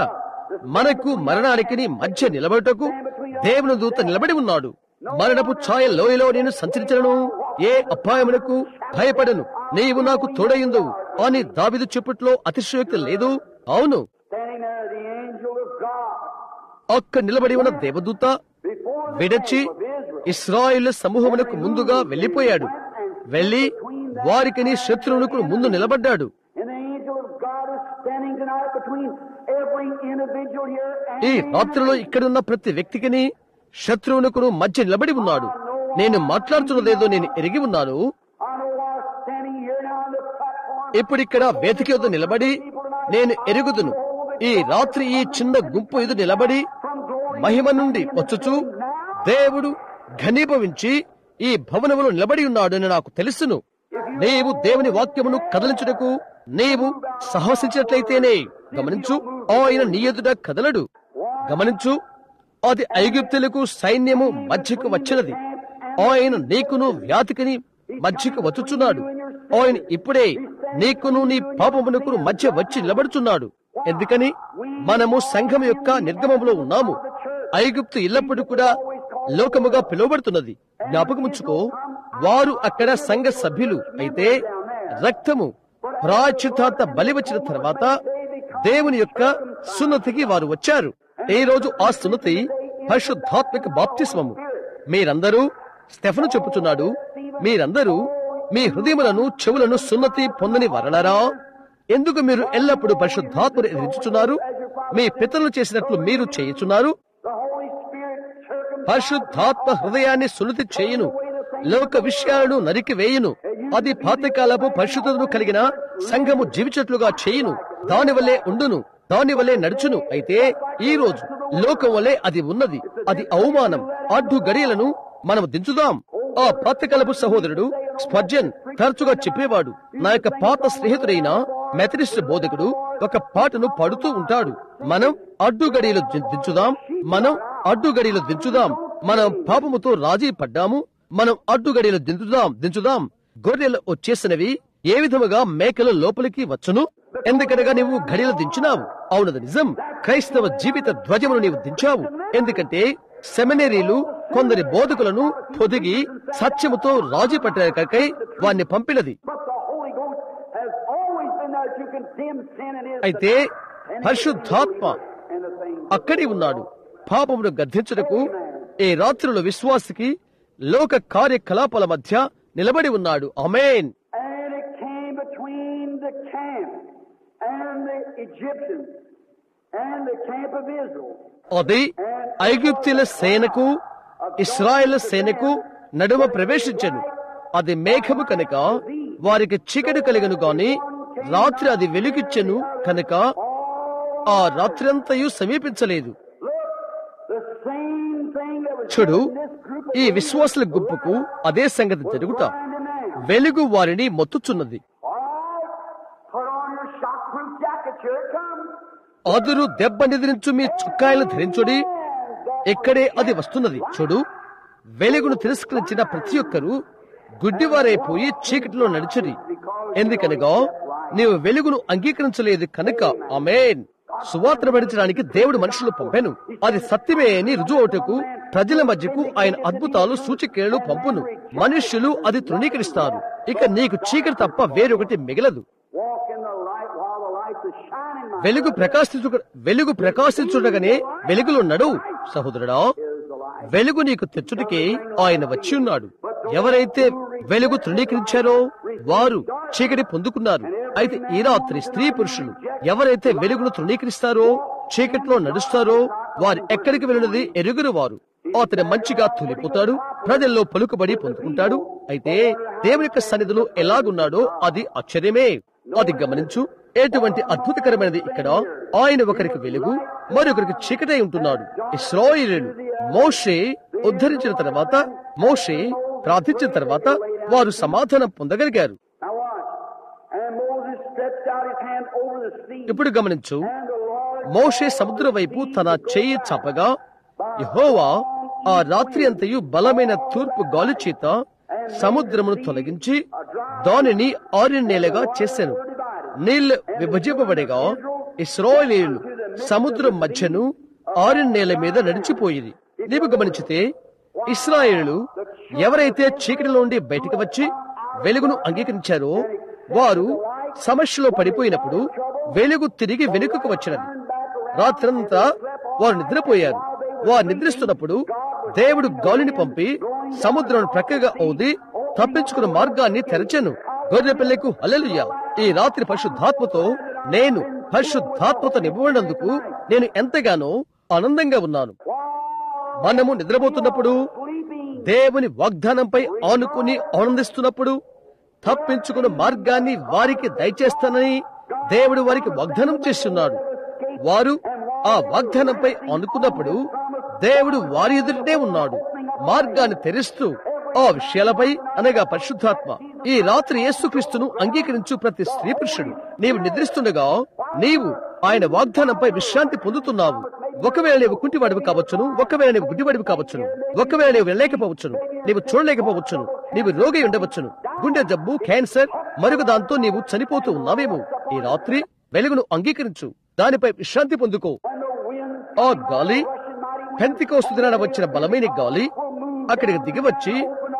మనకు మరణానికి మధ్య నిలబడటకు దేవుని దూత నిలబడి ఉన్నాడు మరణపు ఛాయ లోయలో నేను సంచరించను ఏ అపాయమునకు భయపడను నీవు నాకు తోడయిందువు అని దావిదు చెప్పుట్లో అతిశయోక్తి లేదు అవును Standing there, the angel of God. అక్క నిలబడి ఉన్న దేవదూత Before the విడచి camp of Israel. ఇస్రాయిల్ సమూహమునకు ముందుగా వెళ్లిపోయాడు వెళ్లి వారికిని శత్రువులకు ముందు నిలబడ్డాడు And the angel of God is standing tonight between every individual here and ఈ రాత్రిలో ఇక్కడున్న ప్రతి వ్యక్తికిని శత్రువునకును మధ్య నిలబడి ఉన్నాడు నేను మాట్లాడుతున్నదేదో నేను ఎరిగి ఉన్నాను I know while standing here now on the platform. ఇప్పుడిక్కడ వేదిక యొద్ద నిలబడి నేను ఎరుగుదును ఈ రాత్రి ఈ చిన్న గుంపు ఎదు నిలబడి మహిమ నుండి వచ్చుచు దేవుడు ఘనీభవించి ఈ భవనములో నిలబడి ఉన్నాడని నాకు తెలుసును నీవు దేవుని వాక్యమును కదలించుటకు నీవు సాహసించినట్లయితేనే గమనించు ఆయన నీ ఎదుట కదలడు గమనించు అది ఐగుప్తులకు సైన్యము మధ్యకు వచ్చినది ఆయన నీకును వ్యాధికిని మధ్యకు వచ్చుచున్నాడు ఆయన ఇప్పుడే నీకును నీ పాపమునకు మధ్య వచ్చి నిలబడుచున్నాడు ఎందుకని మనము సంఘం యొక్క నిర్గమములో ఉన్నాము ఐగుప్తు ఎల్లప్పుడూ కూడా లోకముగా పిలువబడుతున్నది జ్ఞాపకముంచుకో వారు అక్కడ సంఘ సభ్యులు అయితే రక్తము ప్రాచితార్థ బలి వచ్చిన తర్వాత దేవుని యొక్క సున్నతికి వారు వచ్చారు ఈ రోజు ఆ సున్నతి పరిశుద్ధాత్మిక బాప్తిస్మము మీరందరూ స్టెఫను చెప్పుచున్నాడు మీరందరూ మీ హృదయములను చెవులను సున్నతి పొందని వరలరా ఎందుకు మీరు ఎల్లప్పుడూ పరిశుద్ధాత్మను ఎదిరించుచున్నారు మీ పితరులు చేసినట్లు మీరు చేయుచున్నారు The Holy Spirit circumcised పరిశుద్ధాత్మ హృదయాన్ని సున్నతి చేయును లోక విషయాలను నరికి వేయును అది పాతకాలపు పరిశుద్ధతను కలిగిన సంఘము జీవించట్లుగా చేయును దాని వల్లే ఉండును దాని వల్లే నడుచును అయితే ఈ రోజు లోకం వల్లే అది ఉన్నది అది అవమానం అడ్డు గడియలను మనం దించుదాం ఆ పాతకాలపు సహోదరుడు స్పర్జన్ తరచుగా చెప్పేవాడు నా యొక్క పాత స్నేహితుడైన మెథడిస్ట్ బోధకుడు ఒక పాటను పాడుతూ ఉంటాడు మనం అడ్డు గడియలు ది- దించుదాం మనం అడ్డు గడియలు దించుదాం మనం పాపముతో రాజీ పడ్డాము మనం అడ్డు గడియలు దించుదాం దించుదాం గొర్రెలు వచ్చేసినవి ఏ విధముగా మేకలు లోపలికి వచ్చును ఎందుకనగా నీవు గడియలు దించినావు అవునది నిజం క్రైస్తవ జీవిత ధ్వజమును నీవు దించావు ఎందుకంటే సెమినరీలు కొందరి బోధకులను పొదిగి సత్యముతో రాజీ పట్టకై వారిని పంపినది But the Holy Ghost has always been there to condemn sin and is అయితే పరిశుద్ధాత్మ and the things. అక్కడే ఉన్నాడు పాపమును గద్దించుటకు ఈ రాత్రుల విశ్వాసికి లోక కార్యకలాపాల మధ్య నిలబడి ఉన్నాడు అమేన్ And it came between the camp and the Egyptians and the camp of Israel. అది ఐగుప్తుల సేనకు ఇస్రాయేల్ సేనకు నడుమ ప్రవేశించెను అది మేఘము కనుక వారికి చీకటి కలిగను గాని రాత్రి అది వెలుగిచ్చెను కనుక ఆ రాత్రంతయు సమీపించలేదు Look, the same thing that was చూడు in this group of ఈ విశ్వాసుల గుంపుకు అదే సంగతి జరుగుట blinded man. వెలుగు వారిని మొత్తుచున్నది All right, put on your shockproof jacket. Here it comes. అదురు దెబ్బ నిద్రించు మీ చుక్కాయలు ధరించుడి ఇక్కడే అది వస్తున్నది చూడు వెలుగును తిరస్కరించిన ప్రతి ఒక్కరూ గుడ్డివారైపోయి చీకటిలో నడిచిరి ఎందుకనగా నీవు వెలుగును అంగీకరించలేదు కనుక ఆమేన్ సువార్త పడించడానికి దేవుడు మనుషులు పంపాను అది సత్యమే అని రుజువుటకు ప్రజల మధ్యకు ఆయన అద్భుతాలు సూచికేళ్లు పంపును మనుష్యులు అది తృణీకరిస్తారు ఇక నీకు చీకటి తప్ప వేరొకటి మిగలదు Walk in the light while the light is shining. My వెలుగు ప్రకాశించు వెలుగు ప్రకాశించుండగానే వెలుగులో నడువు సహోదరుడా వెలుగు నీకు తెచ్చుటకే ఆయన వచ్చి ఉన్నాడు ఎవరైతే వెలుగు తృణీకరించారో వారు చీకటి పొందుకున్నారు అయితే ఈ రాత్రి స్త్రీ పురుషులు ఎవరైతే వెలుగును తృణీకరిస్తారో చీకట్లో నడుస్తారో వారు ఎక్కడికి వెళ్ళినది ఎరుగురు వారు అతను మంచిగా తొలిపోతాడు ప్రజల్లో పలుకుబడి పొందుకుంటాడు అయితే దేవుని యొక్క సన్నిధిలో ఎలాగున్నాడో అది ఆశ్చర్యమే అది గమనించు ఎటువంటి అద్భుతకరమైనది ఇక్కడ ఆయన ఒకరికి వెలుగు మరొకరికి చీకటై ఉంటున్నాడు ఇస్రాయిలు మోషే ఉద్ధరించిన తర్వాత మోషే ప్రార్థించిన తర్వాత వారు సమాధానం పొందగలిగారు Now watch. And Moses stretched out his hand over the sea, ఇప్పుడు గమనించు and the Lord మోషే సముద్రం వైపు తన చేయి చాపగా యెహోవా ఆ రాత్రి అంతయు బలమైన తూర్పు గాలి చేత సముద్రమును తొలగించి దానిని ఆరిన్నేలగా చేశాను నీళ్లు విభజింపబడగా ఇస్రాయేలీయులు సముద్రం మధ్యను ఆరిన్నేల మీద నడిచిపోయింది నీవు గమనించితే ఇస్రాయేలు ఎవరైతే చీకటిలో నుండి బయటకు వచ్చి వెలుగును అంగీకరించారో వారు సమస్యలో పడిపోయినప్పుడు వెలుగు తిరిగి వెనుకకు వచ్చినది రాత్రంతా వారు నిద్రపోయారు వారు నిద్రిస్తున్నప్పుడు దేవుడు గాలిని పంపి సముద్రం ప్రక్కగా ఔది తప్పించుకున్న మార్గాన్ని తెరచెను గొర్రె పిల్లకు హల్లెలూయా ఈ రాత్రి పరిశుద్ధాత్మతో నేను పరిశుద్ధాత్మతో నింపబడినందుకు నేను ఎంతగానో ఆనందంగా ఉన్నాను మనము నిద్రపోతున్నప్పుడు దేవుని వాగ్దానంపై ఆనుకుని ఆనందిస్తున్నప్పుడు తప్పించుకున్న మార్గాన్ని వారికి దయచేస్తానని దేవుడు వారికి వాగ్దానం చేస్తున్నాడు వారు ఆ వాగ్దానంపై అనుకున్నప్పుడు దేవుడు వారి ఎదుటే ఉన్నాడు మార్గాన్ని తెరుస్తూ ఆ విషయాలపై అనగా పరిశుద్ధాత్మ ఈ రాత్రి యేసుక్రీస్తును అంగీకరించు ప్రతి స్త్రీ పురుషుడు నీవు నిద్రిస్తుండగా నీవు ఆయన వాగ్దానంపై విశ్రాంతి పొందుతున్నావు ఒకవేళ నీవు కుంటివాడివి కావచ్చును ఒకవేళ నీవు గుడ్డివాడివి కావచ్చును ఒకవేళ నీవు వెళ్ళలేకపోవచ్చును నీవు చూడలేకపోవచ్చును నీవు రోగి ఉండవచ్చును గుండె జబ్బు క్యాన్సర్ మరొక దాంతో నీవు చనిపోతూ ఉన్నావేమో ఈ రాత్రి వెలుగును అంగీకరించు దానిపై విశ్రాంతి పొందుకో ఆ గాలి పెంతికోస్తు దినాన వచ్చిన బలమైన గాలి అక్కడికి దిగివచ్చి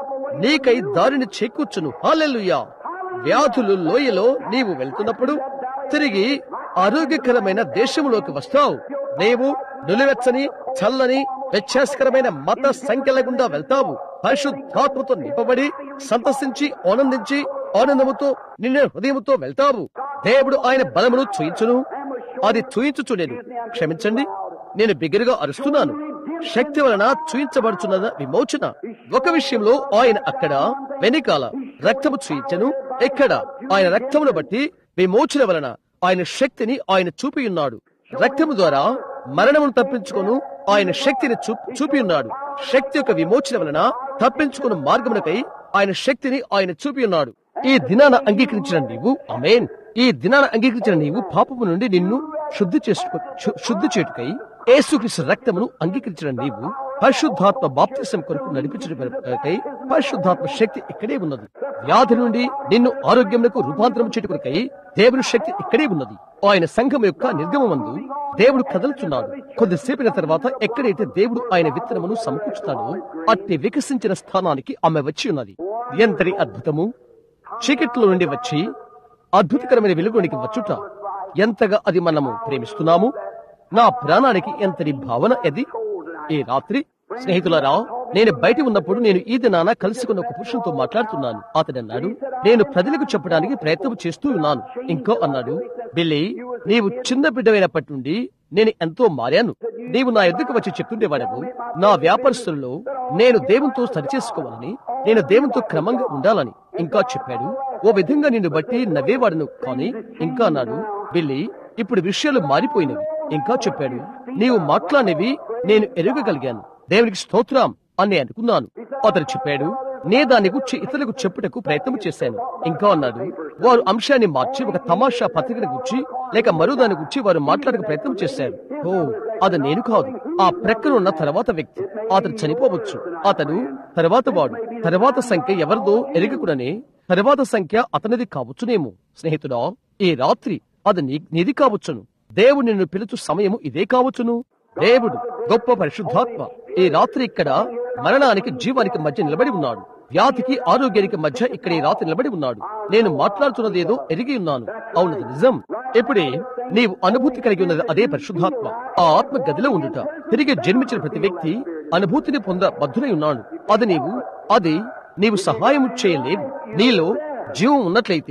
నీకై దారిని చేకూర్చును హాలెల్లుయా వ్యాధులు లోయలో నీవు వెళ్తున్నప్పుడు తిరిగి ఆరోగ్యకరమైన దేశంలోకి వస్తావు నీవు నులివెచ్చని చల్లని వ్యత్యాసకరమైన మత సంఖ్యల గుండా వెళ్తావు పరిశుద్ధాత్మతో నింపబడి సంతసించి ఆనందించి ఆనందముతో నిన్న హృదయముతో వెళ్తావు దేవుడు ఆయన బలమును చూయించును అది చూయించుచు నేను క్షమించండి నేను బిగ్గరగా అరుస్తున్నాను శక్తి వలన చూయించబడుచున్న విమోచన ఒక విషయంలో ఆయన అక్కడ వెనికాల రక్తము చూయించను ఎక్కడ ఆయన రక్తమును బట్టి విమోచన వలన ఆయన శక్తిని ఆయన చూపి ఉన్నాడు రక్తము ద్వారా మరణమును తప్పించుకొను ఆయన శక్తిని చూ- చూపి ఉన్నాడు శక్తి యొక్క విమోచన వలన తప్పించుకున్న మార్గమునకై ఆయన శక్తిని ఆయన చూపి ఉన్నాడు ఈ దినాన అంగీకరించిన నీవు అమేన్ ఈ దినాన అంగీకరించిన నీవు పాపము నుండి నిన్ను శుద్ధి చేసుకో శు- శుద్ధి చేటుకై యేసుక్రీస్తు రక్తమును అంగీకరించిన నీవు పరిశుద్ధాత్మ బాప్తిసం కొరకు నడిపించడానికి పరిశుద్ధాత్మ శక్తి ఇక్కడే ఉన్నది వ్యాధి నుండి నిన్ను ఆరోగ్యములకు రూపాంతరం చేటుకొరకై దేవుని శక్తి ఇక్కడే ఉన్నది ఆయన సంఘం యొక్క నిర్గమమందు దేవుడు కదలుచున్నాడు కొద్దిసేపిన తర్వాత ఎక్కడైతే దేవుడు ఆయన విత్తనమును సమకూర్చుతాడో అట్టి వికసించిన స్థానానికి ఆమె వచ్చి ఉన్నది ఎంతటి అద్భుతము చీకట్లో నుండి వచ్చి అద్భుతకరమైన వెలుగునికి వచ్చుట ఎంతగా అది మనము ప్రేమిస్తున్నాము నా ప్రాణానికి ఎంతటి భావన అది ఈ రాత్రి స్నేహితులారా నేను బయట ఉన్నప్పుడు నేను ఈ దినాన కలుసుకున్న ఒక పురుషునితో మాట్లాడుతున్నాను అతడు అన్నాడు నేను ప్రజలకు చెప్పడానికి ప్రయత్నం చేస్తూ ఉన్నాను ఇంకో అన్నాడు బిల్లి నీవు చిన్న బిడ్డమైనప్పటి నుండి నేను ఎంతో మారాను నీవు నా ఎద్దుకు వచ్చి చెప్తుండేవాడవు నా వ్యాపారస్తుల్లో నేను దేవునితో సరిచేసుకోవాలని నేను దేవునితో క్రమంగా ఉండాలని ఇంకా చెప్పాడు ఓ విధంగా నిన్ను బట్టి నవ్వేవాడును కానీ ఇంకా అన్నాడు బిల్లి ఇప్పుడు విషయాలు మారిపోయినవి ఇంకా చెప్పాడు నీవు మాట్లాడినవి నేను ఎరగగలిగాను దేవునికి స్తోత్రం అని నేను అనుకున్నాను అతను చెప్పాడు నే దాని గురించి ఇతరులకు చెప్పుటకు ప్రయత్నం చేశాను ఇంకా అన్నాడు వారు అంశాన్ని మార్చి ఒక తమాషా పత్రికను గురించి లేక మరో దాని గురించి వారు మాట్లాడక ప్రయత్నం చేశారు ఓ అది నేను కాదు ఆ ప్రక్కన ఉన్న తర్వాత వ్యక్తి అతను చనిపోవచ్చు అతను తర్వాత వాడు తర్వాత సంఖ్య ఎవరిదో ఎరగకుడనే తర్వాత సంఖ్య అతనిది కావచ్చునేమో స్నేహితుడా ఈ రాత్రి అది నీ నీది కావచ్చును దేవుడు నిన్ను పిలుచు సమయము ఇదే కావచ్చును దేవుడు గొప్ప పరిశుద్ధాత్మ ఈ రాత్రి ఇక్కడ మరణానికి జీవానికి మధ్య నిలబడి ఉన్నాడు వ్యాధికి ఆరోగ్యానికి మధ్య ఇక్కడ ఈ రాత్రి నిలబడి ఉన్నాడు నేను మాట్లాడుతున్నది ఏదో ఎరిగి ఉన్నాను అవునది నిజం ఇప్పుడే నీవు అనుభూతి కలిగి ఉన్నది అదే పరిశుద్ధాత్మ ఆ ఆత్మ గదిలో ఉండుట తిరిగి జన్మించిన ప్రతి వ్యక్తి అనుభూతిని పొంద బద్ధులై ఉన్నాడు అది నీవు అది నీవు సహాయం చేయలేవు నీలో జీవం ఉన్నట్లయితే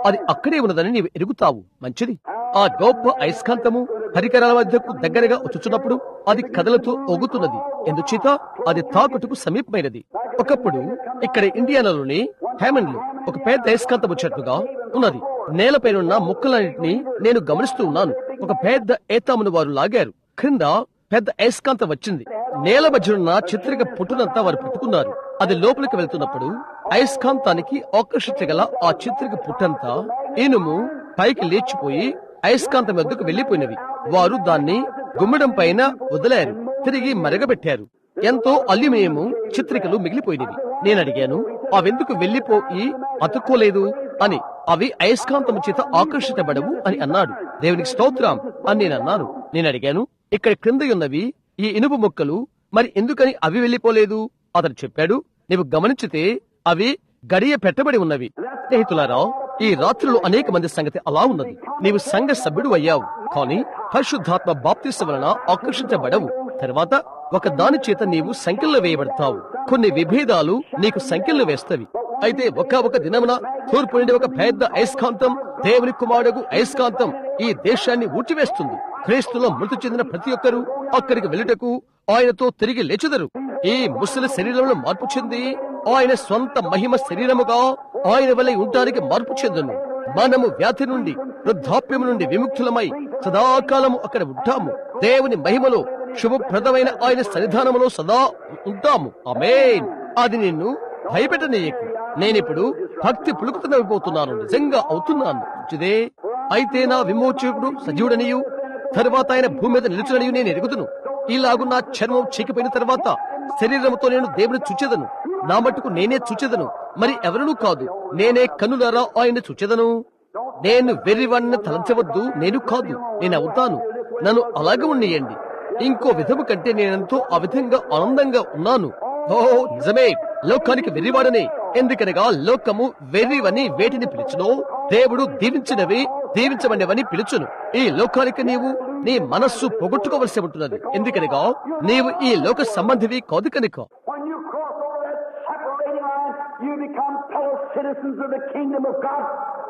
అది అక్కడే ఉన్నదని నీవు ఎరుగుతావు మంచిది ఆ గొప్ప అయస్కాంతము పరికరాల మధ్యకు దగ్గరగా వచ్చుచున్నప్పుడు అది కదలతో ఒగుతున్నది ఎందుచేత అది తాకుటకు సమీపమైనది ఒకప్పుడు ఇక్కడ ఇండియానాలోని హ్యామండ్లో ఒక పెద్ద అయస్కాంతం వచ్చినట్టుగా ఉన్నది నేలపైనున్న ముక్కలన్నింటినీ నేను గమనిస్తూ ఉన్నాను ఒక పెద్ద ఏతామును వారు లాగారు క్రింద పెద్ద అయస్కాంతం వచ్చింది నేల మధ్యనున్న చిత్రిక పుట్టునంతా వారు పట్టుకున్నారు అది లోపలికి వెళ్తున్నప్పుడు అయస్కాంతానికి ఆకర్షించగల ఆ చిత్రిక పుట్టంతా ఇనుము పైకి లేచిపోయి అయస్కాంతం వద్దకు వెళ్లిపోయినవి వారు దాన్ని గుమ్మడం పైన వదిలారు తిరిగి మరగబెట్టారు ఎంతో అల్యూమినియం చిత్రికలు మిగిలిపోయినవి నేను అడిగాను అవెందుకు వెళ్లిపోయి అతుక్కోలేదు అని అవి అయస్కాంతము చేత ఆకర్షించబడవు అని అన్నాడు దేవునికి స్తోత్రం అని నేను అన్నాను నేను అడిగాను ఇక్కడ క్రింద ఉన్నవి ఈ ఇనుప మొక్కలు మరి ఎందుకని అవి వెళ్లిపోలేదు అతను చెప్పాడు నీవు గమనించితే అవి గడియ పెట్టబడి ఉన్నవి స్నేహితులారా ఈ రాత్రిలో అనేక మంది సంగతి అలా ఉన్నది నీవు సంఘ సభ్యుడు అయ్యావు కానీ పరిశుద్ధాత్మ బాప్తిస వలన ఆకర్షించబడవు తర్వాత ఒక దాని చేత నీవు సంఖ్యల్లో వేయబడతావు కొన్ని విభేదాలు నీకు సంఖ్యల్లో వేస్తవి అయితే ఒక ఒక దినమున తూర్పు నుండి ఒక పెద్ద అయస్కాంతం దేవుని కుమారుడు అయస్కాంతం ఈ దేశాన్ని ఊడ్చివేస్తుంది క్రీస్తులో మృతి చెందిన ప్రతి ఒక్కరూ అక్కడికి వెళ్ళుటకు ఆయనతో తిరిగి లేచెదరు ఈ ముసలి శరీరంలో మార్పు చెంది ఆయన స్వంత మహిమ శరీరముగా ఆయన వలె ఉండడానికి మార్పు చెందును మనము వ్యాధి నుండి వృద్ధాప్యము నుండి విముక్తులమై సదాకాలము అక్కడ ఉంటాము దేవుని మహిమలో శుభప్రదమైన ఆయన సన్నిధానములో సదా ఉంటాము అమేన్ అది నిన్ను భయపెట్టనీయకు నేనిప్పుడు భక్తి పులుకుతున్నపోతున్నాను నిజంగా అవుతున్నాను మంచిదే అయితే నా విమోచకుడు సజీవుడనియు తరువాత ఆయన భూమి మీద నిలుచుననియు నేను ఎరుగుదును ఇలాగు నా చర్మం చీకిపోయిన తర్వాత శరీరంతో నేను దేవుని చుచెదను నా మట్టుకు నేనే చుచెదను మరి ఎవరునూ కాదు నేనే కన్నులారా ఆయన చుచెదను నేను వెర్రివాణ్ణి తలంచవద్దు నేను కాదు నేను అవుతాను నన్ను అలాగే ఉండేయండి ఇంకో విధము కంటే నేనెంతో ఆ విధంగా ఆనందంగా ఉన్నాను ఓ నిజమే లోకానికి వెర్రివాడనే ఎందుకనగా లోకము వెర్రివని వేటిని పిలుచునో దేవుడు దీవించినవి దీవించబడినవని పిలుచును ఈ లోకానికి నీవు నీ మనస్సు పొగొట్టుకోవలసి ఉంటున్నది ఎందుకనగా నీవు ఈ లోక సంబంధివి కాదు కనుక When you cross over that separating line, you become fellow citizens of the kingdom of God.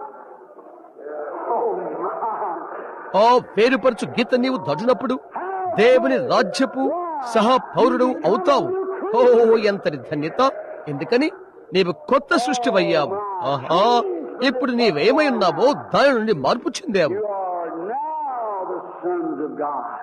Oh my. ఆ వేరుపరచు గీత నీవు దాటినప్పుడు దేవుని రాజ్యపు సహా పౌరుడు అవుతావు ఓ ఎంతటి ధన్యత ఎందుకని నీవు కొత్త సృష్టి అయ్యావు ఆహా ఇప్పుడు నీవేమై ఉన్నావో దాని నుండి మార్పు చెందావు You are now the sons of God.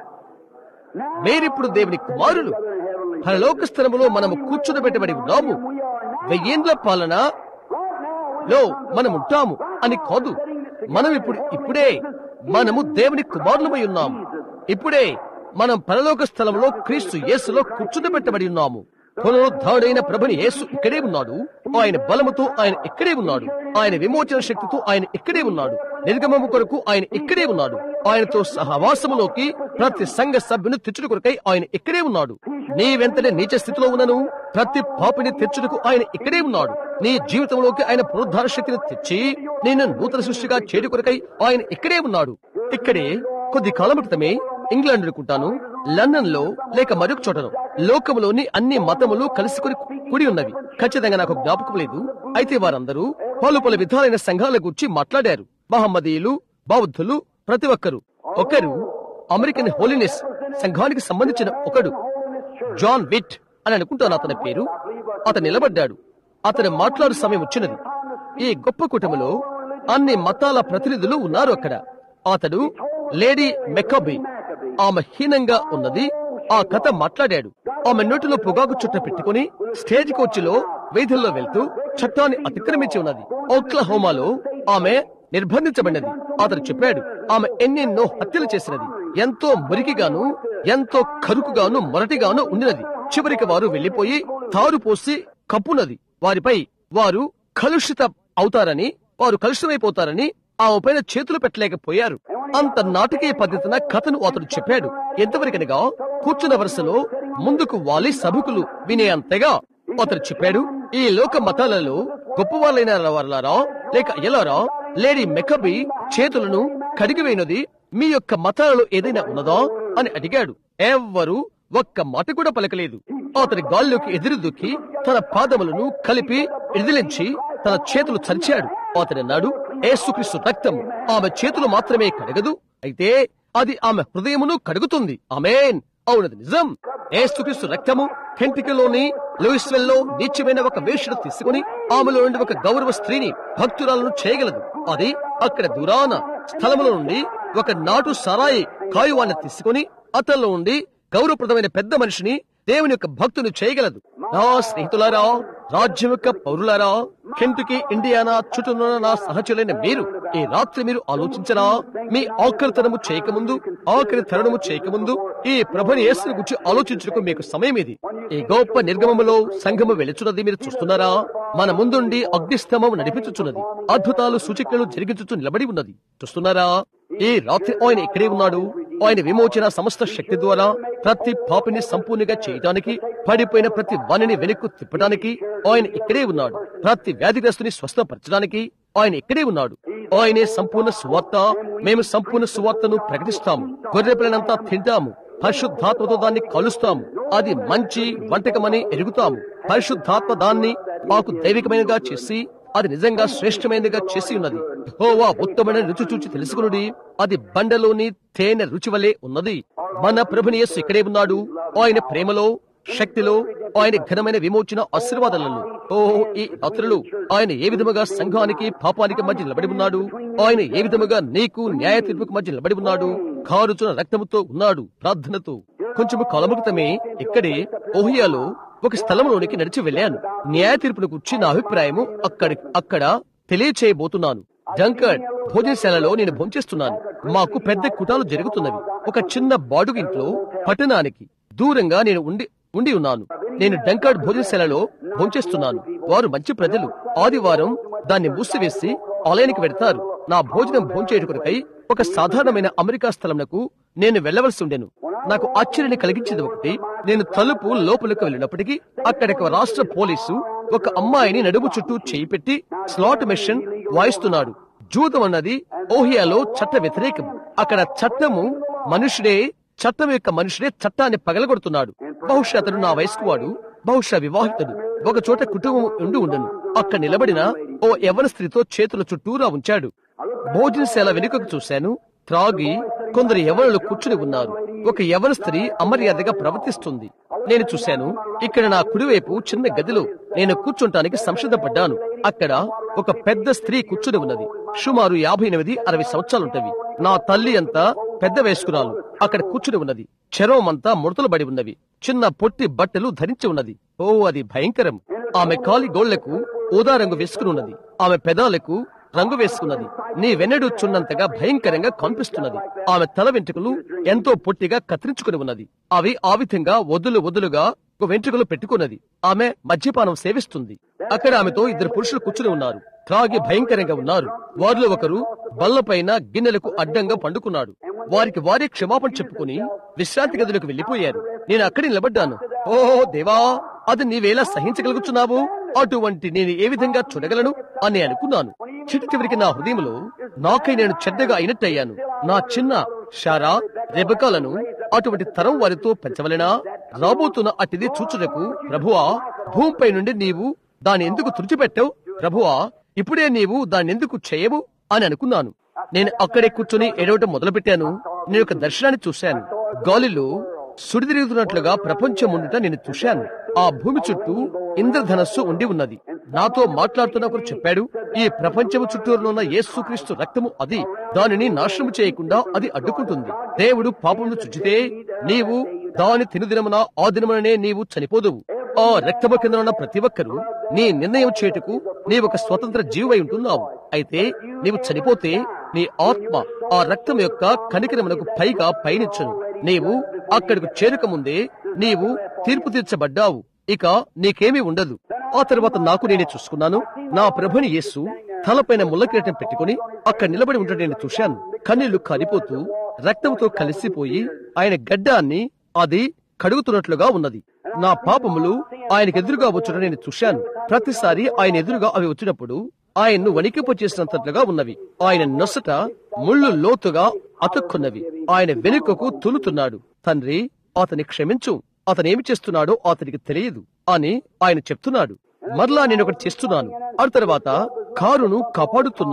Now, మీరిప్పుడు దేవుని కుమారులు Father in heavenly పరలోక స్థలములో మనము కూర్చుని పెట్టబడి ఉన్నాము we are now. వెయ్యేండ్ల పాలన Right now, లో మనం ఉంటాము అని కాదు మనం ఇప్పుడు ఇప్పుడే మనము దేవుని కుమారులమై ఉన్నాము ఇప్పుడే మనం పరలోక స్థలంలో క్రీస్తు యేసులో కూర్చుని పెట్టబడి ఉన్నాము పునరుద్ధాడైన ప్రభుని యేసు ఇక్కడే ఉన్నాడు ఆయన బలముతో ఆయన ఇక్కడే ఉన్నాడు ఆయన విమోచన శక్తితో ఆయన ఇక్కడే ఉన్నాడు నిర్గమము కొరకు ఆయన ఇక్కడే ఉన్నాడు ఆయనతో సహవాసములోకి ప్రతి సంఘ సభ్యుని తెచ్చుట కొరకై ఆయన ఇక్కడే ఉన్నాడు నీవెంతనే నీచ స్థితిలో ఉన్నను ప్రతి పాపిని తెచ్చుటకు ఆయన ఇక్కడే ఉన్నాడు నీ జీవితంలోకి ఆయన పునరుద్ధార శక్తిని తెచ్చి నేను నూతన సృష్టిగా చేయడు కొరకై ఆయన ఇక్కడే ఉన్నాడు ఇక్కడే కొద్ది కాలం క్రితమే ఇంగ్లాండ్ అనుకుంటాను లండన్ లో లేక మరొక చోటను లోకములోని అన్ని మతములు కలుసుకుని కూడి ఉన్నవి ఖచ్చితంగా నాకు జ్ఞాపకం లేదు అయితే వారందరూ పలు పలు విధాలైన సంఘాల గురించి మాట్లాడారు మహమ్మదీయులు బౌద్ధులు ప్రతి ఒక్కరు ఒకరు అమెరికన్ హోలీనెస్ సంఘానికి సంబంధించిన ఒకడు జాన్ విట్ అని అనుకుంటాను అతని పేరు అతను నిలబడ్డాడు అతను మాట్లాడు సమయం వచ్చినది ఈ గొప్ప కుటుంబంలో అన్ని మతాల ప్రతినిధులు ఉన్నారు అక్కడ అతడు లేడీ మెక్కబీ ఆమె హీనంగా ఉన్నది ఆ కథ మాట్లాడాడు ఆమె నోటిలో పొగాకు చుట్ట పెట్టుకుని స్టేజ్ కోచ్లో వీధుల్లో వెళ్తూ చట్టాన్ని అతిక్రమించి ఉన్నది ఓక్ల హోమాలో ఆమె నిర్బంధించబడినది అతను చెప్పాడు ఆమె ఎన్నెన్నో హత్యలు చేసినది ఎంతో మురికిగాను ఎంతో కరుకుగాను మొరటిగాను ఉండినది చివరికి వారు వెళ్లిపోయి తారు పోసి కప్పునది వారిపై వారు కలుషిత అవుతారని వారు కలుషితమైపోతారని ఆమె పైన చేతులు పెట్టలేకపోయారు అంత నాటకీయ పద్ధతిన కథను అతడు చెప్పాడు ఎంతవరకనగా కూర్చున్న వరుసలో ముందుకు వాలి సభకులు వినే అంతగా అతడు చెప్పాడు ఈ లోక మతాలలో గొప్పవాళ్ళైన వారులారా లేక ఎలారా లేడీ మెకబి చేతులను కడిగివేయినది మీ యొక్క మతాలలో ఏదైనా ఉన్నదా అని అడిగాడు ఎవ్వరు ఒక్క మాట కూడా పలకలేదు అతని గాల్లోకి ఎదురు దుక్కి తన పాదములను కలిపి ఎదిలించి తన చేతులు చరిచాడు అతడు అన్నాడు యేసుక్రీస్తు రక్తం ఆమె చేతులు మాత్రమే కడగదు అయితే అది ఆమె హృదయమును కడుగుతుంది ఆమెన్ అవునది నిజం ఏసుక్రీస్తు రక్తము కెంటికలోని లూయిస్వెల్ లో నీచమైన ఒక వేషను తీసుకుని ఆమెలో నుండి ఒక గౌరవ స్త్రీని భక్తురాలను చేయగలదు అది అక్కడ దూరాన స్థలములో నుండి ఒక నాటు సరాయి కాయువాన్ని తీసుకుని అతనిలో ఉండి గౌరవప్రదమైన పెద్ద మనిషిని దేవుని యొక్క భక్తుని చేయగలదు నా స్నేహితులారా రాజ్యం యొక్క పౌరులారా కెంటుకి ఇండియానా చుట్టూనున్న నా సహచరులైన మీరు ఈ రాత్రి మీరు ఆలోచించరా మీ ఆకలితనము చేయకముందు ఆకలి తరణము చేయకముందు ఈ ప్రభుని యేసుని గురించి ఆలోచించుటకు మీకు సమయం ఇది ఈ గొప్ప నిర్గమములో సంఘము వెలుచున్నది మీరు చూస్తున్నారా మన ముందుండి అగ్నిస్తంభం నడిపించుచున్నది అద్భుతాలు సూచికలు జరిగించుచు నిలబడి ఉన్నది చూస్తున్నారా ఈ రాత్రి ఆయన ఇక్కడే ఉన్నాడు ఆయన విమోచన సమస్త శక్తి ద్వారా ప్రతి పాపిని సంపూర్ణంగా చేయటానికి పడిపోయిన ప్రతి వాణిని వెనక్కు తిప్పడానికి ఆయన ఇక్కడే ఉన్నాడు ప్రతి వ్యాధిగ్రస్తుని స్వస్థపరచడానికి ఆయన ఇక్కడే ఉన్నాడు ఆయనే సంపూర్ణ సువార్త మేము సంపూర్ణ సువార్తను ప్రకటిస్తాము గొర్రె పిల్లనంతా తింటాము పరిశుద్ధాత్మతో దాన్ని కలుస్తాము అది మంచి వంటకమని ఎరుగుతాము పరిశుద్ధాత్మ దాన్ని మాకు దైవికమైనగా చేసి అది నిజంగా శ్రేష్టమైనదిగా చేసి ఉన్నది హోవా ఉత్తమైన రుచి చూచి తెలుసుకునుడి అది బండలోని తేనె రుచి వలె ఉన్నది మన ప్రభుని యేసు ఇక్కడే ఉన్నాడు ఆయన ప్రేమలో శక్తిలో ఆయన ఘనమైన విమోచన ఆశీర్వాదాలను ఓ ఈ రాత్రులు ఆయన ఏ విధముగా సంఘానికి పాపానికి మధ్య నిలబడి ఉన్నాడు ఆయన ఏ విధముగా నీకు న్యాయ తీర్పుకు మధ్య నిలబడి ఉన్నాడు కారుచున్న రక్తముతో ఉన్నాడు ప్రార్థనతో కొంచెము కాలము క్రితమే ఇక్కడే ఓహియాలో ఒక స్థలంలోనికి నడిచి వెళ్ళాను న్యాయ తీర్పును గురించి నా అభిప్రాయము అక్కడ అక్కడ తెలియచేయబోతున్నాను డంకర్డ్ భోజనశాలలో నేను భోంచేస్తున్నాను మాకు పెద్ద కుటాలు జరుగుతున్నవి ఒక చిన్న బాడుగు ఇంట్లో పట్టణానికి దూరంగా నేను ఉండి ఉండి ఉన్నాను నేను డంకర్డ్ భోజనశాలలో భోంచేస్తున్నాను వారు మంచి ప్రజలు ఆదివారం దాన్ని మూసివేసి ఆలయానికి వెడతారు నా భోజనం భోంచేయుటకై ఒక సాధారణమైన అమెరికా స్థలంకు నేను వెళ్లవలసి ఉండెను నాకు ఆశ్చర్యాన్ని కలిగించింది ఒకటి నేను తలుపు లోపలికి వెళ్ళినప్పటికీ అక్కడికి ఒక రాష్ట్ర పోలీసు ఒక అమ్మాయిని నడుము చుట్టూ చేయి పెట్టి స్లాట్ మెషిన్ వాయిస్తున్నాడు జూదం అన్నది ఓహియాలో చట్ట వ్యతిరేకం అక్కడ చట్టము మనుషుడే చట్టం యొక్క మనుషుడే చట్టాన్ని పగలగొడుతున్నాడు బహుశా అతడు నా వయస్కు వాడు బహుశా వివాహితుడు ఒక చోట కుటుంబం ఉండి ఉండను అక్కడ నిలబడిన ఓ యవన స్త్రీతో చేతుల చుట్టూరా ఉంచాడు భోజనశాల వెనుకకు చూశాను త్రాగి కొందరు యవనులు కూర్చుని ఉన్నారు ఒక యవన స్త్రీ అమర్యాదగా ప్రవర్తిస్తుంది నేను చూశాను ఇక్కడ నా కుడివైపు చిన్న గదిలో నేను కూర్చుంటానికి సంసిద్ధపడ్డాను అక్కడ ఒక పెద్ద స్త్రీ కూర్చుని ఉన్నది సుమారు యాభై ఎనిమిది అరవై సంవత్సరాలుంటవి నా తల్లి అంతా పెద్ద వేసుకురాలు అక్కడ కూర్చుని ఉన్నది చర్మం అంతా ముడతలు పడి ఉన్నవి చిన్న పొట్టి బట్టలు ధరించి ఉన్నది ఓ అది భయంకరం ఆమె కాలి గోళ్లకు ఊదా రంగు వేసుకుని ఉన్నది ఆమె పెదాలకు రంగు వేసుకున్నది నీ వెన్నడు చున్నంతగా భయంకరంగా కనిపిస్తున్నది ఆమె తల వెంట్రుకలు ఎంతో పొట్టిగా కత్తిరించుకుని ఉన్నది అవి ఆ విధంగా వదులు వదులుగా ఒక వెంట్రుకలు పెట్టుకున్నది ఆమె మద్యపానం సేవిస్తుంది అక్కడ ఆమెతో ఇద్దరు పురుషులు కూర్చుని ఉన్నారు త్రాగి భయంకరంగా ఉన్నారు వారిలో ఒకరు బల్లపైన గిన్నెలకు అడ్డంగా పండుకున్నాడు వారికి వారే క్షమాపణ చెప్పుకుని విశ్రాంతి గదిలోకి వెళ్లిపోయారు నేను అక్కడే నిలబడ్డాను ఓ దేవా అది నీవేలా సహించగలుగుతున్నావు అటువంటి నేను ఏ విధంగా చూడగలను అని అనుకున్నాను చిటి చివరికి నా హృదయంలో నాకై నేను చెడ్డగా అయినట్టయ్యాను నా చిన్న షారా రెబకాలను అటువంటి తరం వారితో పెంచవలెనా రాబోతున్న అటిది చూచుటకు ప్రభువా భూమిపై నుండి నీవు దాని ఎందుకు తుడిచిపెట్టావు ప్రభువా ఇప్పుడే నీవు దాన్ని ఎందుకు చేయవు అని అనుకున్నాను నేను అక్కడే కూర్చొని ఏడవటం మొదలుపెట్టాను నేను ఒక దర్శనాన్ని చూశాను గాలిలో సుడిదిరుగుతున్నట్లుగా ప్రపంచం ఉండుట నేను చూశాను ఆ భూమి చుట్టూ ఇంద్రధనస్సు ఉండి ఉన్నది నాతో మాట్లాడుతున్న ఒకరు చెప్పాడు ఈ ప్రపంచము చుట్టూరులో ఉన్న యేసుక్రీస్తు రక్తము అది దానిని నాశనము చేయకుండా అది అడ్డుకుంటుంది దేవుడు పాపమును చుచ్చితే నీవు దాని తినుదినమున ఆ దినముననే నీవు చనిపోదువు ఆ రక్తము కింద ఉన్న ప్రతి ఒక్కరూ నీ నిర్ణయం చేటుకు నీవు ఒక స్వతంత్ర జీవై ఉంటున్నావు అయితే నీవు చనిపోతే నీ ఆత్మ ఆ రక్తం యొక్క కనికరమునకు పైగా పయనించను నీవు అక్కడికి చేరక ముందే నీవు తీర్పు తీర్చబడ్డావు ఇక నీకేమీ ఉండదు ఆ తర్వాత నాకు నేనే చూసుకున్నాను నా ప్రభుని యేసు తలపైన ముళ్ళకిరీటం పెట్టుకుని అక్కడ నిలబడి ఉండటం నేను చూశాను కన్నీళ్లు కారిపోతూ రక్తంతో కలిసిపోయి ఆయన గడ్డాన్ని అది కడుగుతున్నట్లుగా ఉన్నది నా పాపములు ఆయనకు ఎదురుగా వచ్చుట నేను చూశాను ప్రతిసారి ఆయన ఎదురుగా అవి వచ్చినప్పుడు ఆయన్ను వణికింపచేసినంతట్లుగా ఉన్నవి ఆయన నొసట ముళ్ళు లోతుగా అతుక్కున్నవి ఆయన వెనుకకు తులుతున్నాడు తండ్రి అతని క్షమించు అతనేమి చేస్తున్నాడో అతనికి తెలియదు అని ఆయన చెప్తున్నాడు మరలా నేను ఒకటి చేస్తున్నాను ఆ తర్వాత కారును కాపాడుతున్న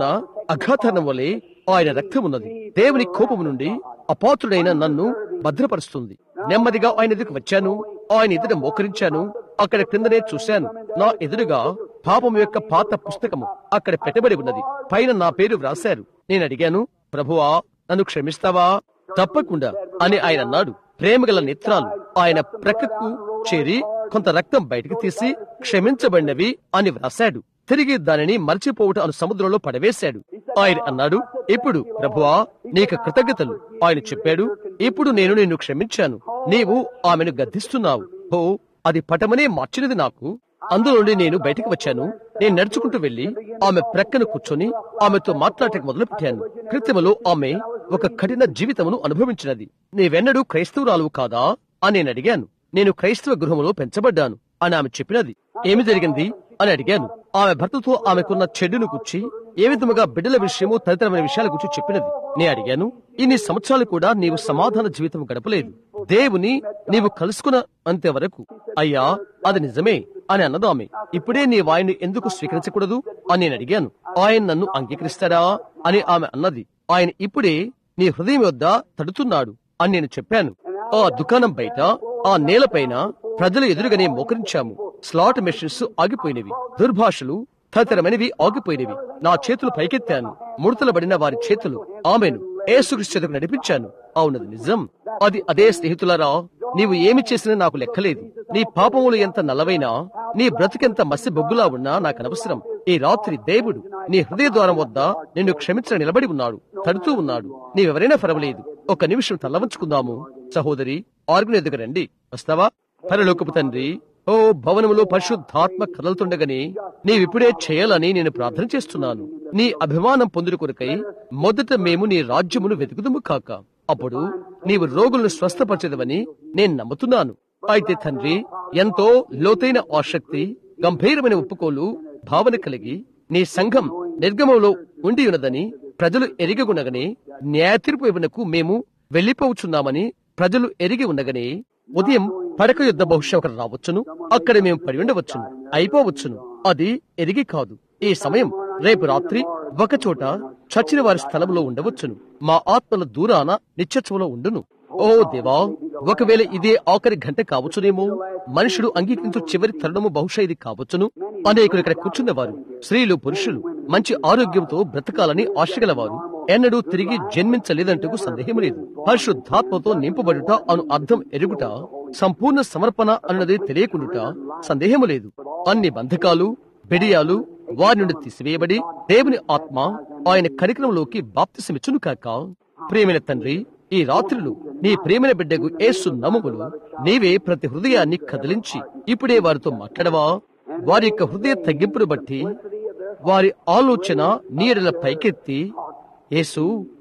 అఘాతనం వలె ఆయన రక్తం ఉన్నది దేవుని కోపము నుండి అపాత్రుడైన నన్ను భద్రపరుస్తుంది నెమ్మదిగా ఆయన ఎదురుకు వచ్చాను ఆయన ఎదుట మోకరించాను అక్కడ క్రిందనే చూశాను నా ఎదురుగా పాపం యొక్క పాత పుస్తకము అక్కడ పెట్టబడి ఉన్నది పైన నా పేరు వ్రాశారు నేను అడిగాను ప్రభువా నన్ను క్షమిస్తావా తప్పకుండా అని ఆయన అన్నాడు ప్రేమగల నేత్రాలు ఆయన ప్రక్కకు చేరి కొంత రక్తం బయటకు తీసి క్షమించబడినవి అని వ్రాశాడు తిరిగి దానిని మర్చిపోవుట అను సముద్రంలో పడవేశాడు ఆయన అన్నాడు ఇప్పుడు ప్రభువా నీకు కృతజ్ఞతలు ఆయన చెప్పాడు ఇప్పుడు నేను నిన్ను క్షమించాను నీవు ఆమెను గద్దిస్తున్నావు ఓ అది పటమనే మార్చినది నాకు అందులోండి నేను బయటికి వచ్చాను నేను నడుచుకుంటూ వెళ్లి ఆమె ప్రక్కన కూర్చొని ఆమెతో మాట్లాడటం మొదలు పెట్టాను కృత్యములో ఆమె ఒక కఠిన జీవితమును అనుభవించినది నీవెన్నడూ క్రైస్తవురాలు కాదా అని నేను అడిగాను నేను క్రైస్తవ గృహములో పెంచబడ్డాను అని ఆమె చెప్పినది ఏమి జరిగింది అని అడిగాను ఆమె భర్తతో ఆమెకున్న చెడును గుర్చి ఏ విధముగా బిడ్డల విషయము తదితరమైన విషయాల గురించి చెప్పినది నేను అడిగాను ఇన్ని సంవత్సరాలు కూడా నీవు సమాధాన జీవితం గడపలేదు దేవుని నీవు కలుసుకున్న అంతే వరకు అయ్యా అది నిజమే అని అన్నది ఆమె ఇప్పుడే నీ వాయిని ఎందుకు స్వీకరించకూడదు అని నేను అడిగాను ఆయన నన్ను అంగీకరిస్తాడా అని ఆమె అన్నది ఆయన ఇప్పుడే నీ హృదయం వద్ద తడుతున్నాడు అని నేను చెప్పాను ఆ దుకాణం బయట ఆ నేలపైన ప్రజల ఎదురుగానే మోకరించాము స్లాట్ మెషిన్స్ ఆగిపోయినవి దుర్భాషలు తదితరమైనవి ఆగిపోయినవి నా చేతులు పైకెత్తాను ముడతలబడిన వారి చేతులు ఆమెను ఏసుక్రీస్తుకు నడిపించాను అవునది నిజం అది అదే స్నేహితులారా నీవు ఏమి చేసినా నాకు లెక్కలేదు నీ పాపములు ఎంత నల్లవైనా నీ బ్రతికెంత మసి బొగ్గులా ఉన్నా నాకు అనవసరం ఈ రాత్రి దేవుడు నీ హృదయ ద్వారం వద్ద నిన్ను క్షమించ నిలబడి ఉన్నాడు తడుతూ ఉన్నాడు నీవెవరైనా పర్వాలేదు ఒక నిమిషం తల్లవంచుకుందాము సహోదరి ఆర్గుని ఎదుగు రండి వస్తావా పరలోకపు తండ్రి ఓ భవనములో పరిశుద్ధాత్మ కదలుతుండగానే నీవిప్పుడే చేయాలని నేను ప్రార్థన చేస్తున్నాను నీ అభిమానం పొందుడు కొరకై మొదట మేము నీ రాజ్యమును వెతుకుదుము కాక అప్పుడు నీవు రోగులను స్వస్థపరచదవని నేను నమ్ముతున్నాను అయితే తండ్రి ఎంతో లోతైన ఆసక్తి గంభీరమైన ఒప్పుకోలు భావన కలిగి నీ సంఘం నిర్గమంలో ఉండి ఉన్నదని ప్రజలు ఎరిగగునగనే న్యాయ తీర్పు ఇవ్వనకు మేము వెళ్లిపోవచ్చున్నామని ప్రజలు ఎరిగి ఉండగానే ఉదయం పడక యుద్ధ బహుశా ఒకరు రావచ్చును అక్కడ మేము పడి ఉండవచ్చును అయిపోవచ్చును అది ఎరిగి కాదు ఈ సమయం రేపు రాత్రి ఒక చోట చచ్చిన వారి స్థలంలో ఉండవచ్చును మా ఆత్మల దూరాన నిత్యత్వంలో ఉండును ఓ దేవా ఒకవేళ ఇదే ఆఖరి గంట కావచ్చునేమో మనుషుడు అంగీకరించు చివరి తరుణము బహుశా ఇది కావచ్చును అనేకులు ఇక్కడ కూర్చున్నవారు స్త్రీలు పురుషులు మంచి ఆరోగ్యంతో బ్రతకాలని ఆశగలవారు ఎన్నడూ తిరిగి జన్మించలేదంటూ సందేహం లేదు పరిశుద్ధాత్మతో నింపబడుట అను అర్థం ఎరుగుట సంపూర్ణ సమర్పణ అన్నది తెలియకుండుట సందేహము లేదు అన్ని బంధకాలు బెడియాలు వారి నుండి తీసివేయబడి దేవుని ఆత్మ ఆయన కరికరంలోకి బాప్తిసమిచ్చును కాక ప్రేమైన తండ్రి ఈ రాత్రులు నీ ప్రేమైన బిడ్డకు ఏసు నమములు నీవే ప్రతి హృదయాన్ని కదిలించి ఇప్పుడే వారితో మాట్లాడవా వారి యొక్క హృదయ తగ్గింపును బట్టి వారి ఆలోచన నీడల పైకెత్తి యేసు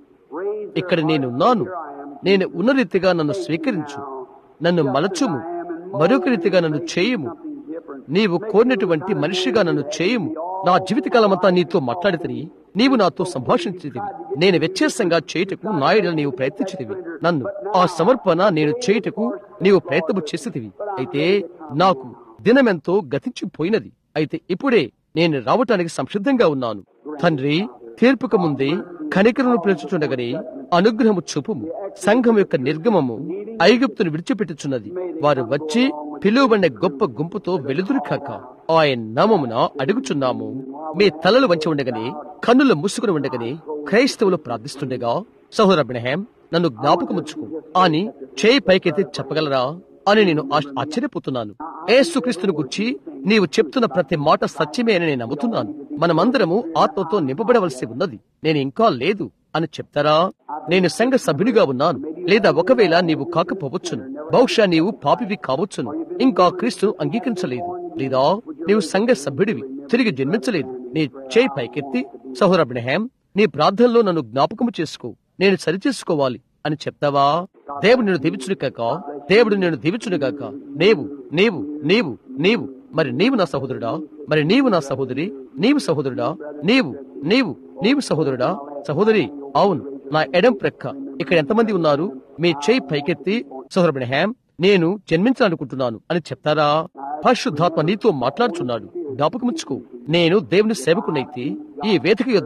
ఇక్కడ నేనున్నాను నేను ఉన్న రీతిగా నన్ను స్వీకరించు నన్ను మలచుము మరొక రీతిగా నన్ను చేయుము నీవు కోరినటువంటి మనిషిగా నన్ను చేయుము నా జీవితకాలమంతా నీతో మాట్లాడితిని నీవు నాతో సంభాషించేదివి నేను వ్యత్యాసంగా చేయుటకు నాయుడు నీవు ప్రయత్నించేదివి నన్ను ఆ సమర్పణ నేను చేయుటకు నీవు ప్రయత్నము చేసేదివి అయితే నాకు దినమెంతో గతించిపోయినది అయితే ఇప్పుడే నేను రావటానికి సంసిద్ధంగా ఉన్నాను తండ్రి తీర్పుకు ముందే కనికరను పిలుచుచుండగని అనుగ్రహము చూపుము సంఘం యొక్క నిర్గమము ఐగుప్తును విడిచిపెట్టుచున్నది వారు వచ్చి పిలువబడిన గొప్ప గుంపుతో వెలుదురు కాక ఆయన నామమున అడుగుచున్నాము మీ తలలు వంచి ఉండగానే కన్నులు మూసుకుని ఉండగానే క్రైస్తవులు ప్రార్థిస్తుండగా సహోదర అబ్రహాం నన్ను జ్ఞాపకముచ్చుకు అని చేయి పైకెత్తి చెప్పగలరా అని నేను ఆశ- ఆశ్చర్యపోతున్నాను ఏసుక్రీస్తుని గురించి నీవు చెప్తున్న ప్రతి మాట సత్యమే అని నేను నమ్ముతున్నాను మనమందరము ఆత్మతో నింపబడవలసి ఉన్నది నేను ఇంకా లేదు అని చెప్తారా నేను సంఘ సభ్యునిగా ఉన్నాను లేదా ఒకవేళ నీవు కాకపోవచ్చును బహుశా నీవు పాపివి కావచ్చును ఇంకా క్రీస్తును అంగీకరించలేదు లేదా నీవు సంఘ సభ్యుడివి తిరిగి జన్మించలేదు నీ చేయి పైకెత్తి సహోదర అబ్రహాం నీ ప్రార్థనలో నన్ను జ్ఞాపకము చేసుకో నేను సరిచేసుకోవాలి అని చెప్తావా దేవుడు నేను దీవించును కాక దేవుడు నేను దీవించును కాక నీవు నీవు నీవు నీవు మరి నీవు నా సహోదరుడా మరి నీవు నా సహోదరి నీవు సహోదరుడా నీవు నీవు నీవు సహోదరుడా సహోదరి అవును నా ఎడం ప్రక్క ఇక్కడ ఎంతమంది ఉన్నారు మీ చేయి పైకెత్తి సహోదర బ్రహాం నేను జన్మించాలనుకుంటున్నాను అని చెప్తారా పరిశుద్ధాత్మ నీతో మాట్లాడుచున్నాడు జ్ఞాపకముచ్చుకో నేను దేవుని సేవకునైతే ఈ వేదిక యొద్ద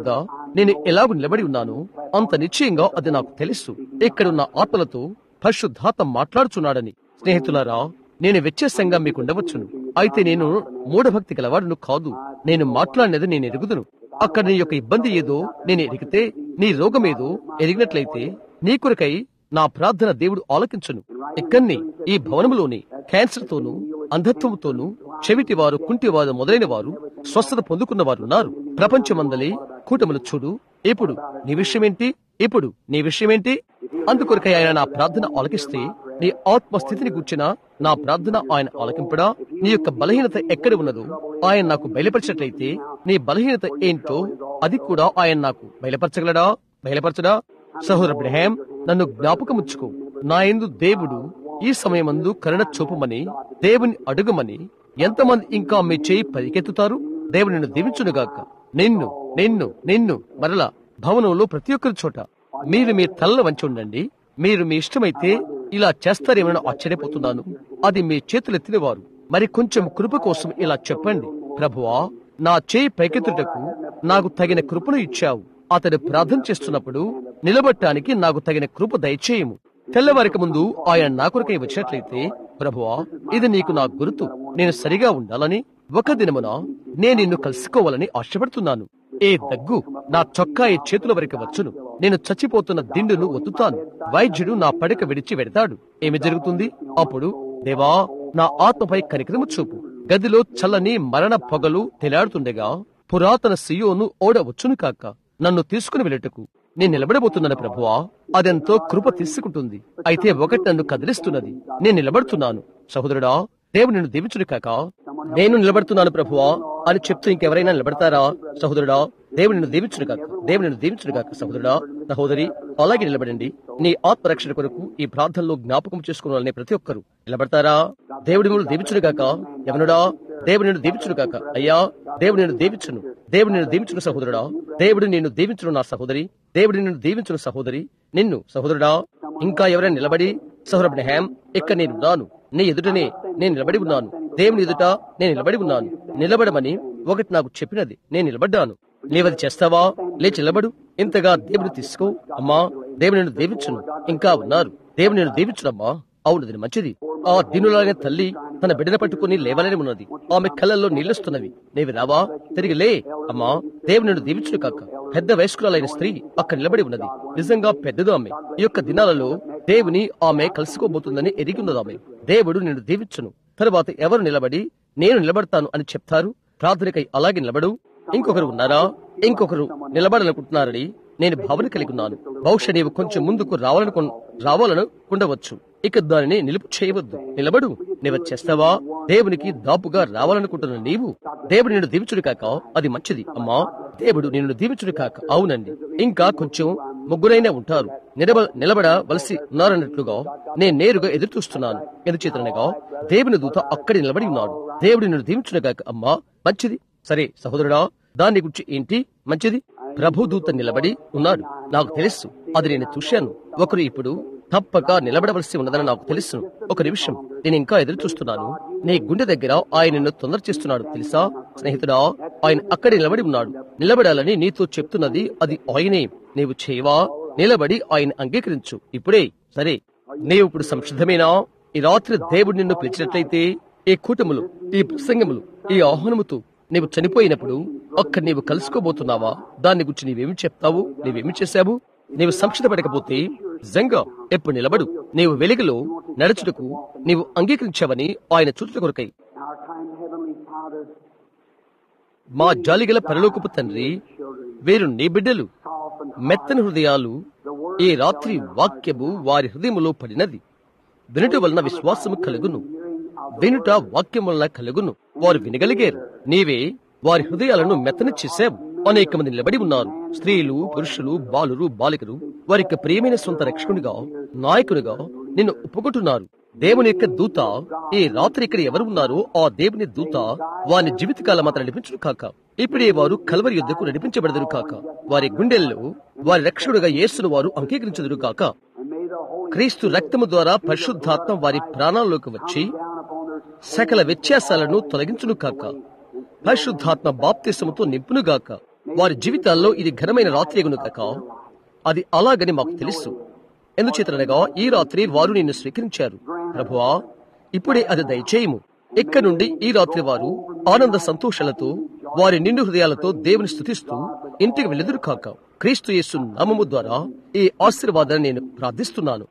నేను ఎలాగూ నిలబడి ఉన్నాను అంత నిశ్చయంగా అది నాకు తెలుసు ఇక్కడున్న ఆత్మలతో పరిశుద్ధాత్మ మాట్లాడుచున్నాడని స్నేహితులారా నేను వ్యత్యాసంగా మీకు ఉండవచ్చును అయితే నేను మూఢభక్తి గలవాడును కాదు నేను మాట్లాడినది నేను ఎరుగుదును అక్కడ నీ యొక్క ఇబ్బంది ఏదో నేను ఎరిగితే నీ రోగం ఏదో ఎరిగినట్లయితే నీ కొరకై నా ప్రార్థన దేవుడు ఆలకించును ఇక్కన్ని ఈ భవనములోని క్యాన్సర్ తోనూ అంధత్వముతోనూ చెవిటి వారు కుంటివారు మొదలైన వారు స్వస్థత పొందుకున్న వారు ఉన్నారు ప్రపంచమందలి కూటములు చూడు ఇప్పుడు నీ విషయమేంటి ఇప్పుడు నీ విషయమేంటి అందుకొరకై ఆయన నా ప్రార్థన ఆలకిస్తే నీ ఆత్మస్థితిని కూర్చిన నా ప్రార్థన ఆయన ఆలకింపడా నీ యొక్క బలహీనత ఎక్కడ ఉన్నదో ఆయన నాకు బయలుపరిచినట్లయితే నీ బలహీనత ఏంటో అది కూడా ఆయన నాకు బయలుపరచగలడా బయలుపరచడా సహోదర బ్రహాం నన్ను జ్ఞాపకముచ్చుకో నా ఎందు దేవుడు ఈ సమయమందు కరుణ చూపమని దేవుని అడుగమని ఎంతమంది ఇంకా మీ చేయి పరికెత్తుతారు దేవుడు నిన్ను దీవించునుగాక నిన్ను నిన్ను నిన్ను మరలా భవనంలో ప్రతి ఒక్కరి చోట మీరు మీ తల్ల వంచి ఉండండి మీరు మీ ఇష్టమైతే ఇలా చేస్తారేమని ఆశ్చర్యపోతున్నాను అది మీ చేతులెత్తిన వారు మరి కొంచెం కృప కోసం ఇలా చెప్పండి ప్రభువా నా చేయి పైకెత్తుటకు నాకు తగిన కృపను ఇచ్చావు అతడు ప్రార్థన చేస్తున్నప్పుడు నిలబట్టడానికి నాకు తగిన కృప దయచేయము తెల్లవారిక ముందు ఆయన నా కొరకై వచ్చినట్లయితే ప్రభువా ఇది నీకు నా గుర్తు నేను సరిగా ఉండాలని ఒక దినమున నేను నిన్ను కలుసుకోవాలని ఆశపడుతున్నాను ఏ దగ్గు నా చొక్కా ఈ చేతుల వరకు వచ్చును నేను చచ్చిపోతున్న దిండును ఒత్తుతాను వైద్యుడు నా పడక విడిచి వెడతాడు ఏమి జరుగుతుంది అప్పుడు దేవా నా ఆత్మపై కనికరము చూపు గదిలో చల్లని మరణ పొగలు తెలాడుతుండగా పురాతన సియోను ఓడ వచ్చును కాక నన్ను తీసుకుని వెళ్ళటకు నేను నిలబడబోతున్నాను ప్రభువా అదెంతో కృప తీసుకుంటుంది అయితే ఒకటి నన్ను కదిలిస్తున్నది నేను నిలబడుతున్నాను సహోదరుడా దేవుడు నిన్ను దీవించును కాక నేను నిలబడుతున్నాను ప్రభువా అని చెప్తూ ఇంకెవరైనా నిలబడతారా సహోదరుడా దేవుడు నిన్ను దీవించును కాక దేవుడు నిన్ను దీవించును కాక సహోదరుడా సహోదరి అలాగే నిలబడండి నీ ఆత్మరక్షణ కొరకు ఈ ప్రార్థనలో జ్ఞాపకం చేసుకోవాలనే ప్రతి ఒక్కరు నిలబడతారా దేవుడి మిమ్మల్ని దీవించును కాక ఎవనుడా దేవుడు నిన్ను దీవించును కాక అయ్యా దేవుడు నిన్ను దీవించును దేవుడు నిన్ను దీవించును సహోదరుడా దేవుడు నిన్ను దీవించును నా సహోదరి దేవుడు నిన్ను దీవించును సహోదరి నిన్ను సహోదరుడా ఇంకా ఎవరైనా నిలబడి సహోదరుడు హ్యామ్ ఇక్కడ నేను ఉన్నాను నీ ఎదుటనే నేను నిలబడి ఉన్నాను దేవుని ఎదుట నేను నిలబడి ఉన్నాను నిలబడమని ఒకటి నాకు చెప్పినది నేను నిలబడ్డాను నీవది చేస్తావా లేచి నిలబడు ఇంతగా దేవుడు తీసుకో అమ్మా దేవుడు నిన్ను దీవించును ఇంకా ఉన్నారు దేవుడు నిన్ను దీవించునమ్మా అవును అది మంచిది ఆ దినులనే తల్లి తన బిడ్డను పట్టుకుని లేవలని ఉన్నది ఆమె కళ్ళల్లో నీళ్ళొస్తున్నవి నీవి రావా తిరిగి లే అమ్మా దేవుడు నిన్ను దీవించును కాక పెద్ద వయస్కురాలైన స్త్రీ అక్కడ నిలబడి ఉన్నది నిజంగా పెద్దదు ఆమె ఈ యొక్క దినాలలో దేవుని ఆమె కలుసుకోబోతుందని ఎరిగి ఉన్నది ఆమె దేవుడు నిన్ను దీవించును తరువాత ఎవరు నిలబడి నేను నిలబడతాను అని చెప్తారు ప్రార్థనకై అలాగే నిలబడు ఇంకొకరు ఉన్నారా ఇంకొకరు నిలబడాలనుకుంటున్నారని నేను భావన కలిగి ఉన్నాను బహుశా నీవు కొంచెం ముందుకు రావాలనుకు రావాలనుకుండవచ్చు ఇక దానిని నిలుపు చేయవద్దు నిలబడు నీవు చేస్తావా దేవునికి దాపుగా రావాలనుకుంటున్న నీవు దేవుడు నిన్ను దీవించుడు కాక అది మంచిది అమ్మా దేవుడు నిన్ను దీవించుడు కాక అవునండి ఇంకా కొంచెం ముగ్గురైనా ఉంటారు నిలబ నిలబడవలసి ఉన్నారన్నట్లుగా నేను నేరుగా ఎదురు చూస్తున్నాను ఎందుచేతనగా దేవుని దూత అక్కడి నిలబడి ఉన్నాడు దేవుడు నిన్ను దీవించుడు కాక అమ్మా మంచిది సరే సహోదరుడా దాని గురించి ఏంటి మంచిది ప్రభు దూత నిలబడి ఉన్నాడు నాకు తెలుసు అది నేను చూశాను ఒకరు ఇప్పుడు తప్పక నిలబడవలసి ఉన్నదని నాకు తెలుసు ఒక నిమిషం నేను ఇంకా ఎదురు చూస్తున్నాను నీ గుండె దగ్గర ఆయన నిన్ను తొందర చేస్తున్నాడు తెలుసా స్నేహితుడా ఆయన అక్కడే నిలబడి ఉన్నాడు నిలబడాలని నీతో చెప్తున్నది అది ఆయనే నీవు చేయవా నిలబడి ఆయన అంగీకరించు ఇప్పుడే సరే నీవు ఇప్పుడు సంసిద్ధమేనా ఈ రాత్రి దేవుడు నిన్ను పిలిచినట్లయితే ఈ కూటములు ఈ ప్రసంగములు ఈ ఆహ్వానముతో నీవు చనిపోయినప్పుడు అక్కడ నీవు కలుసుకోబోతున్నావా దాని గురించి నీవేమి చెప్తావు నీవేమి చేశావు నీవు సంక్షిప్తపడకపోతే నిజంగా ఎప్పుడు నిలబడు నీవు వెలుగులో నడుచుటకు నీవు అంగీకరించావని ఆయన చూచుట కొరకై Our kind Heavenly Father, మా జాలిగల పరలోకపు తండ్రి వీరు నీ బిడ్డలు soften మెత్తని హృదయాలు ఈ రాత్రి వాక్యము వారి హృదయములో పడినది వినుట వలన విశ్వాసము కలుగును వినుట వాక్యం వలన కలుగును వారు వినగలిగారు నీవే వారి హృదయాలను మెత్తని చేశావు అనేక మంది నిలబడి ఉన్నారు స్త్రీలు పురుషులు బాలురు బాలికలు వారికి ప్రియమైన సొంత రక్షకునిగా నాయకునిగా నిన్ను ఒప్పుకుంటున్నారు దేవుని యొక్క దూత ఈ రాత్రి ఇక్కడ ఎవరు ఉన్నారో ఆ దేవుని దూత వారి జీవితకాలం మాత్రం నడిపించును కాక ఇప్పుడే వారు కల్వరి యుద్ధకు నడిపించబడదురు కాక వారి గుండెల్లో వారి రక్షకుడుగా యేసును వారు అంగీకరించదురు కాక and may the Holy క్రీస్తు రక్తము ద్వారా పరిశుద్ధాత్మ వారి ప్రాణాల్లోకి వచ్చి down upon their సకల వ్యత్యాసాలను తొలగించును కాక పరిశుద్ధాత్మ బాప్తిసముతో నింపునుగాక వారి జీవితాల్లో ఇది ఘనమైన రాత్రి కాక అది అలాగని మాకు తెలుసు ఎందుచేతనగా ఈ రాత్రి వారు నిన్ను స్వీకరించారు ప్రభువా ఇప్పుడే అది దయచేయము ఇక్కడ నుండి ఈ రాత్రి వారు ఆనంద సంతోషాలతో వారి నిండు హృదయాలతో దేవుని స్థుతిస్తూ ఇంటికి వెళ్ళెదురు కాక క్రీస్తు యేసు నామము ద్వారా ఈ ఆశీర్వాదాన్ని నేను ప్రార్థిస్తున్నాను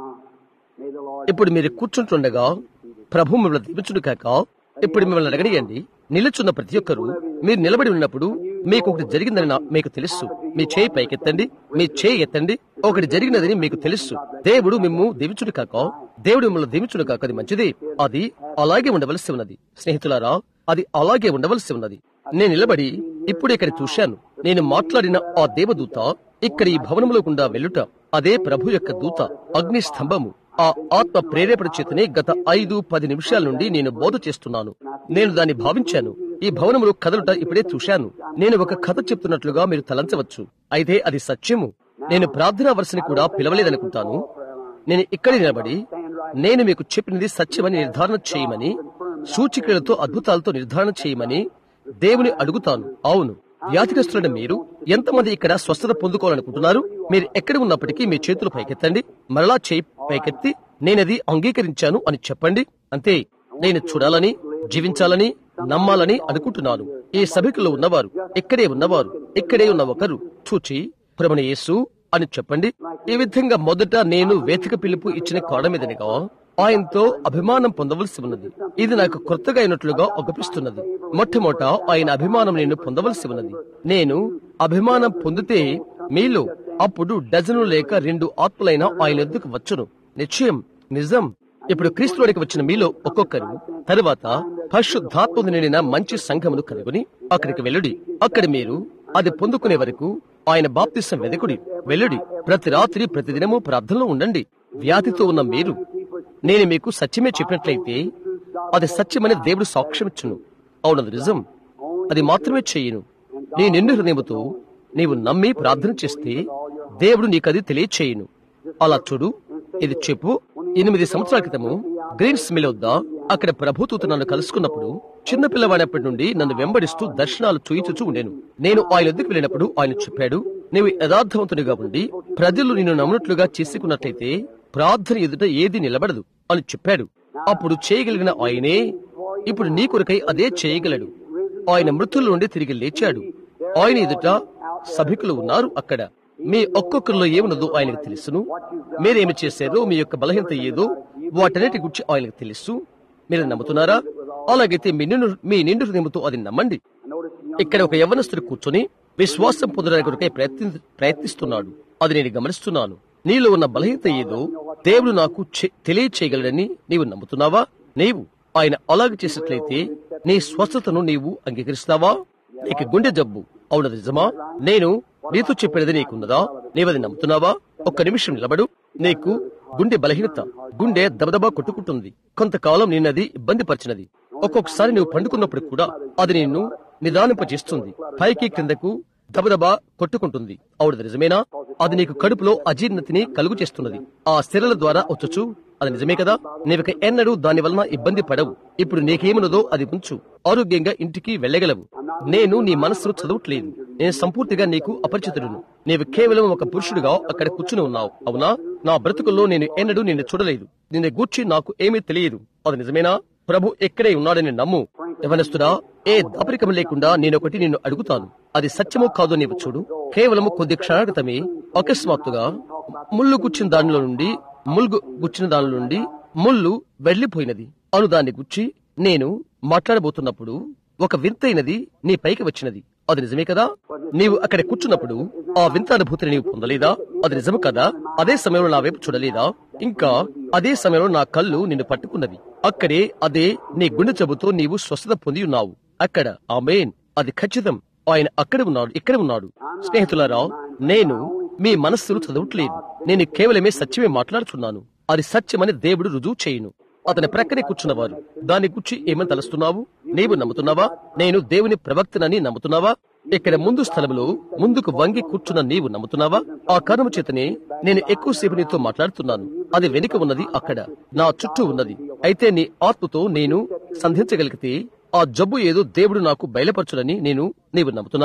Now, may the Lord ఇప్పుడు మీరు కూర్చుంటుండగా ప్రభు మిమ్మల్ని దీవించును కాక ఇప్పుడు మిమ్మల్ని అడగనియండి నిలుచున్న ప్రతి ఒక్కరూ మీరు నిలబడి ఉన్నప్పుడు మీకు ఒకటి జరిగిందని నా- మీకు తెలుసు మీ చేయి పైకెత్తండి మీ చేయి ఎత్తండి ఒకటి జరిగినదని మీకు తెలుసు దేవుడు మిమ్ము దీవించుడు కాక దేవుడు మిమ్మల్ని దీవించుడు కాక అది మంచిది అది అలాగే ఉండవలసి ఉన్నది స్నేహితులారా అది అలాగే ఉండవలసి ఉన్నది నేను నిలబడి ఇప్పుడు ఇక్కడ చూశాను నేను మాట్లాడిన ఆ దేవదూత ఇక్కడ ఈ భవనంలో గుండా వెళ్ళుట అదే ప్రభు యొక్క దూత అగ్ని స్తంభము ఆ ఆత్మ ప్రేరేపణ చేతనే గత ఐదు పది నిమిషాల నుండి నేను బోధ చేస్తున్నాను నేను దాన్ని భావించాను ఈ భవనంలో కదలుట ఇప్పుడే చూశాను నేను ఒక కథ చెప్తున్నట్లుగా మీరు తలంచవచ్చు అయితే అది సత్యము నేను ప్రార్థనా వరుసని కూడా పిలవలేదనుకుంటాను నేను ఇక్కడ నిలబడి నేను మీకు చెప్పినది సత్యమని నిర్ధారణ చేయమని సూచికలతో అద్భుతాలతో నిర్ధారణ చేయమని దేవుని అడుగుతాను అవును వ్యాధిగ్రస్తులైన మీరు ఎంతమంది ఇక్కడ స్వస్థత పొందుకోవాలనుకుంటున్నారు మీరు ఎక్కడ ఉన్నప్పటికీ మీ చేతులు పైకెత్తండి మరలా చేయి పైకెత్తి నేనది అంగీకరించాను అని చెప్పండి అంతే నేను చూడాలని జీవించాలని నమ్మాలని అనుకుంటున్నాను ఈ సభికులో ఉన్నవారు ఇక్కడే ఉన్నవారు ఇక్కడే ఉన్న ఒకరు చూచి ప్రభుని యేసు అని చెప్పండి ఈ విధంగా మొదట నేను వేదిక పిలుపు ఇచ్చిన కారణమేదనగా ఆయనతో అభిమానం పొందవలసి ఉన్నది ఇది నాకు కొత్తగా అయినట్లుగా ఒకపిస్తున్నది మొట్టమొదట ఆయన అభిమానం నేను పొందవలసి ఉన్నది నేను అభిమానం పొందితే మీలో అప్పుడు డజను లేక రెండు ఆత్మలైన ఆయన ఎద్దుకు వచ్చును నిశ్చయం నిజం ఇప్పుడు క్రీస్తులోనికి వచ్చిన మీలో ఒక్కొక్కరు తరువాత పరిశుద్ధాత్మ నిండిన మంచి సంఘమును కనుగొని అక్కడికి వెళ్ళుడి అక్కడ మీరు అది పొందుకునే వరకు ఆయన బాప్తిసం వెదకుడి వెళ్ళుడి ప్రతి రాత్రి ప్రతిదినము ప్రార్థనలో ఉండండి వ్యాధితో ఉన్న మీరు నేను మీకు సత్యమే చెప్పినట్లయితే అది సత్యమని దేవుడు సాక్ష్యమిచ్చును అవునది నిజం అది మాత్రమే చెయ్యను నీ నిండు హృదయముతో నీవు నమ్మి ప్రార్థన చేస్తే దేవుడు నీకది తెలియచేయును అలా చూడు ఇది చెప్పు ఎనిమిది సంవత్సరాల క్రితము గ్రీన్స్ మిల్ వద్ద అక్కడ ప్రభుత్వతో నన్ను కలుసుకున్నప్పుడు చిన్న పిల్లవాడినప్పటి నుండి నన్ను వెంబడిస్తూ దర్శనాలు చూయించుచూ ఉండేను నేను ఆయన ఎద్దుకు వెళ్ళినప్పుడు ఆయన చెప్పాడు నీవు యథార్థవంతునిగా ఉండి ప్రజలు నిన్ను నమ్మునట్లుగా చేసుకున్నట్లయితే ప్రార్థన ఎదుట ఏది నిలబడదు అని చెప్పాడు అప్పుడు చేయగలిగిన ఆయనే ఇప్పుడు నీ కొరకై అదే చేయగలడు ఆయన మృతుల నుండి తిరిగి లేచాడు ఆయన ఎదుట సభికులు ఉన్నారు అక్కడ మీ ఒక్కొక్కరిలో ఏమున్నదో ఆయనకు తెలుసును మీరేమి చేశారో మీ యొక్క బలహీనత ఏదో వాటన్నిటి గురించి ఆయనకు తెలుసు మీరు నమ్ముతున్నారా అలాగైతే మీ నిండు మీ నిండు హృదయంతో అది నమ్మండి ఇక్కడ ఒక యవనస్తుడు కూర్చొని విశ్వాసం పొందడానికి కొరకై ప్రయత్ని ప్రయత్నిస్తున్నాడు అది నేను గమనిస్తున్నాను నీలో ఉన్న బలహీనత ఏదో దేవుడు నాకు చె- తెలియచేయగలడని నీవు నమ్ముతున్నావా నీవు ఆయన అలాగ చేసినట్లయితే నీ స్వస్థతను నీవు అంగీకరిస్తావా నీకు గుండె జబ్బు అవునది నిజమా నేను నీతో చెప్పేది నీకున్నదా నీవది నమ్ముతున్నావా ఒక్క నిమిషం నిలబడు నీకు గుండె బలహీనత గుండె దబదబా కొట్టుకుంటుంది కొంతకాలం నిన్నది ఇబ్బంది పరిచినది ఒక్కొక్కసారి నువ్వు పండుకున్నప్పుడు కూడా అది నిన్ను నిదానింపజేస్తుంది పైకి క్రిందకు దబదబా కొట్టుకుంటుంది అవునది నిజమేనా అది నీకు కడుపులో అజీర్ణతిని కలుగు చేస్తున్నది ఆ స్థిరల ద్వారా వచ్చుచు అది నిజమే కదా నీవిక ఎన్నడూ దాని వలన ఇబ్బంది పడవు ఇప్పుడు నీకేమున్నదో అది ఉంచు ఆరోగ్యంగా ఇంటికి వెళ్ళగలవు నేను నీ మనస్సును చదవట్లేదు నేను సంపూర్తిగా నీకు అపరిచితుడును నీవు కేవలం ఒక పురుషుడిగా అక్కడ కూర్చుని ఉన్నావు అవునా నా బ్రతుకుల్లో నేను ఎన్నడూ నిన్ను చూడలేదు నిన్ను గూర్చి నాకు ఏమీ తెలియదు అది నిజమేనా ప్రభు ఎక్కడే ఉన్నాడని నమ్ము యవనస్తుడా ఏ దాపరికం లేకుండా నేనొకటి నిన్ను అడుగుతాను అది సత్యమో కాదో నీవు చూడు కేవలం కొద్ది క్షణాల క్రితమే అకస్మాత్తుగా ముళ్ళు గుచ్చిన దానిలో నుండి ముల్గు గుచ్చిన దానిలో నుండి ముళ్ళు వెళ్లిపోయినది అను దాన్ని గుచ్చి నేను మాట్లాడబోతున్నప్పుడు ఒక వింతైనది నీ పైకి వచ్చినది అది నిజమే కదా నీవు అక్కడ కూర్చున్నప్పుడు ఆ వింత అనుభూతిని నీవు పొందలేదా అది నిజము కదా అదే సమయంలో నా వైపు చూడలేదా ఇంకా అదే సమయంలో నా కళ్ళు నిన్ను పట్టుకున్నది అక్కడే అదే నీ గుండె జబ్బుతో నీవు స్వస్థత పొంది ఉన్నావు అక్కడ ఆమెన్ అది ఖచ్చితం ఆయన అక్కడ ఉన్నాడు ఇక్కడ ఉన్నాడు స్నేహితులారా నేను మీ మనస్సును చదవట్లేదు నేను కేవలమే సత్యమే మాట్లాడుతున్నాను అది సత్యమని దేవుడు రుజువు చేయును అతని ప్రక్కనే కూర్చున్నవారు దాని గురించి ఏమని తలుస్తున్నావు నీవు నమ్ముతున్నావా నేను దేవుని ప్రవక్తనని నమ్ముతున్నావా ఇక్కడ ముందు స్థలంలో ముందుకు వంగి కూర్చున్న నీవు నమ్ముతున్నావా ఆ కారణము చేతనే నేను ఎక్కువసేపు నీతో మాట్లాడుతున్నాను అది వెనుక ఉన్నది అక్కడ నా చుట్టూ ఉన్నది అయితే నీ ఆత్మతో నేను సంధించగలిగితే ఆ జబ్బు ఏదో దేవుడు నాకు బయలుపరచుడని నేను నీవు నమ్ముతున్నావా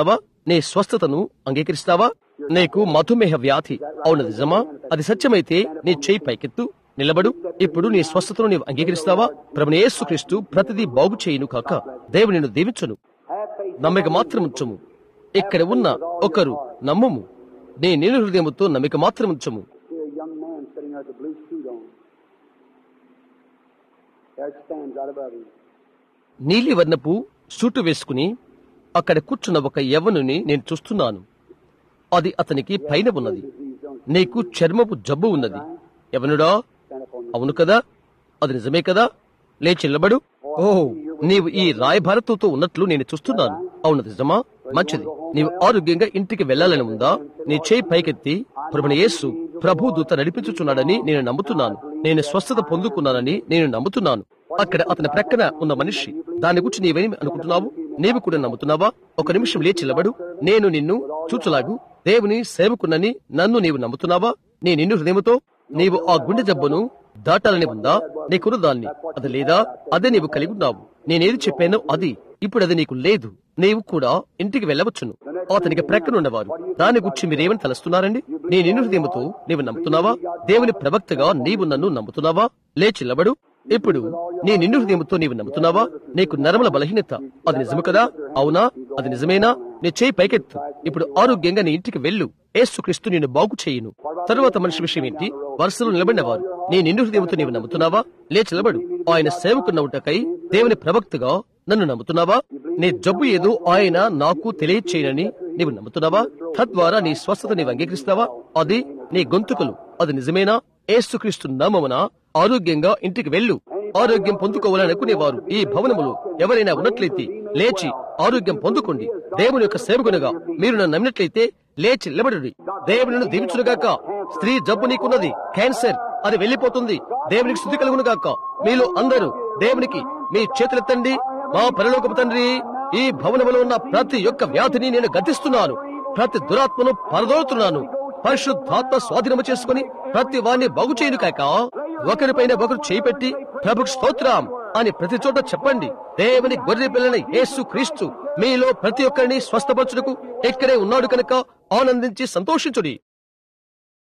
నీ స్వస్థతను అంగీకరిస్తావా నీకు మధుమేహ వ్యాధి అవును నిజమా అది సత్యమైతే నీ చేయి పైకెత్తు నిలబడు ఇప్పుడు నీ స్వస్థతను నీవు అంగీకరిస్తావా ప్రభుని యేసుక్రీస్తు ప్రతిదీ బాగు చేయును కాక దేవుని నిన్ను దీవించును Have faith. నమ్మిక మాత్రం ఉంచము ఇక్కడ ఉన్న ఒకరు నమ్ముము నీ నిలు హృదయముతో నమ్మిక మాత్రం ఉంచము See a young man sitting there with a blue suit on. There it stands right above him. నీలి వర్ణపు సూటు వేసుకుని అక్కడ కూర్చున్న ఒక యవ్వనుని నేను చూస్తున్నాను అది అతనికి పైన ఉన్నది నీకు చర్మపు జబ్బు ఉన్నది యవనుడా Stand up on అవును కదా అది నిజమే కదా లేచి నిలబడు ఓ నీవు ఈ రాయభారత్తో ఉన్నట్లు నేను చూస్తున్నాను అవును నిజమా మంచిది నీవు ఆరోగ్యంగా ఇంటికి వెళ్ళాలని ఉందా నీ చేయి పైకెత్తి ప్రభుని యేసు ప్రభు దూత నడిపించుచున్నాడని నేను నమ్ముతున్నాను నేను స్వస్థత పొందుకున్నానని నేను నమ్ముతున్నాను అక్కడ అతని ప్రక్కన ఉన్న మనిషి దాని గురించి నీవేమి అనుకుంటున్నావు నీవు కూడా నమ్ముతున్నావా ఒక నిమిషం లేచి నిలబడు నేను నిన్ను చూచులాగు దేవుని సేవకున్నని నన్ను నీవు నమ్ముతున్నావా నీ నిన్ను హృదయముతో నీవు ఆ గుండె జబ్బును దాటాలని ఉందా నీకున్న దాన్ని అది లేదా అదే నీవు కలిగి ఉన్నావు నేనేది చెప్పానో అది ఇప్పుడు అది నీకు లేదు నీవు కూడా ఇంటికి వెళ్ళవచ్చును అతనికి ప్రక్కనున్నవారు దాని గురించి మీరేమని తలస్తున్నారండి నీ నిన్ను హృదయముతో నీవు నమ్ముతున్నావా దేవుని ప్రవక్తగా నీవు నన్ను నమ్ముతున్నావా లేచిల్లబడు ఇప్పుడు నీ నిన్ను హృదయముతో నీవు నమ్ముతున్నావా నీకు నరముల బలహీనత అది నిజము కదా అవునా అది నిజమేనా నీ చేయి పైకెత్తు ఇప్పుడు ఆరోగ్యంగా నీ ఇంటికి వెళ్ళు ఏసుక్రీస్తు నిన్ను బాగు చేయును తరువాత మనిషి విషయం ఏంటి వరుసలో నిలబడినవారు నీ నిండు హృదయంతో నీవు నమ్ముతున్నావా లేచి నిలబడు ఆయన సేవకున్నవుటకై దేవుని ప్రవక్తగా నన్ను నమ్ముతున్నావా నీ జబ్బు ఏదో ఆయన నాకు తెలియచేయనని నీవు నమ్ముతున్నావా తద్వారా నీ స్వస్థత నీవు అంగీకరిస్తావా అది నీ గొంతుకులు అది నిజమేనా ఏసుక్రీస్తు నామమున ఆరోగ్యంగా ఇంటికి వెళ్ళు ఆరోగ్యం పొందుకోవాలని అనుకునేవారు ఈ భవనములో ఎవరైనా ఉన్నట్లయితే లేచి ఆరోగ్యం పొందుకోండి దేవుని యొక్క సేవకునిగా మీరు నన్ను నమ్మినట్లయితే లేచి నిలబడి దేవుని దీవించునుగాక స్త్రీ జబ్బు నీకున్నది క్యాన్సర్ అది వెళ్లిపోతుంది దేవునికి స్థుతి కలుగునుగాక మీలో అందరూ దేవునికి మీ చేతులెత్తండి మా పరలోకపు తండ్రి ఈ భవనములో ఉన్న ప్రతి ఒక్క వ్యాధిని నేను గతిస్తున్నాను ప్రతి దురాత్మను పరదోడుతున్నాను పరిశుద్ధాత్మ స్వాధీనము చేసుకుని ప్రతి వాణ్ణి బాగు చేయను కాక ఒకరిపైన ఒకరు చేయి పెట్టి ప్రభుకు స్తోత్రం అని ప్రతి చోట చెప్పండి దేవుని గొర్రె పిల్లని యేసు క్రీస్తు మీలో ప్రతి ఒక్కరిని స్వస్థపరచుటకు ఇక్కడే ఉన్నాడు కనుక ఆనందించి సంతోషించుడి